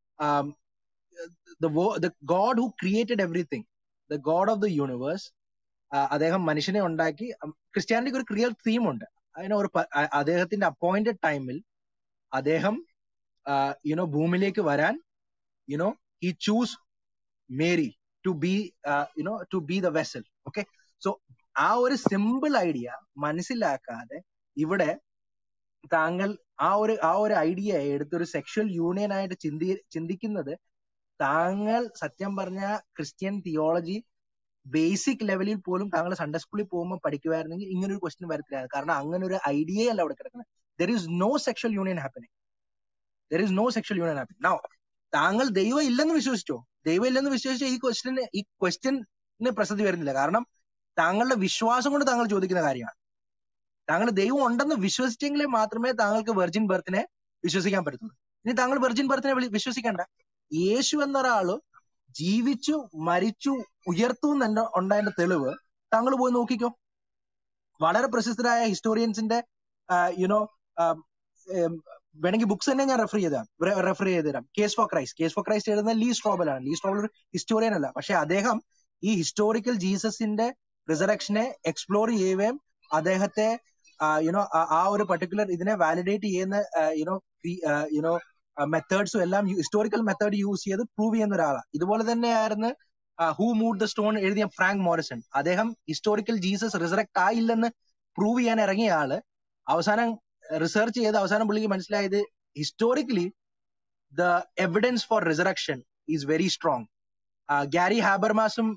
the wo- the God who created everything, the God of the universe, ആ, അദ്ദേഹം മനുഷ്യനെ ഉണ്ടാക്കി ക്രിസ്ത്യാനിറ്റിക്ക് ഒരു ക്രിയൽ തീം ഉണ്ട് അതിന് ഒരു പ- ആ- അദ്ദേഹത്തിന്റെ അപ്പോയിന്റഡ് ടൈമിൽ അദ്ദേഹം യുനോ ഭൂമിയിലേക്ക് വരാൻ you know he chose Mary to be you know to be the vessel okay so ആ ഒരു സിമ്പിൾ ഐഡിയ മനസ്സിലാക്കാതെ ഇവിടെ താങ്കൾ ആ ഒരു ആ ഒരു ഐഡിയ എടുത്തൊരു സെക്ഷൽ യൂണിയൻ ആയിട്ട് ചിന്തി ചിന്തിക്കുന്നത് താങ്കൾ സത്യം പറഞ്ഞ ക്രിസ്ത്യൻ തിയോളജി ബേസിക് ലെവലിൽ പോലും താങ്കൾ സൺഡേ സ്കൂളിൽ പോകുമ്പോൾ പഠിക്കുമായിരുന്നെങ്കിൽ ഇങ്ങനെ ഒരു ക്വസ്റ്റ്യൻ വരത്തില്ല കാരണം അങ്ങനെ ഒരു ഐഡിയ അല്ല അവിടെ കിടക്കുന്നത് there is no sexual union happening there is no sexual union happening no താങ്കൾ ദൈവം ഇല്ലെന്ന് വിശ്വസിച്ചോ ദൈവം ഇല്ലെന്ന് വിശ്വസിച്ച ഈ ക്വസ്റ്റ്യന് ഈ ക്വസ്റ്റ്യന് പ്രസക്തി വരുന്നില്ല കാരണം താങ്കളുടെ വിശ്വാസം കൊണ്ട് താങ്കൾ ചോദിക്കുന്ന കാര്യമാണ് താങ്കൾ ദൈവം ഉണ്ടെന്ന് വിശ്വസിച്ചെങ്കിലേ മാത്രമേ താങ്കൾക്ക് വെർജിൻ ബർത്തിനെ വിശ്വസിക്കാൻ പറ്റത്തുള്ളൂ ഇനി താങ്കൾ വെർജിൻ ബർത്തിനെ വിളി- വിശ്വസിക്കണ്ട യേശു എന്നൊരാള് ജീവിച്ചു മരിച്ചു ഉയർത്തു എന്ന ഉണ്ടായതിന്റെ തെളിവ് താങ്കൾ പോയി നോക്കിക്കോ വളരെ പ്രശസ്തരായ ഹിസ്റ്റോറിയൻസിന്റെ യുനോ വേണമെങ്കിൽ ബുക്സ് തന്നെ ഞാൻ റെഫർ ചെയ്താം റെഫർ ചെയ്ത് തരാം case for Christ case for Christ എഴുതുന്ന ലീ സ്ട്രോബൽ ആണ് ലീ സ്ട്രോബൽ ഒരു ഹിസ്റ്റോറിയൻ അല്ല പക്ഷെ അദ്ദേഹം ഈ ഹിസ്റ്റോറിക്കൽ ജീസസിന്റെ റിസറക്ഷനെ എക്സ്പ്ലോർ ചെയ്യുകയും അദ്ദേഹത്തെ യുനോ ആ ഒരു പർട്ടിക്കുലർ ഇതിനെ വാലിഡേറ്റ് ചെയ്യുന്ന യുനോ യുനോ മെത്തേഡ്സും എല്ലാം ഹിസ്റ്റോറിക്കൽ മെത്തേഡ് യൂസ് ചെയ്ത് പ്രൂവ് ചെയ്യുന്ന ഒരാളാണ് ഇതുപോലെ തന്നെയായിരുന്നു ഹൂ മൂഡ് ദ സ്റ്റോൺ എഴുതിയ ഫ്രാങ്ക് മോറിസൺ അദ്ദേഹം ഹിസ്റ്റോറിക്കൽ ജീസസ് റിസറക്ട് ആയില്ലെന്ന് പ്രൂവ് ചെയ്യാൻ ഇറങ്ങിയ ആള് അവസാനം റിസർച്ച് ചെയ്ത് അവസാനം പുള്ളിക്ക് മനസ്സിലായത് historically the evidence for resurrection is very strong Gary ഹാബർമാസും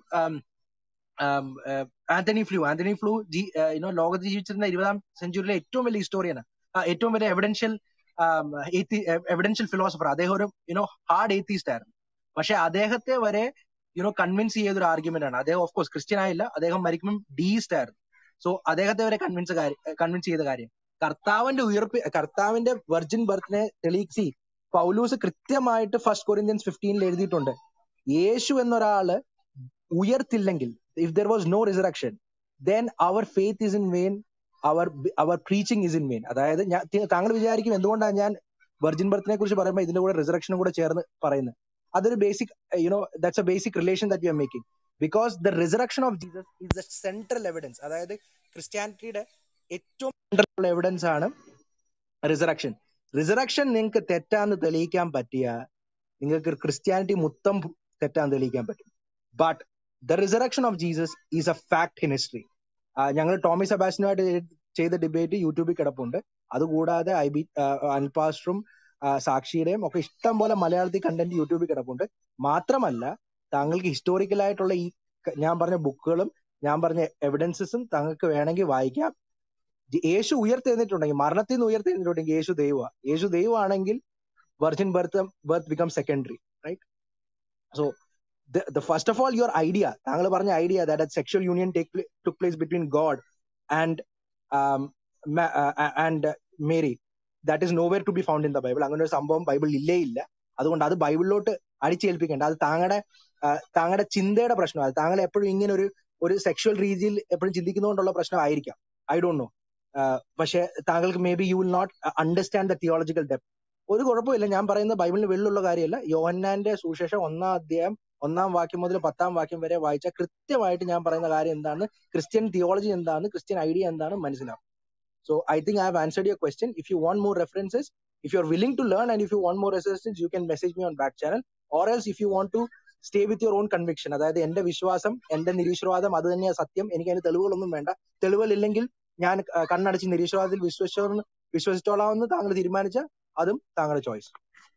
Antony Flew Antony Flew you know ലോകത്ത് ജീവിച്ചിരുന്ന ഇരുപതാം സെഞ്ചുറിയിലെ ഏറ്റവും വലിയ ഹിസ്റ്റോറിയനാണ് ഏറ്റവും വലിയ എവിഡൻഷ്യൽ എവിഡൻഷ്യൽ ഫിലോസഫർ അദ്ദേഹം ഒരു യുനോ ഹാർഡ് ഏത്തീസ്റ്റ് ആയിരുന്നു പക്ഷെ അദ്ദേഹത്തെ വരെ യുനോ കൺവിൻസ് ചെയ്ത ഒരു ആർഗ്യുമെന്റ് ആണ് അദ്ദേഹം ഓഫ് കോഴ്സ് ക്രിസ്ത്യൻ ആയില്ല അദ്ദേഹം മരിക്കുമ്പോൾ ഡീസ്റ്റ് ആയിരുന്നു സോ അദ്ദേഹത്തെ വരെ കൺവിൻസ് കൺവിൻസ് ചെയ്ത കാര്യം കർത്താവിന്റെ ഉയർപ്പ് കർത്താവിന്റെ വെർജിൻ ബർത്തിനെ തെളിയിച്ചി പൗലൂസ് കൃത്യമായിട്ട് ഫസ്റ്റ് കൊറിന്ത്യൻസ് ഫിഫ്റ്റീനിൽ എഴുതിയിട്ടുണ്ട് യേശു എന്നൊരാള് ഉയർത്തില്ലെങ്കിൽ if there was no resurrection then our faith is in vain our our preaching is in vain അതായത് ഞാൻ തി- താങ്കൾ വിചാരിക്കും എന്തുകൊണ്ടാണ് ഞാൻ വെർജിൻ ബർത്തിനെ കുറിച്ച് പറയുമ്പോൾ ഇതിന്റെ കൂടെ റിസറക്ഷനും കൂടെ ചേർന്ന് പറയുന്നത് അതൊരു basic you know that's a basic relation that you are making because the resurrection of Jesus is the central evidence അതായത് ക്രിസ്ത്യാനിറ്റിയുടെ ഏറ്റവും സെൻട്രൽ എവിഡൻസ് ആണ് റിസറക്ഷൻ റിസറക്ഷൻ നിങ്ങൾക്ക് തെറ്റാന്ന് തെളിയിക്കാൻ പറ്റിയ നിങ്ങൾക്ക് ക്രിസ്ത്യാനിറ്റി മൊത്തം തെറ്റാന്ന് തെളിയിക്കാൻ പറ്റും but the resurrection of Jesus is a fact in history ഞങ്ങൾ ടോമി സെബാസ്റ്റിനുമായിട്ട് ചെയ്ത ഡിബേറ്റ് യൂട്യൂബിൽ കിടപ്പുണ്ട് അതുകൂടാതെ ഐ ബി അൽപാസ്റ്ററും സാക്ഷിയുടെയും ഒക്കെ ഇഷ്ടം പോലെ മലയാളത്തിൽ കണ്ടന്റ് യൂട്യൂബിൽ കിടപ്പുണ്ട് മാത്രമല്ല താങ്കൾക്ക് ഹിസ്റ്റോറിക്കൽ ആയിട്ടുള്ള ഈ ക- ഞാൻ പറഞ്ഞ ബുക്കുകളും ഞാൻ പറഞ്ഞ എവിഡൻസസും താങ്കൾക്ക് വേണമെങ്കിൽ വായിക്കാം ജ- യേശു ഉയർത്തെഴുന്നിട്ടുണ്ടെങ്കിൽ മരണത്തിൽ നിന്ന് ഉയർത്തെഴുന്നിട്ടുണ്ടെങ്കിൽ യേശു ദൈവ യേശു ദൈവമാണെങ്കിൽ virgin birth birth become secondary right so the first of all your idea താങ്കൾ പറഞ്ഞ idea that a sexual union take pla- took place between god and um, Ma- uh, and uh, mary that is nowhere to be found in the bible അങ്ങനെ ഒരു സംഭവം ബൈബിളിൽ ഇല്ലേ ഇല്ല അതുകൊണ്ട് അത് ബൈബിളിലോട്ട് അടിച്ചേൽപ്പിക്കേണ്ട അത് താങ്കളുടെ താങ്കളുടെ ചിന്തയുടെ പ്രശ്നമാണ് താങ്കൾ എപ്പോഴും ഇങ്ങനെ ഒരു ഒരു സെക്ഷൽ രീതിയിൽ എപ്പോഴും ചിന്തിക്കുന്നതുകൊണ്ടുള്ള പ്രശ്നമായിരിക്കാം ഐ ഡോണ്ട് നോ പക്ഷെ താങ്കൾക്ക് maybe you will not understand the theological depth ഒരു കുഴപ്പമില്ല ഞാൻ പറയുന്നത് ബൈബിളിന് വെള്ളിലുള്ള കാര്യമല്ല യോഹന്നാന്റെ സുവിശേഷം ഒന്നാം അധ്യായം ഒന്നാം വാക്യം മുതൽ പത്താം വാക്യം വരെ വായിച്ചാൽ കൃത്യമായിട്ട് ഞാൻ പറയുന്ന കാര്യം എന്താണ് ക്രിസ്ത്യൻ തിയോളജി എന്താണ് ക്രിസ്ത്യൻ ഐഡിയ എന്താണ് മനസ്സിലാവും so I think I have answered your question if you want more references if you are willing to learn and if you want more resistance you can message me on back channel or else if you want to stay with your own conviction അതായത് എന്റെ വിശ്വാസം എന്റെ നിരീശ്വരവാദം അത് തന്നെയാണ് സത്യം എനിക്ക് അതിന് തെളിവുകളൊന്നും വേണ്ട തെളിവുകളില്ലെങ്കിൽ ഞാൻ അഹ് കണ്ണടച്ച് നിരീശ്വരവാദത്തിൽ വിശ്വസിച്ചോ വിശ്വസിച്ചോളാമെന്ന് താങ്കൾ തീരുമാനിച്ച അതും താങ്കളുടെ ചോയ്സ്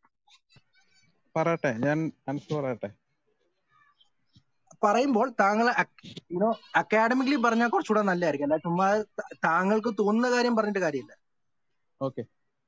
പറയട്ടെ ഞാൻ ആൻസർ പറയട്ടെ പറയുമ്പോൾ താങ്കൾ യുനോ അക്കാഡമിക്കലി പറഞ്ഞാൽ കുറച്ചുകൂടെ നല്ലതായിരിക്കും അല്ല ചുമ്മാ ത- താങ്കൾക്ക് തോന്നുന്ന കാര്യം പറഞ്ഞിട്ട് കാര്യമില്ല ഓക്കെ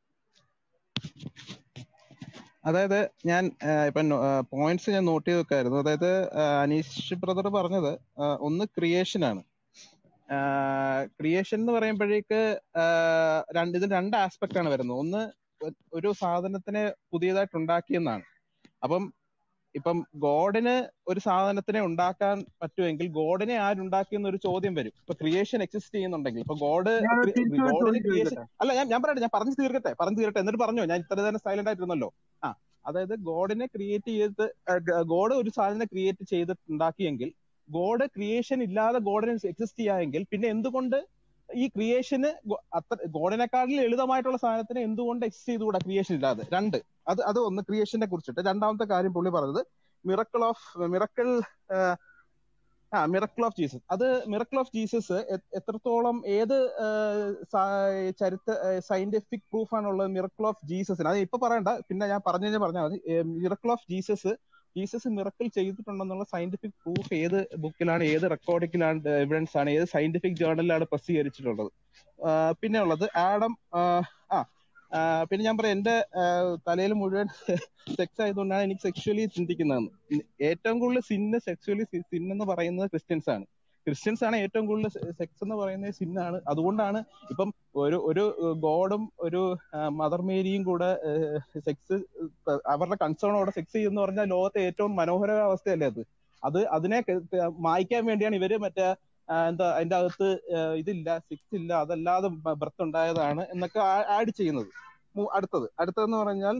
അതായത് ഞാൻ ആ, ഇപ്പൊ പോയിന്റ്സ് ഞാൻ നോട്ട് ചെയ്ത് വെക്കായിരുന്നു അതായത് ആ, അനീഷ് ബ്രദർ പറഞ്ഞത് ആ, ഒന്ന് ക്രിയേഷൻ ആണ് ക്രിയേഷൻ എന്ന് പറയുമ്പോഴേക്ക് ആ, രണ്ട് ഇതിന് രണ്ട് ആസ്പെക്ട് ആണ് വരുന്നത് ഒന്ന് ഒ- ഒരു സാധനത്തിനെ പുതിയതായിട്ട് ഉണ്ടാക്കിയെന്നാണ് അപ്പം ഇപ്പം ഗോഡിന് ഒരു സാധനത്തിനെ ഉണ്ടാക്കാൻ പറ്റുമെങ്കിൽ ഗോഡിനെ ആരുണ്ടാക്കിയെന്ന് ഒരു ചോദ്യം വരും ഇപ്പൊ ക്രിയേഷൻ എക്സിസ്റ്റ് ചെയ്യുന്നുണ്ടെങ്കിൽ ഇപ്പൊ ഗോഡ് ഞാൻ തിരിച്ചു ഗോഡിന് ചോദ്യം ക്രിയേഷൻ ചോദിക്കട്ടെ അല്ല ഞാൻ ഞാൻ പറയട്ടെ ഞാൻ പറഞ്ഞു തീർക്കട്ടെ പറഞ്ഞു തീർക്കട്ടെ എന്നിട്ട് പറഞ്ഞോ ഞാൻ ഇത്ര നേരം സൈലന്റ് ആയിരുന്നല്ലോ ആ അതായത് ഗോഡിനെ ക്രിയേറ്റ് ചെയ്ത് ഗോഡ് ഒരു സാധനം ക്രിയേറ്റ് ചെയ്തിട്ടുണ്ടാക്കിയെങ്കിൽ ഗോഡ് ക്രിയേഷൻ ഇല്ലാതെ ഗോഡിന് എക്സിസ്റ്റ് ചെയ്യാമെങ്കിൽ പിന്നെ എന്തുകൊണ്ട് ഈ ക്രിയേഷന് അത്ര ഗോഡിനെക്കാട്ടിൽ ലളിതമായിട്ടുള്ള സാധനത്തിന് എന്തുകൊണ്ട് എക്സിസ്റ്റ് ചെയ്തുകൂടാ ക്രിയേഷൻ ഇല്ലാതെ രണ്ട് അത് അത് ഒന്ന് ക്രിയേഷനെ കുറിച്ചിട്ട് രണ്ടാമത്തെ കാര്യം പുള്ളി പറഞ്ഞത് മിറക്കിൾ ഓഫ് മിറക്കിൾ ആ മിറക്കിൾ ഓഫ് ജീസസ് അത് മിറക്കിൾ ഓഫ് ജീസസ് എത്രത്തോളം ഏത് ആ, സ- ചരിത്ര സയന്റിഫിക് പ്രൂഫ് ആണുള്ളത് മിറക്കിൾ ഓഫ് ജീസസിന് അത് ഇപ്പൊ പറയണ്ട പിന്നെ ഞാൻ പറഞ്ഞു കഴിഞ്ഞാൽ പറഞ്ഞാൽ മതി miracle of Jesus Jesus miracle ചെയ്തിട്ടുണ്ടെന്നുള്ള സയന്റിഫിക് പ്രൂഫ് ഏത് ബുക്കിലാണ് ഏത് റെക്കോർഡിങ്ങിലാണ് എവിഡൻസ് ആണ് ഏത് സയന്റിഫിക് ജേർണലിലാണ് പ്രസിദ്ധീകരിച്ചിട്ടുള്ളത് ആ, പിന്നെ ഉള്ളത് ആഡം ആ ആ, ആ, പിന്നെ ഞാൻ പറയാം എന്റെ തലയിൽ മുഴുവൻ സെക്സ് ആയതുകൊണ്ടാണ് എനിക്ക് സെക്ഷുവലി ചിന്തിക്കുന്നതെന്ന് ഏറ്റവും കൂടുതൽ സിന്ന് സെക്സ്വലി സിൻ എന്ന് പറയുന്നത് ക്രിസ്ത്യൻസ് ആണ് ക്രിസ്ത്യൻസ് ആണ് ഏറ്റവും കൂടുതൽ സെക്സ് എന്ന് പറയുന്നത് സിന്നാണ് അതുകൊണ്ടാണ് ഇപ്പം ഒരു ഒരു ഗോഡും ഒരു മദർ മേരിയും കൂടെ സെക്സ് അവരുടെ കൺസേണോടെ സെക്സ് ചെയ്യുന്ന പറഞ്ഞാൽ ലോകത്തെ ഏറ്റവും മനോഹര അവസ്ഥയല്ലേ അത് അത് അതിനെ ക- ക- മായ്ക്കാൻ വേണ്ടിയാണ് ഇവര് മറ്റേ ആ, എന്താ അതിന്റെ അകത്ത് ആ, ഇതില്ല സെക്സ് ഇല്ല അതല്ലാതെ ബർത്ത് ഉണ്ടായതാണ് എന്നൊക്കെ ആഡ് ചെയ്യുന്നത് മൂ- അടുത്തത് അടുത്തതെന്ന് പറഞ്ഞാൽ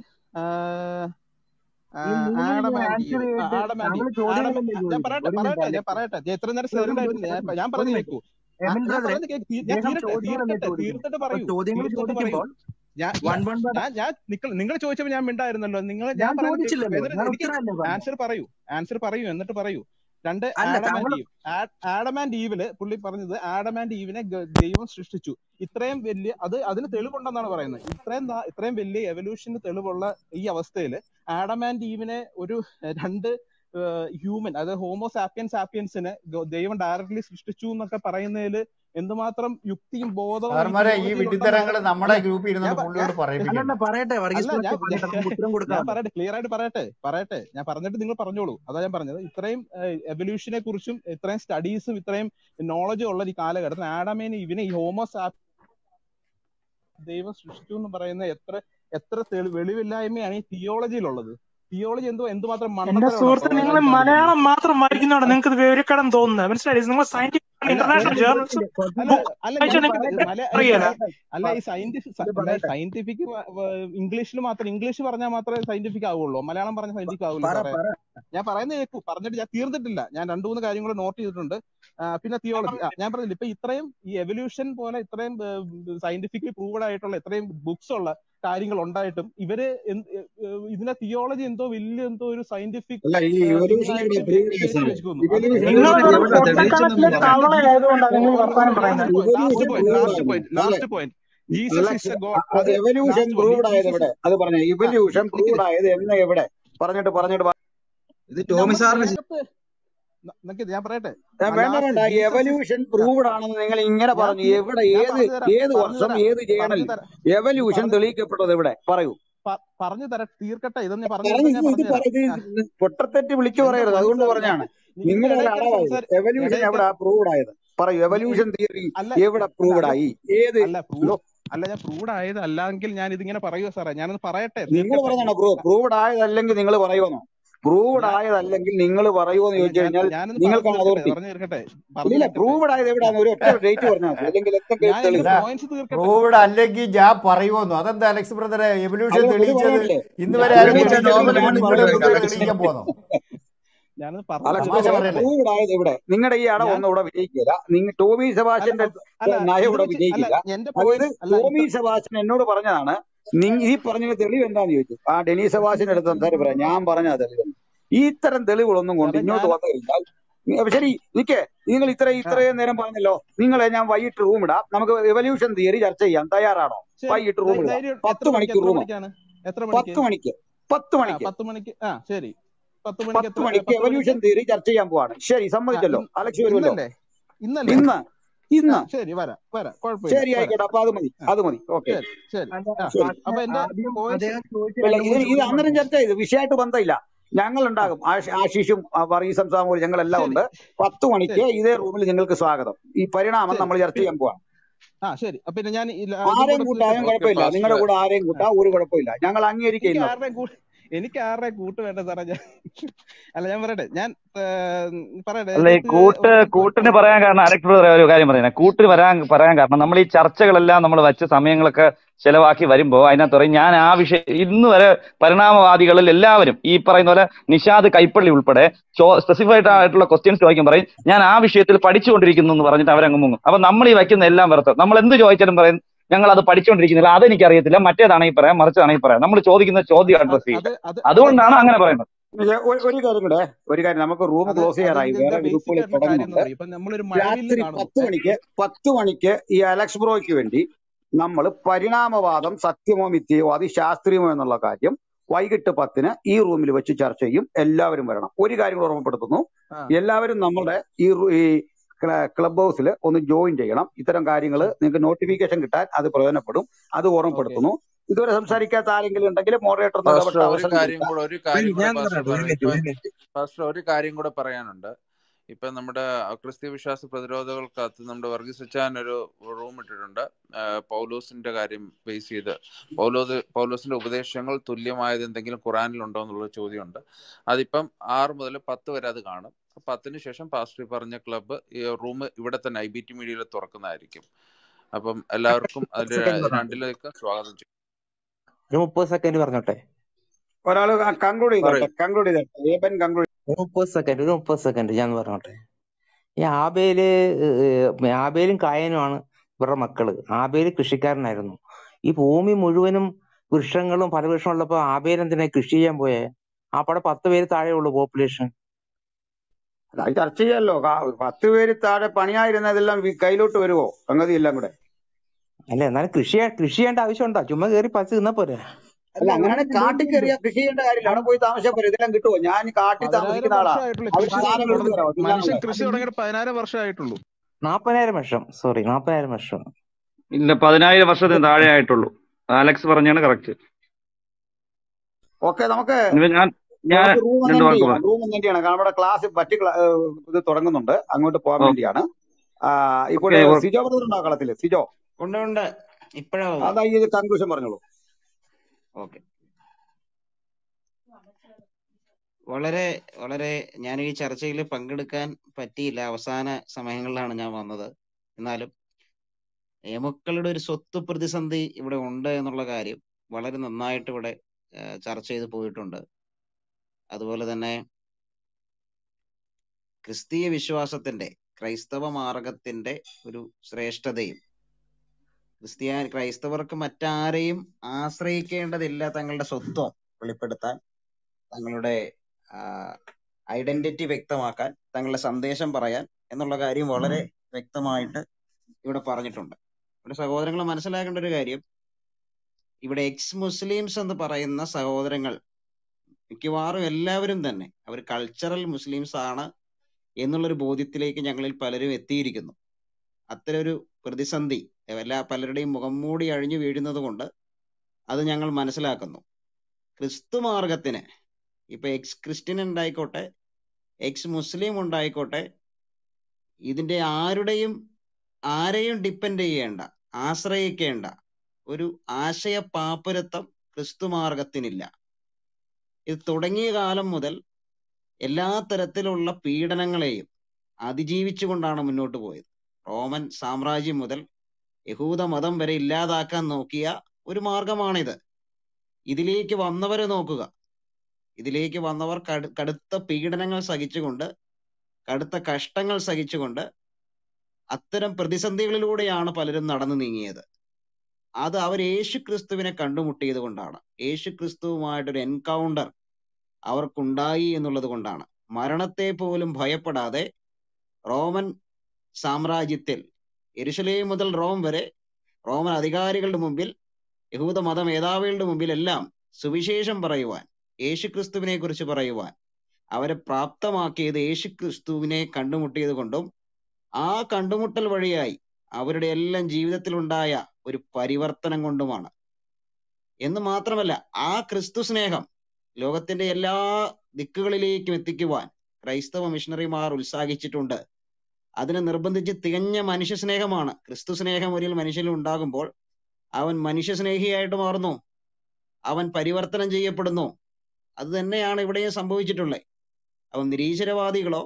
ഈ മൂന്നിനും ആഡം ആൻഡ് ആൻസർ ഈവ് ചെയ്തിട്ട് ആഡം ആൻഡ് താങ്കൾ ഈവ് ആഡം ചോദ്യങ്ങളല്ലേ ഞാൻ ചോദിക്കുന്നത് പറയട്ടെ ഒരു മിനിറ്റ് പറയട്ടെ ഞാൻ അലക്സ് പറയട്ടെ ഞാൻ ഇത്ര നേരം ഒരു സൈലന്റ് മിനിറ്റ് ആയിരുന്നു ഞാൻ അലക്സ് ഞാൻ ഒരു പറഞ്ഞു മിനിറ്റ് കേൾക്കൂ ആ, എമിൻ ഞാൻ ബ്രദറെ പറയുന്നത് കേൾക്ക് തീ- ഞാൻ അദ്ദേഹം തീരട്ടെ ചോദ്യങ്ങളല്ലേ തീർക്കട്ടെ ചോദിക്കുന്നത് തീർത്തിട്ട് അപ്പൊ പറയൂ ചോദ്യങ്ങൾ തീർത്തിട്ട് പറയൂ ചോദിക്കുമ്പോൾ ഞാൻ വൺ ഞാൻ വൺ ബൈ ഞാൻ ഞാൻ നിങ്ങൾ നിങ്ങൾ ചോദിച്ചപ്പോൾ ഞാൻ മിണ്ടായിരുന്നല്ലോ നിങ്ങൾ ഞാൻ ഞാൻ പറയുന്നത് കേൾക്കൂ ചോദിച്ചില്ലല്ലോ എന്നിട്ട് ഞാൻ എനിക്ക് ഉത്തരമല്ലേ പറഞ്ഞത് ആൻസർ പറയൂ ആൻസർ പറയൂ എന്നിട്ട് പറയൂ രണ്ട് അല്ല ആഡം താങ്കൾ ആൻഡ് ഈവ് ആഡം ആൻഡ് ഈവില് പുള്ളി പറഞ്ഞത് ആഡം ആൻഡ് ഈവിനെ ഗ- ദൈവം സൃഷ്ടിച്ചു ഇത്രയും വലിയ അത് അതിന് തെളിവുണ്ടെന്നാണ് പറയുന്നത് ഇത്രയും നാ- ഇത്രയും വലിയ എവല്യൂഷന് തെളിവുള്ള ഈ അവസ്ഥയിൽ ആഡം ആൻഡ് ഈവിനെ ഒരു ഏഹ്, രണ്ട് ഹ്യൂമൻ അതായത് ഹോമോ സാപ്പിയൻ സാപ്പിയൻസിനെ ദൈവം ഡയറക്ട്ലി സൃഷ്ടിച്ചു എന്നൊക്കെ പറയുന്നതിൽ എന്തുമാത്രം യുക്തിയും ബോധവും ഈ സാർമാരെ ഈ തിയോളജിയിൽ വിഡിത്തരങ്ങൾ ഉണ്ടെന്നാണ് നമ്മുടെ അല്ല ഗ്രൂപ്പിൽ ഞാൻ ഇരുന്നിട്ട് പ- ഞാൻ പുള്ളിയോട് അല്ലല്ല പറയിപ്പിക്കണ്ട പറയട്ടെ വർഗീസ് അല്ല ഞാൻ പാസ്റ്റർ പറയട്ടെ നമുക്ക് ഉത്തരം ഞാൻ കൊടുക്കാമല്ലോ പറയട്ടെ ക്ലിയർ ആയിട്ട് പറയട്ടെ പറയട്ടെ ഞാൻ പറഞ്ഞിട്ട് നിങ്ങൾ പറഞ്ഞോളൂ അതാ ഞാൻ പറഞ്ഞത് ഇത്രയും എവല്യൂഷനെ കുറിച്ചും ഇത്രയും സ്റ്റഡീസും ഇത്രയും നോളജും ഉള്ള ഈ കാലഘട്ടത്തിൽ ആഡമേന് ഇവനെ ഈ ഹോമോസാപ്പ് ദൈവം സൃഷ്ടിച്ചു എന്ന് പറയുന്ന എത്ര എത്ര തെളി വെളിവില്ലായ്മയാണ് ഈ തിയോളജിയിലുള്ളത് തിയോളജി എന്തോ എന്തുമാത്രം എന്റെ മണ്ടത്തരമാണ് സുഹൃത്തെ സഹോദരൻ നിങ്ങൾ കാണിക്കുന്നത് മലയാളം മാത്രം വായിക്കുന്നതാണ് നിങ്ങൾക്ക് ഇത് വിവരക്കടം തോന്നുന്നത് മനസ്സിലായി നിങ്ങൾ സയന്റിഫിക് അല്ല ഇന്റർനാഷണൽ ജേർണൽസ് അല്ല ബുക്ക് അല്ല വായിച്ചാൽ ഞാൻ നിങ്ങൾക്ക് പറയുന്നത് മല അല്ല അറിയാലോ സയ- അല്ല ഈ സയന്റിഫിക് ഇത് അല്ല ഈ പറയട്ടെ സയന്റിഫിക് ഇംഗ്ലീഷിൽ മാത്രം ഇംഗ്ലീഷ് പറഞ്ഞാൽ മാത്രമേ സയന്റിഫിക് ആവുള്ളൂ മലയാളം പറഞ്ഞ സയന്റിഫിക് ആവില്ല പറ സാറേ പറ ഞാൻ പറയുന്നത് കേൾക്കൂ പറഞ്ഞിട്ട് ഞാൻ തീർന്നിട്ടില്ല ഞാൻ രണ്ടു മൂന്ന് കാര്യം കൂടെ നോട്ട് ചെയ്തിട്ടുണ്ട് ആ, പിന്നെ തിയോളജി ആ ഞാൻ പറഞ്ഞില്ല ഇപ്പൊ ഇത്രയും ഈ എവല്യൂഷൻ പോലെ ഇത്രയും സയന്റിഫിക്കലി പ്രൂവഡ് ആയിട്ടുള്ള ഇത്രയും ബുക്സ് ഉള്ള കാര്യങ്ങൾ ഉണ്ടായിട്ടും ഇവര് എന്ത് ഏ, ഏ, ഇതിനെ തിയോളജി എന്തോ വലിയ എന്തോ ഒരു സയന്റിഫിക് അല്ല ഈ ഇവല്യൂഷൻ ഇവിടെ ഇതായിട്ട് പ്രൂവ് കയറ്റി സാറേ വെച്ചിരിക്കുന്നു അത് ഇവല്യൂഷൻ നിങ്ങൾ തെളിയിച്ചു വെറും തരണം എവിടെ പൊട്ടക്കണക്കിലെ തെളിയിച്ചെന്നൊന്ന് പറ തവളയായതുകൊണ്ടാണ് നിങ്ങൾ വർത്താനം ലാസ്റ്റ് പറയുന്നത് point last evolution point proved last ആയിരുന്നു പോയിന്റ് അല്ല last point Jesus is a God അത് എവല്യൂഷൻ ലാസ്റ്റ് പോയിന്റ് പ്രൂവ്ഡ് ആയത് ജീസസ് എവിടെ അത് പറഞ്ഞ ആ ഇവല്യൂഷൻ നിക്ക് പ്രൂവ്ഡ് ആയത് എന്ന് എവിടെ പറഞ്ഞിട്ട് പറഞ്ഞിട്ട് പറ. ഇത് ടോമി നമ്മൾ സാറിന് വേഗത്ത് ന- നിക്ക് ഞാൻ പറയട്ടെ ഞാൻ ആ വേണ്ട ലാസ്റ്റ് വേണ്ട ജീസസ് ഇസ് എവല്യൂഷൻ പ്രൂവ്ഡ് ആണെന്ന് നിങ്ങൾ ഇങ്ങനെ ഞാൻ പറഞ്ഞു തീർ എവിടെ ഞാൻ ഏത് പറഞ്ഞു തരാം ഏത് പറഞ്ഞു വർഷം തരാം ഏത് ജേണൽ പറഞ്ഞു തരാം എവല്യൂഷൻ പറഞ്ഞു തെളിയിക്കപ്പെട്ടത് എവിടെ പറയൂ പ- പറഞ്ഞു തരാം തീർക്കട്ടെ ഇതൊന്ന് പറഞ്ഞു പറഞ്ഞു തീർത്താൽ ഞാൻ ഇത് ഇത് പറഞ്ഞു പറ തരാം ഇത് പൊട്ടത്തെറ്റ് വിളിച്ചു എന്റെ പറയരുത് പൊന്നു അതുകൊണ്ട് സാർ ഞാൻ പറഞ്ഞാണ് നിക്ക് നിക്ക് നിങ്ങളുടെ ഒരു ഇടയിൽ കയറി അടവായത് സംസാരി എവല്യൂഷൻ ഇടയിൽ എവിടെ കയറി പ്രൂവ്ഡ് ആയത് പറയൂ നി- എവല്യൂഷൻ എനി- തിയറി അല്ല എവിടെ അല്ല പ്രൂവ്ഡ് അത് ആയി ഏത് അല്ല ലോ പ്രൂവ് അല്ല ഞാൻ പ്രൂവ്ഡ് ആയത് അല്ലെങ്കിൽ ഞാൻ ഇതിങ്ങനെ പറയുക സാറേ ഞാനൊന്ന് പറയട്ടെ നിങ്ങൾ തീർക്കട്ടെ പറഞ്ഞാണോ പ്രൂവ് പ്രൂവ്ഡ് ആയതല്ലെങ്കിൽ നിങ്ങൾ പറയുമെന്നോ പ്രൂവ്ഡ് ഞാൻ ആയതല്ലെങ്കിൽ നിങ്ങൾ പറയുമെന്ന് അല്ല ചോദിച്ചു ഞാൻ കഴിഞ്ഞാൽ ഞാനൊന്ന് പറഞ്ഞു നിങ്ങൾക്കാണ് തീർക്കട്ടെ അതോറിറ്റി പറഞ്ഞു തീർക്കട്ടെ പറഞ്ഞു ഇല്ല തീർക്കട്ടെ പ്രൂവ്ഡ് ആയത് ഞാൻ എവിടെയാണ് ഒരു ഒറ്റ ഡേറ്റ് പറഞ്ഞാൽ മതി അല്ലെങ്കിൽ എന്തെങ്കിലും ഞാൻ എന്റെ തെളിവ് അല്ല പോയിന്റ്സ് തീർക്കട്ടെ പ്രൂവ്ഡ് അല്ലെങ്കിൽ ഞാൻ പറയുമെന്നു അതെന്താ അലക്സ് ബ്രദറെ എവല്യൂഷൻ അത് ഇത് തെളിയിച്ചത് പറയാനില്ലേ ഇന്ന് ഞാൻ വരെ ഇത് ആരും തെളിയിച്ച പറയാനില്ല തെളിയിച്ചിട്ടില്ല നോവൽ പിന്നെ ആണ് നിങ്ങൾ കൊണ്ടുവരുന്നത് പുതിയത് അലക്സ് തെളിയിക്കാൻ പോന്നോ ഞാനൊന്ന് പറഞ്ഞു അലക്സ് തമാശ തീർക്കട്ടെ ബ്രദറെ പറയല്ലേ പ്രൂവ്ഡ് ആയത് ഇവിടെ നിങ്ങളുടെ ഈ അടവ് ഞാൻ ഒന്നും ഇവിടെ വിജയിക്കില്ല നിങ്ങൾ ടോമി അല്ല സെബാസ്റ്റ്യന്റെ അ- അല്ല നയം ഇത് ഇവിടെ വെച്ച് അല്ല വിജയിക്കില്ല എന്റെ അതായത് പോയിന്റ് അല്ല ടോമി ഇത്ര സെബാസ്റ്റ്യൻ എന്നോട് പറഞ്ഞതാണ് നിങ്ങ ഈ പറഞ്ഞ തെളിവ് എന്താന്ന് ചോദിച്ചു ആ ഡെനി സെബാസ്റ്റ്യന്റെ അടുത്ത് സംസാരം പറയാം ഞാൻ പറഞ്ഞ തെളിവ് ഈ ഇത്തരം തെളിവുകളൊന്നും കൊണ്ട് സാറേ ഇങ്ങോട്ട് ഞാൻ വന്നു കഴിഞ്ഞാൽ നീ- അപ്പൊ ശരി നിക്കേ നിങ്ങൾ ഇത്ര ആ ഇത്രയും നേരം പറഞ്ഞല്ലോ നിങ്ങളെ ഞാൻ വൈകിട്ട് റൂം ഇടാം നമുക്ക് എവല്യൂഷൻ തിയറി ചർച്ച ചെയ്യാം തയ്യാറാണോ ശരി വൈകിട്ട് ധൈ- റൂം ഇടാം ധൈര്യം എത്ര പത്ത് മണിക്ക് മണിക്ക് എത്ര റൂം മണിക്കാണ് എത്ര മണിക്ക് പത്ത് മണിക്ക് പത്ത് ആ മണിക്ക് പത്ത് മണിക്ക് ആ ശരി പത്ത് മണിക്ക് പത്ത് എത്ര ഏ, മണിക്ക് പത്ത് മണിക്ക് എവല്യൂഷൻ തിയറി ചർച്ച ചെയ്യാൻ പോവാണ് ശരി ആ സമ്മതിച്ചല്ലോ ഇന്ന് അലക്സ് വരുമല്ലോ ഇന്നല്ലേ ഇന്നല്ലേ ഇന്ന് ആ ഇന്ന് ശരി വരാം വരാം കുഴപ്പമില്ല ശരി വരാം ആയിക്കോട്ടെ അപ്പൊ അത് മതി ആ അത് മതി ഓക്കെ ശരി ശരി അല്ല ആ ശരി അപ്പൊ എന്റെ ആദ്യം പോയിന്റ്സ് അദ്ദേഹം ചോദിച്ച ഇല്ല രണ്ട് ഇത് മൂന്ന് ഇത് ചോദ്യം അന്നേരം പറഞ്ഞു ചർച്ച ചെയ്ത് വിഷയമായിട്ട് ബന്ധമില്ല ഞങ്ങൾ ആ ഉണ്ടാകും ആഷ്- ആശിഷും ആ, വർഗീസും സാമൂലും ഞങ്ങളെല്ലാം ശരി ഉണ്ട് പത്ത് മണിക്ക് ശരി ഇതേ റൂമിൽ നിങ്ങൾക്ക് സ്വാഗതം ഈ പരിണാമം ശരി നമ്മൾ ചർച്ച പി- ചെയ്യാൻ പോവാണ് ആ ശരി അപ്പൊ പിന്നെ ഞാൻ ഈ ല- അതും ആരെയും കൂടെ കൂട്ടാനും തീർക്കട്ടെ ഓക്കെ കുഴപ്പമില്ല നിങ്ങളുടെ പാസ്റ്റർ കൂടെ ആരെയും ആ കൂട്ടാ ഒരു കുഴപ്പമില്ല ഞങ്ങൾ എനിക്ക് അംഗീകരിക്കുന്നത് ആരുടെയും കൂട്ട് എനിക്ക് ആരുടെയും കൂട്ട് വേണ്ട സാറേ ഞാൻ അല്ല ഞാൻ പറയട്ടെ ഞാൻ ഏ, പറയട്ടെ അല്ല ഈ ഇതിനകത്ത് കൂട്ട് ഒരു- കൂട്ടിന് പറയാൻ കാരണം അലക്സ് ബ്രദർ ഒരു കാര്യം പറയുന്നത് കൂട്ടിന് വരാൻ പറയാൻ കാരണം നമ്മൾ ഈ ചർച്ചകളെല്ലാം നമ്മൾ വച്ച സമയങ്ങളൊക്കെ ചെലവാക്കി വരുമ്പോൾ അതിനകത്ത് പറയും ഞാൻ ആ വിഷയം ഇന്ന് വരെ പരിണാമവാദികളിൽ എല്ലാവരും ഈ പറയുന്ന പോലെ നിഷാദ് കൈപ്പള്ളി ഉൾപ്പെടെ സ്പെസിഫൈഡ് ഉം, ആയിട്ടുള്ള ക്വസ്റ്റ്യൻസ് ചോദിക്കും പറയും ഞാൻ ആ വിഷയത്തിൽ പഠിച്ചുകൊണ്ടിരിക്കുന്നു എന്ന് പറഞ്ഞിട്ട് അവരങ്ങ് മുങ്ങും അപ്പൊ നമ്മൾ ഈ വയ്ക്കുന്ന എല്ലാം വെറുതെ നമ്മൾ എന്ത് ചോദിച്ചാലും പറയും ഞങ്ങൾ അത് പഠിച്ചുകൊണ്ടിരിക്കുന്നില്ല അതെനിക്കറിയത്തില്ല മറ്റേതാണെങ്കിൽ പറയാം മറിച്ചാണെങ്കിൽ പറയാം നമ്മൾ ചോദിക്കുന്ന ചോദ്യം അത് അഡ്രസ് അത് ചെയ്യില്ല അത് അത് അതുകൊണ്ടാണ് അങ്ങനെ പറയുന്നത് ഇത് ഒരു ഒരു കാര്യം കൂടെ ഒരു കാര്യം നമുക്ക് റൂം അത് ക്ലോസ് അത് ചെയ്യാറായി ഇതിന്റെ വേറെ ബേസിക് ഗ്രൂപ്പുകളിൽ ആയിട്ടുള്ള കാര്യം എന്ന് തുടങ്ങുന്നുണ്ട് പറയും ഇപ്പൊ നമ്മളൊരു മഴവില്ല് രാത്രി കാണുന്നു പത്ത് ഏ, മണിക്ക് പത്ത് മണിക്ക് ഈ അലക്സ് ബ്രോയ്ക്ക് വേണ്ടി നമ്മൾ പരിണാമവാദം സത്യമോ മിഥ്യയോ അതിശാസ്ത്രീയമോ എന്നുള്ള കാര്യം വൈകിട്ട് പത്തിന് ഈ റൂമിൽ വെച്ച് ചർച്ച ചെയ്യും എല്ലാവരും വരണം ഒരു കാര്യം കൂടെ ഓർമ്മപ്പെടുത്തുന്നു ആ എല്ലാവരും നമ്മുടെ ഈ റൂ- ഈ ക്ലബ് ഹൗസിൽ ഒന്ന് ജോയിൻ ചെയ്യണം ഇത്തരം കാര്യങ്ങൾ ശരി നിങ്ങൾക്ക് നോട്ടിഫിക്കേഷൻ കിട്ടാൻ അത് പ്രയോജനപ്പെടും അത് ഓക്കെ ഓർമ്മപ്പെടുത്തുന്നു ഇതുവരെ സംസാരിക്കാത്ത ആരെങ്കിലും ഉണ്ടെങ്കിൽ മോഡറേറ്റർ ഒന്ന് പാസ്റ്റർ ഇടപെട്ട ഒരു അവസരം കാര്യം കൊടുക്കുക കൂടെ ഒരു ഒരു കാര്യം കൂടെ ഞാൻ പാസ്റ്റർ പറയാം ഒരു പറയാം മിനിറ്റ് ഇപ്പൊ ഒരു മിനിറ്റ് പാസ്റ്റർ ഒരു കാര്യം കൂടെ പറയാനുണ്ട് ഇപ്പൊ നമ്മുടെ ക്രിസ്ത്യ വിശ്വാസ പ്രതിരോധകൾക്കകത്ത് നമ്മുടെ വർഗീസ് അച്ചാൻ ഒരു റൂം ഇട്ടിട്ടുണ്ട് ആ, പൗലോസിന്റെ കാര്യം ബേസ് ചെയ്ത് പൗലോസ് പൗലോസിന്റെ ഉപദേശങ്ങൾ തുല്യമായത് എന്തെങ്കിലും ഖുറാനിലുണ്ടോ എന്നുള്ള ചോദ്യമുണ്ട് അതിപ്പം ആറ് മുതൽ പത്ത് വരെ അത് കാണും പത്തിന് ശേഷം പാസ്റ്റർ പറഞ്ഞ ക്ലബ്ബ് ഈ റൂം ഇവിടെ തന്നെ ഐ ബി ടി മീഡിയയിൽ തുറക്കുന്നതായിരിക്കും അപ്പം എല്ലാവർക്കും അതിൽ സെക്കൻഡ് പറഞ്ഞോട്ടെ രണ്ടിലേക്ക് സ്വാഗതം ചെയ്യും ഒരു മുപ്പത് സെക്കൻഡ് പറഞ്ഞോട്ടെ ഒരാൾ കൺക്ലൂഡ് ചെയ്തോട്ടെ പറയൂ കൺക്ലൂഡ് ചെയ്തോട്ടെ ഏബൻ കൺക്ലൂഡ് ഒരു മുപ്പത് സെക്കൻഡ് ഒരു മുപ്പത് സെക്കൻഡ് ഞാൻ പറഞ്ഞോട്ടെ ഈ ആബേല് ഏഹ്, ആബേലും കായനുമാണ് ഇവരുടെ മക്കള് ആബേല് കൃഷിക്കാരനായിരുന്നു ഈ ഭൂമി മുഴുവനും വൃക്ഷങ്ങളും ഫലവൃക്ഷം ഉള്ളപ്പോ ആബേൽ എന്തിനാ കൃഷി ചെയ്യാൻ പോയേ അവിടെ പത്ത് പേര് താഴെ ഉള്ളൂ പോപ്പുലേഷൻ അത് ചർച്ച ചെയ്യാമല്ലോ കാ- പത്ത് പേര് താഴെ പണിയായിരുന്നതെല്ലാം വി- കയ്യിലോട്ട് വരുവോ സംഗതി എല്ലാം കൂടെ അല്ല എന്നാലും കൃഷി കൃഷി ചെയ്യേണ്ട ആവശ്യമുണ്ടോ ചുമ്മാ കയറി പച്ച തിന്നാ പോരെ അല്ല അങ്ങനെയാണെങ്കിൽ കാട്ടിൽ കയറിയാ കൃഷി ചെയ്യേണ്ട കാര്യമില്ല അവിടെ പോയി താമസിച്ചാൽ പോരെ ഇതെല്ലാം കിട്ടുമോ ഞാൻ കാട്ടിൽ പതിനായിരം താമസിക്കുന്ന ആളാ വർഷമായിട്ടുള്ളൂ അത് കൃഷി സാധനം എടുത്തു തുടങ്ങി തരാമോ മനുഷ്യൻ തിന്നാനുള്ള കൃഷി തുടങ്ങിയിട്ട് പതിനായിരം വർഷമായിട്ടുള്ളൂ നാപ്പതിനായിരം വർഷം സോറി നാപ്പതിനായിരം വർഷം ഇല്ല പതിനായിരം വർഷത്തിന് താഴെ ആയിട്ടുള്ളൂ അലക്സ് പറഞ്ഞാണ് കറക്റ്റ് ഓക്കെ നമുക്ക് ഞാൻ ഞാൻ നമുക്ക് റൂം ഒന്ന് രണ്ട് എൻഡ് വാക്ക് ചെയ്യണം പറയാം റൂം ഒന്ന് എൻഡ് ചെയ്യണം കാരണം നമ്മുടെ ക്ലാസ് മറ്റ് ക്ലാ- ഏഹ് ഇത് തുടങ്ങുന്നുണ്ട് അങ്ങോട്ട് പോകാൻ ഓ വേണ്ടിയാണ് ആ, ഇപ്പോൾ ഓക്കെ സിജോ ബ്രദർ ഉണ്ടോ കളത്തില് സിജോ ഉണ്ട് ഉണ്ട് ഇപ്പഴാ അതാ ഈ കൺക്ലൂഷൻ പറഞ്ഞോളൂ ഓക്കെ വളരെ വളരെ ഞാൻ ഈ ചർച്ചയിൽ പങ്കെടുക്കാൻ പറ്റിയില്ല അവസാന സമയങ്ങളിലാണ് ഞാൻ വന്നത് എന്നാലും എമുക്കളുടെ ഒരു സ്വത്ത് പ്രതിസന്ധി ഇവിടെ ഉണ്ട് എന്നുള്ള കാര്യം വളരെ നന്നായിട്ട് ഇവിടെ ഏഹ്, ചർച്ച ചെയ്ത് പോയിട്ടുണ്ട് അതുപോലെ തന്നെ ക്രിസ്തീയ വിശ്വാസത്തിന്റെ ക്രൈസ്തവ മാർഗത്തിന്റെ ഒരു ശ്രേഷ്ഠതയും ക്രിസ്ത്യ ക്രൈസ്തവർക്ക് മറ്റാരെയും ആശ്രയിക്കേണ്ടതില്ല തങ്ങളുടെ സ്വത്വം വെളിപ്പെടുത്താൻ തങ്ങളുടെ ഐഡന്റിറ്റി വ്യക്തമാക്കാൻ തങ്ങളുടെ സന്ദേശം പറയാൻ എന്നുള്ള കാര്യം വളരെ വ്യക്തമായിട്ട് ഇവിടെ പറഞ്ഞിട്ടുണ്ട് ഇവിടെ സഹോദരങ്ങൾ മനസ്സിലാക്കേണ്ട ഒരു കാര്യം ഇവിടെ എക്സ് മുസ്ലിംസ് എന്ന് പറയുന്ന സഹോദരങ്ങൾ മിക്കവാറും എല്ലാവരും തന്നെ അവർ കൾച്ചറൽ മുസ്ലിംസ് ആണ് എന്നുള്ളൊരു ബോധ്യത്തിലേക്ക് ഞങ്ങളിൽ പലരും എത്തിയിരിക്കുന്നു അത്തരം ഒരു പ്രതിസന്ധി എല്ലാ പലരുടെയും മുഖം മൂടി അഴിഞ്ഞു വീഴുന്നത് കൊണ്ട് അത് ഞങ്ങൾ മനസ്സിലാക്കുന്നു ക്രിസ്തു മാർഗത്തിന് ഇപ്പൊ എക്സ് ക്രിസ്ത്യൻ ഉണ്ടായിക്കോട്ടെ എക്സ് മുസ്ലിം ഉണ്ടായിക്കോട്ടെ ഇതിന്റെ ആരുടെയും ആരെയും ഡിപ്പെൻഡ് ചെയ്യേണ്ട ആശ്രയിക്കേണ്ട ഒരു ആശയ പാപ്പരത്വം ക്രിസ്തു മാർഗത്തിനില്ല ഇത് തുടങ്ങിയ കാലം മുതൽ എല്ലാ തരത്തിലുള്ള പീഡനങ്ങളെയും അതിജീവിച്ചുകൊണ്ടാണ് മുന്നോട്ട് പോയത് റോമൻ സാമ്രാജ്യം മുതൽ യഹൂദ മതം വരെ ഇല്ലാതാക്കാൻ നോക്കിയ ഒരു മാർഗമാണിത് ഇതിലേക്ക് വന്നവരെ നോക്കുക ഇതിലേക്ക് വന്നവർ കടു കടുത്ത പീഡനങ്ങൾ സഹിച്ചുകൊണ്ട് കടുത്ത കഷ്ടങ്ങൾ സഹിച്ചുകൊണ്ട് അത്തരം പ്രതിസന്ധികളിലൂടെയാണ് പലരും നടന്നു നീങ്ങിയത് അത് അവർ യേശു ക്രിസ്തുവിനെ കണ്ടുമുട്ടിയത് കൊണ്ടാണ് യേശു ക്രിസ്തുവുമായിട്ടൊരു എൻകൗണ്ടർ അവർക്കുണ്ടായി എന്നുള്ളത് കൊണ്ടാണ് മരണത്തെ പോലും ഭയപ്പെടാതെ റോമൻ സാമ്രാജ്യത്തിൽ യെരുശലേം മുതൽ റോം വരെ റോമൻ അധികാരികളുടെ മുമ്പിൽ യഹൂദ മത മേധാവികളുടെ മുമ്പിലെല്ലാം സുവിശേഷം പറയുവാൻ യേശുക്രിസ്തുവിനെ കുറിച്ച് പറയുവാൻ അവരെ പ്രാപ്തമാക്കിയത് യേശുക്രിസ്തുവിനെ കണ്ടുമുട്ടിയത് കൊണ്ടും ആ കണ്ടുമുട്ടൽ വഴിയായി അവരുടെ എല്ലാം ജീവിതത്തിലുണ്ടായ ഒരു പരിവർത്തനം കൊണ്ടുമാണ് എന്ന് മാത്രമല്ല ആ ക്രിസ്തു സ്നേഹം ലോകത്തിന്റെ എല്ലാ ദിക്കുകളിലേക്കും എത്തിക്കുവാൻ ക്രൈസ്തവ മിഷണറിമാർ ഉത്സാഹിച്ചിട്ടുണ്ട് അതിനെ നിർബന്ധിച്ച് തികഞ്ഞ മനുഷ്യ സ്നേഹമാണ് ക്രിസ്തു സ്നേഹം ഒരു മനുഷ്യനിൽ ഉണ്ടാകുമ്പോൾ അവൻ മനുഷ്യ സ്നേഹിയായിട്ട് മാറുന്നു അവൻ പരിവർത്തനം ചെയ്യപ്പെടുന്നു അത് തന്നെയാണ് ഇവിടെയും സംഭവിച്ചിട്ടുള്ളത് അവൻ നിരീശ്വരവാദികളോ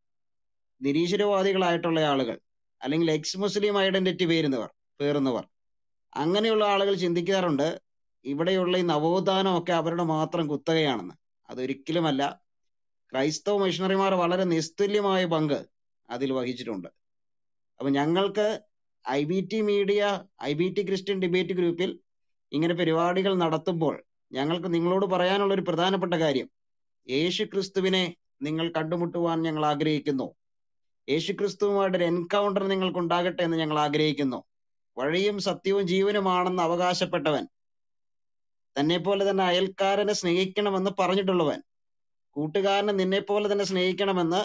നിരീശ്വരവാദികളായിട്ടുള്ള ആളുകൾ അല്ലെങ്കിൽ എക്സ് മുസ്ലിം ഐഡന്റിറ്റി പേരുന്നവർ പേറുന്നവർ അങ്ങനെയുള്ള ആളുകൾ ചിന്തിക്കാറുണ്ട് ഇവിടെയുള്ള ഈ നവോത്ഥാനമൊക്കെ അവരുടെ മാത്രം കുത്തകയാണെന്ന് അതൊരിക്കലുമല്ല ക്രൈസ്തവ മിഷണറിമാർ വളരെ നിസ്തുല്യമായ പങ്ക് അതിൽ വഹിച്ചിട്ടുണ്ട് അപ്പൊ ഞങ്ങൾക്ക് I B T media I B T Christian debate ഗ്രൂപ്പിൽ ഇങ്ങനെ പരിപാടികൾ നടത്തുമ്പോൾ ഞങ്ങൾക്ക് നിങ്ങളോട് പറയാനുള്ള ഒരു പ്രധാനപ്പെട്ട കാര്യം യേശു ക്രിസ്തുവിനെ നിങ്ങൾ കണ്ടുമുട്ടുവാൻ ഞങ്ങൾ ആഗ്രഹിക്കുന്നു യേശു ക്രിസ്തുവുമായിട്ടൊരു എൻകൗണ്ടർ നിങ്ങൾക്ക് ഉണ്ടാകട്ടെ എന്ന് ഞങ്ങൾ ആഗ്രഹിക്കുന്നു വഴിയും സത്യവും ജീവനുമാണെന്ന് അവകാശപ്പെട്ടവൻ തന്നെ പോലെ തന്നെ അയൽക്കാരനെ സ്നേഹിക്കണമെന്ന് പറഞ്ഞിട്ടുള്ളവൻ കൂട്ടുകാരനെ നിന്നെ പോലെ തന്നെ സ്നേഹിക്കണമെന്ന്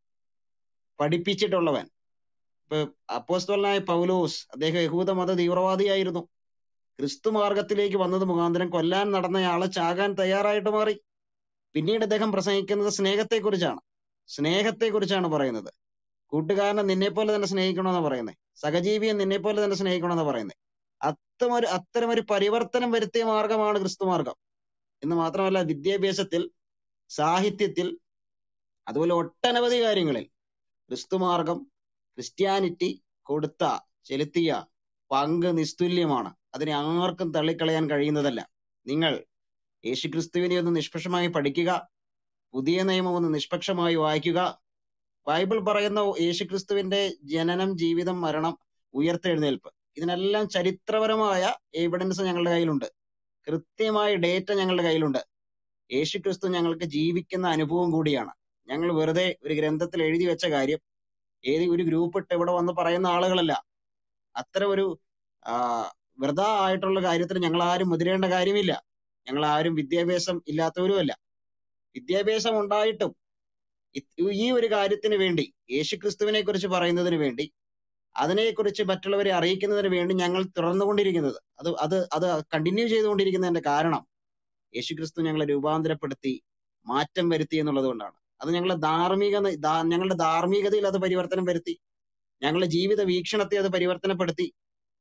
പഠിപ്പിച്ചിട്ടുള്ളവൻ ഇപ്പൊ അപ്പോസ്തലനായ പൗലോസ് അദ്ദേഹം യഹൂദ മത തീവ്രവാദിയായിരുന്നു ക്രിസ്തു മാർഗത്തിലേക്ക് വന്നത് മുഖാന്തരം കൊല്ലാൻ നടന്നയാളെ ചാകാൻ തയ്യാറായിട്ട് മാറി പിന്നീട് അദ്ദേഹം പ്രസംഗിക്കുന്നത് സ്നേഹത്തെക്കുറിച്ചാണ് സ്നേഹത്തെക്കുറിച്ചാണ് പറയുന്നത് കൂട്ടുകാരനെ നിന്നെ പോലെ തന്നെ സ്നേഹിക്കണമെന്ന് പറയുന്നത് സഹജീവിയെ നിന്നെ പോലെ തന്നെ സ്നേഹിക്കണമെന്ന് പറയുന്നത് അത്തമൊരു അത്തരമൊരു പരിവർത്തനം വരുത്തിയ മാർഗമാണ് ക്രിസ്തു മാർഗം എന്ന് മാത്രമല്ല വിദ്യാഭ്യാസത്തിൽ സാഹിത്യത്തിൽ അതുപോലെ ഒട്ടനവധി കാര്യങ്ങളിൽ ക്രിസ്തു മാർഗം ക്രിസ്ത്യാനിറ്റി കൊടുത്ത ചെലുത്തിയ പങ്ക് നിസ്തുല്യമാണ് അതിനെ ആർക്കും തള്ളിക്കളയാൻ കഴിയുന്നതല്ല നിങ്ങൾ യേശുക്രിസ്തുവിനെ ഒന്ന് നിഷ്പക്ഷമായി പഠിക്കുക പുതിയ നിയമം ഒന്ന് നിഷ്പക്ഷമായി വായിക്കുക ബൈബിൾ പറയുന്ന യേശുക്രിസ്തുവിന്റെ ജനനം ജീവിതം മരണം ഉയർത്തെഴുന്നേൽപ്പ് ഇതിനെല്ലാം ചരിത്രപരമായ എവിഡൻസ് ഞങ്ങളുടെ കയ്യിലുണ്ട് കൃത്യമായ ഡേറ്റ ഞങ്ങളുടെ കയ്യിലുണ്ട് യേശുക്രിസ്തു ഞങ്ങൾക്ക് ജീവിക്കുന്ന അനുഭവം കൂടിയാണ് ഞങ്ങൾ വെറുതെ ഒരു ഗ്രന്ഥത്തിൽ എഴുതി വെച്ച കാര്യം ഏത് ഒരു ഗ്രൂപ്പ് ഇട്ട് ഇവിടെ വന്ന് പറയുന്ന ആളുകളല്ല അത്തരം ഒരു ആ വെറുതെ ആയിട്ടുള്ള കാര്യത്തിൽ ഞങ്ങൾ ആരും മുതിരേണ്ട കാര്യമില്ല ഞങ്ങൾ ആരും വിദ്യാഭ്യാസം ഇല്ലാത്തവരുമല്ല വിദ്യാഭ്യാസം ഉണ്ടായിട്ടും ഇത് ഈ ഒരു കാര്യത്തിന് വേണ്ടി യേശുക്രിസ്തുവിനെ കുറിച്ച് പറയുന്നതിന് വേണ്ടി അതിനെക്കുറിച്ച് മറ്റുള്ളവരെ അറിയിക്കുന്നതിന് വേണ്ടി ഞങ്ങൾ തുടർന്നുകൊണ്ടിരിക്കുന്നത് അത് അത് അത് കണ്ടിന്യൂ ചെയ്തുകൊണ്ടിരിക്കുന്നതിന്റെ കാരണം യേശുക്രിസ്തു ഞങ്ങളെ രൂപാന്തരപ്പെടുത്തി മാറ്റം വരുത്തി എന്നുള്ളത് കൊണ്ടാണ് അത് ഞങ്ങളുടെ ധാർമ്മിക ഞങ്ങളുടെ ധാർമ്മികതയിൽ അത് പരിവർത്തനം വരുത്തി ഞങ്ങളുടെ ജീവിത വീക്ഷണത്തെ അത് പരിവർത്തനപ്പെടുത്തി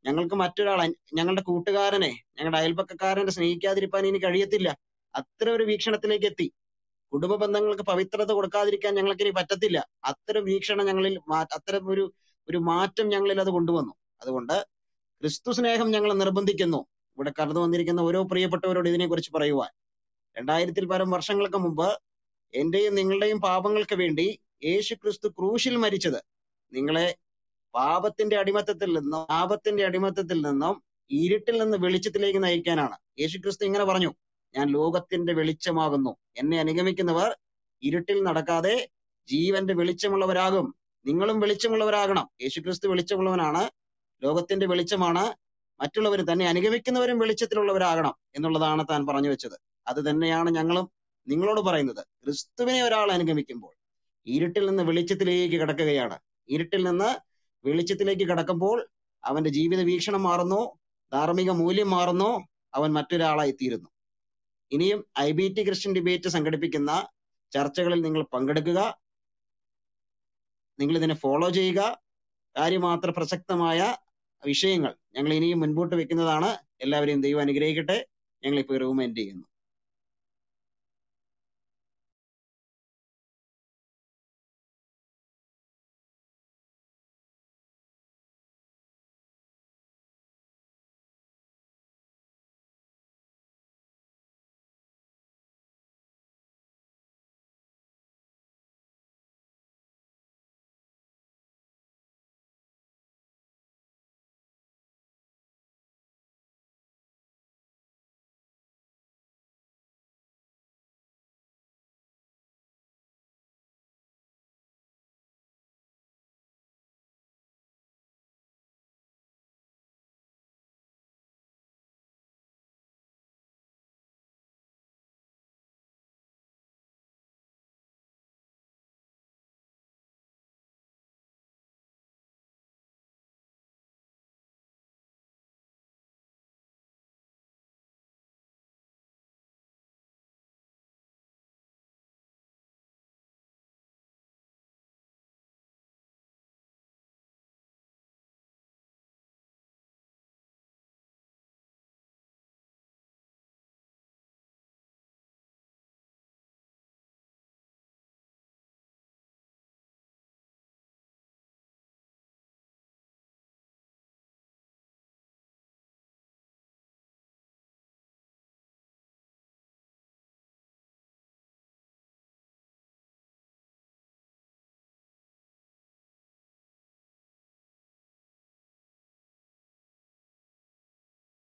ഞങ്ങൾക്ക് മറ്റൊരാളെ ഞങ്ങളുടെ കൂട്ടുകാരനെ ഞങ്ങളുടെ അയൽപക്കക്കാരനെ സ്നേഹിക്കാതിരിക്കാൻ ഇനി കഴിയത്തില്ല അത്ര ഒരു വീക്ഷണത്തിലേക്ക് എത്തി കുടുംബ ബന്ധങ്ങൾക്ക് പവിത്രത കൊടുക്കാതിരിക്കാൻ ഞങ്ങൾക്ക് ഇനി പറ്റത്തില്ല അത്തരം വീക്ഷണം ഞങ്ങളിൽ മാ- അത്തരം ഒരു ഒരു മാറ്റം ഞങ്ങളിൽ അത് കൊണ്ടുവന്നു അതുകൊണ്ട് ക്രിസ്തു സ്നേഹം ഞങ്ങൾ നിർബന്ധിക്കുന്നു ഇവിടെ കടന്നു വന്നിരിക്കുന്ന ഓരോ പ്രിയപ്പെട്ടവരോട് ഇതിനെക്കുറിച്ച് പറയുവാൻ രണ്ടായിരത്തിൽ പരം വർഷങ്ങൾക്ക് മുമ്പ് എന്റെയും നിങ്ങളുടെയും പാപങ്ങൾക്ക് വേണ്ടി യേശു ക്രിസ്തു ക്രൂശിൽ മരിച്ചത് നിങ്ങളെ പാപത്തിന്റെ അടിമത്തത്തിൽ നിന്നും പാപത്തിന്റെ അടിമത്തത്തിൽ നിന്നും ഇരുട്ടിൽ നിന്ന് വെളിച്ചത്തിലേക്ക് നയിക്കാനാണ് യേശു ക്രിസ്തു ഇങ്ങനെ പറഞ്ഞു ഞാൻ ലോകത്തിന്റെ വെളിച്ചമാകുന്നു എന്നെ അനുഗമിക്കുന്നവർ ഇരുട്ടിൽ നടക്കാതെ ജീവന്റെ വെളിച്ചമുള്ളവരാകും നിങ്ങളും വെളിച്ചമുള്ളവരാകണം യേശു ക്രിസ്തു വെളിച്ചമുള്ളവനാണ് ലോകത്തിന്റെ വെളിച്ചമാണ് മറ്റുള്ളവർ തന്നെ അനുഗമിക്കുന്നവരും വെളിച്ചത്തിലുള്ളവരാകണം എന്നുള്ളതാണ് താൻ പറഞ്ഞു വെച്ചത് അത് തന്നെയാണ് ഞങ്ങളും നിങ്ങളോട് പറയുന്നത് ക്രിസ്തുവിനെ ഒരാൾ അനുഗമിക്കുമ്പോൾ ഇരുട്ടിൽ നിന്ന് വെളിച്ചത്തിലേക്ക് കടക്കുകയാണ് ഇരുട്ടിൽ നിന്ന് വെളിച്ചത്തിലേക്ക് കടക്കുമ്പോൾ അവന്റെ ജീവിത വീക്ഷണം മാറുന്നു ധാർമ്മിക മൂല്യം മാറുന്നു അവൻ മറ്റൊരാളായി തീരുന്നു ഇനിയും I B T Christian debate സംഘടിപ്പിക്കുന്ന ചർച്ചകളിൽ നിങ്ങൾ പങ്കെടുക്കുക നിങ്ങൾ ഇതിനെ ഫോളോ ചെയ്യുക കാര്യമാത്ര പ്രസക്തമായ വിഷയങ്ങൾ ഞങ്ങൾ ഇനിയും മുൻപോട്ട് വെക്കുന്നതാണ് എല്ലാവരെയും ദൈവം അനുഗ്രഹിക്കട്ടെ ഞങ്ങൾ ഇപ്പോൾ റൂം എൻഡ് ചെയ്യുന്നു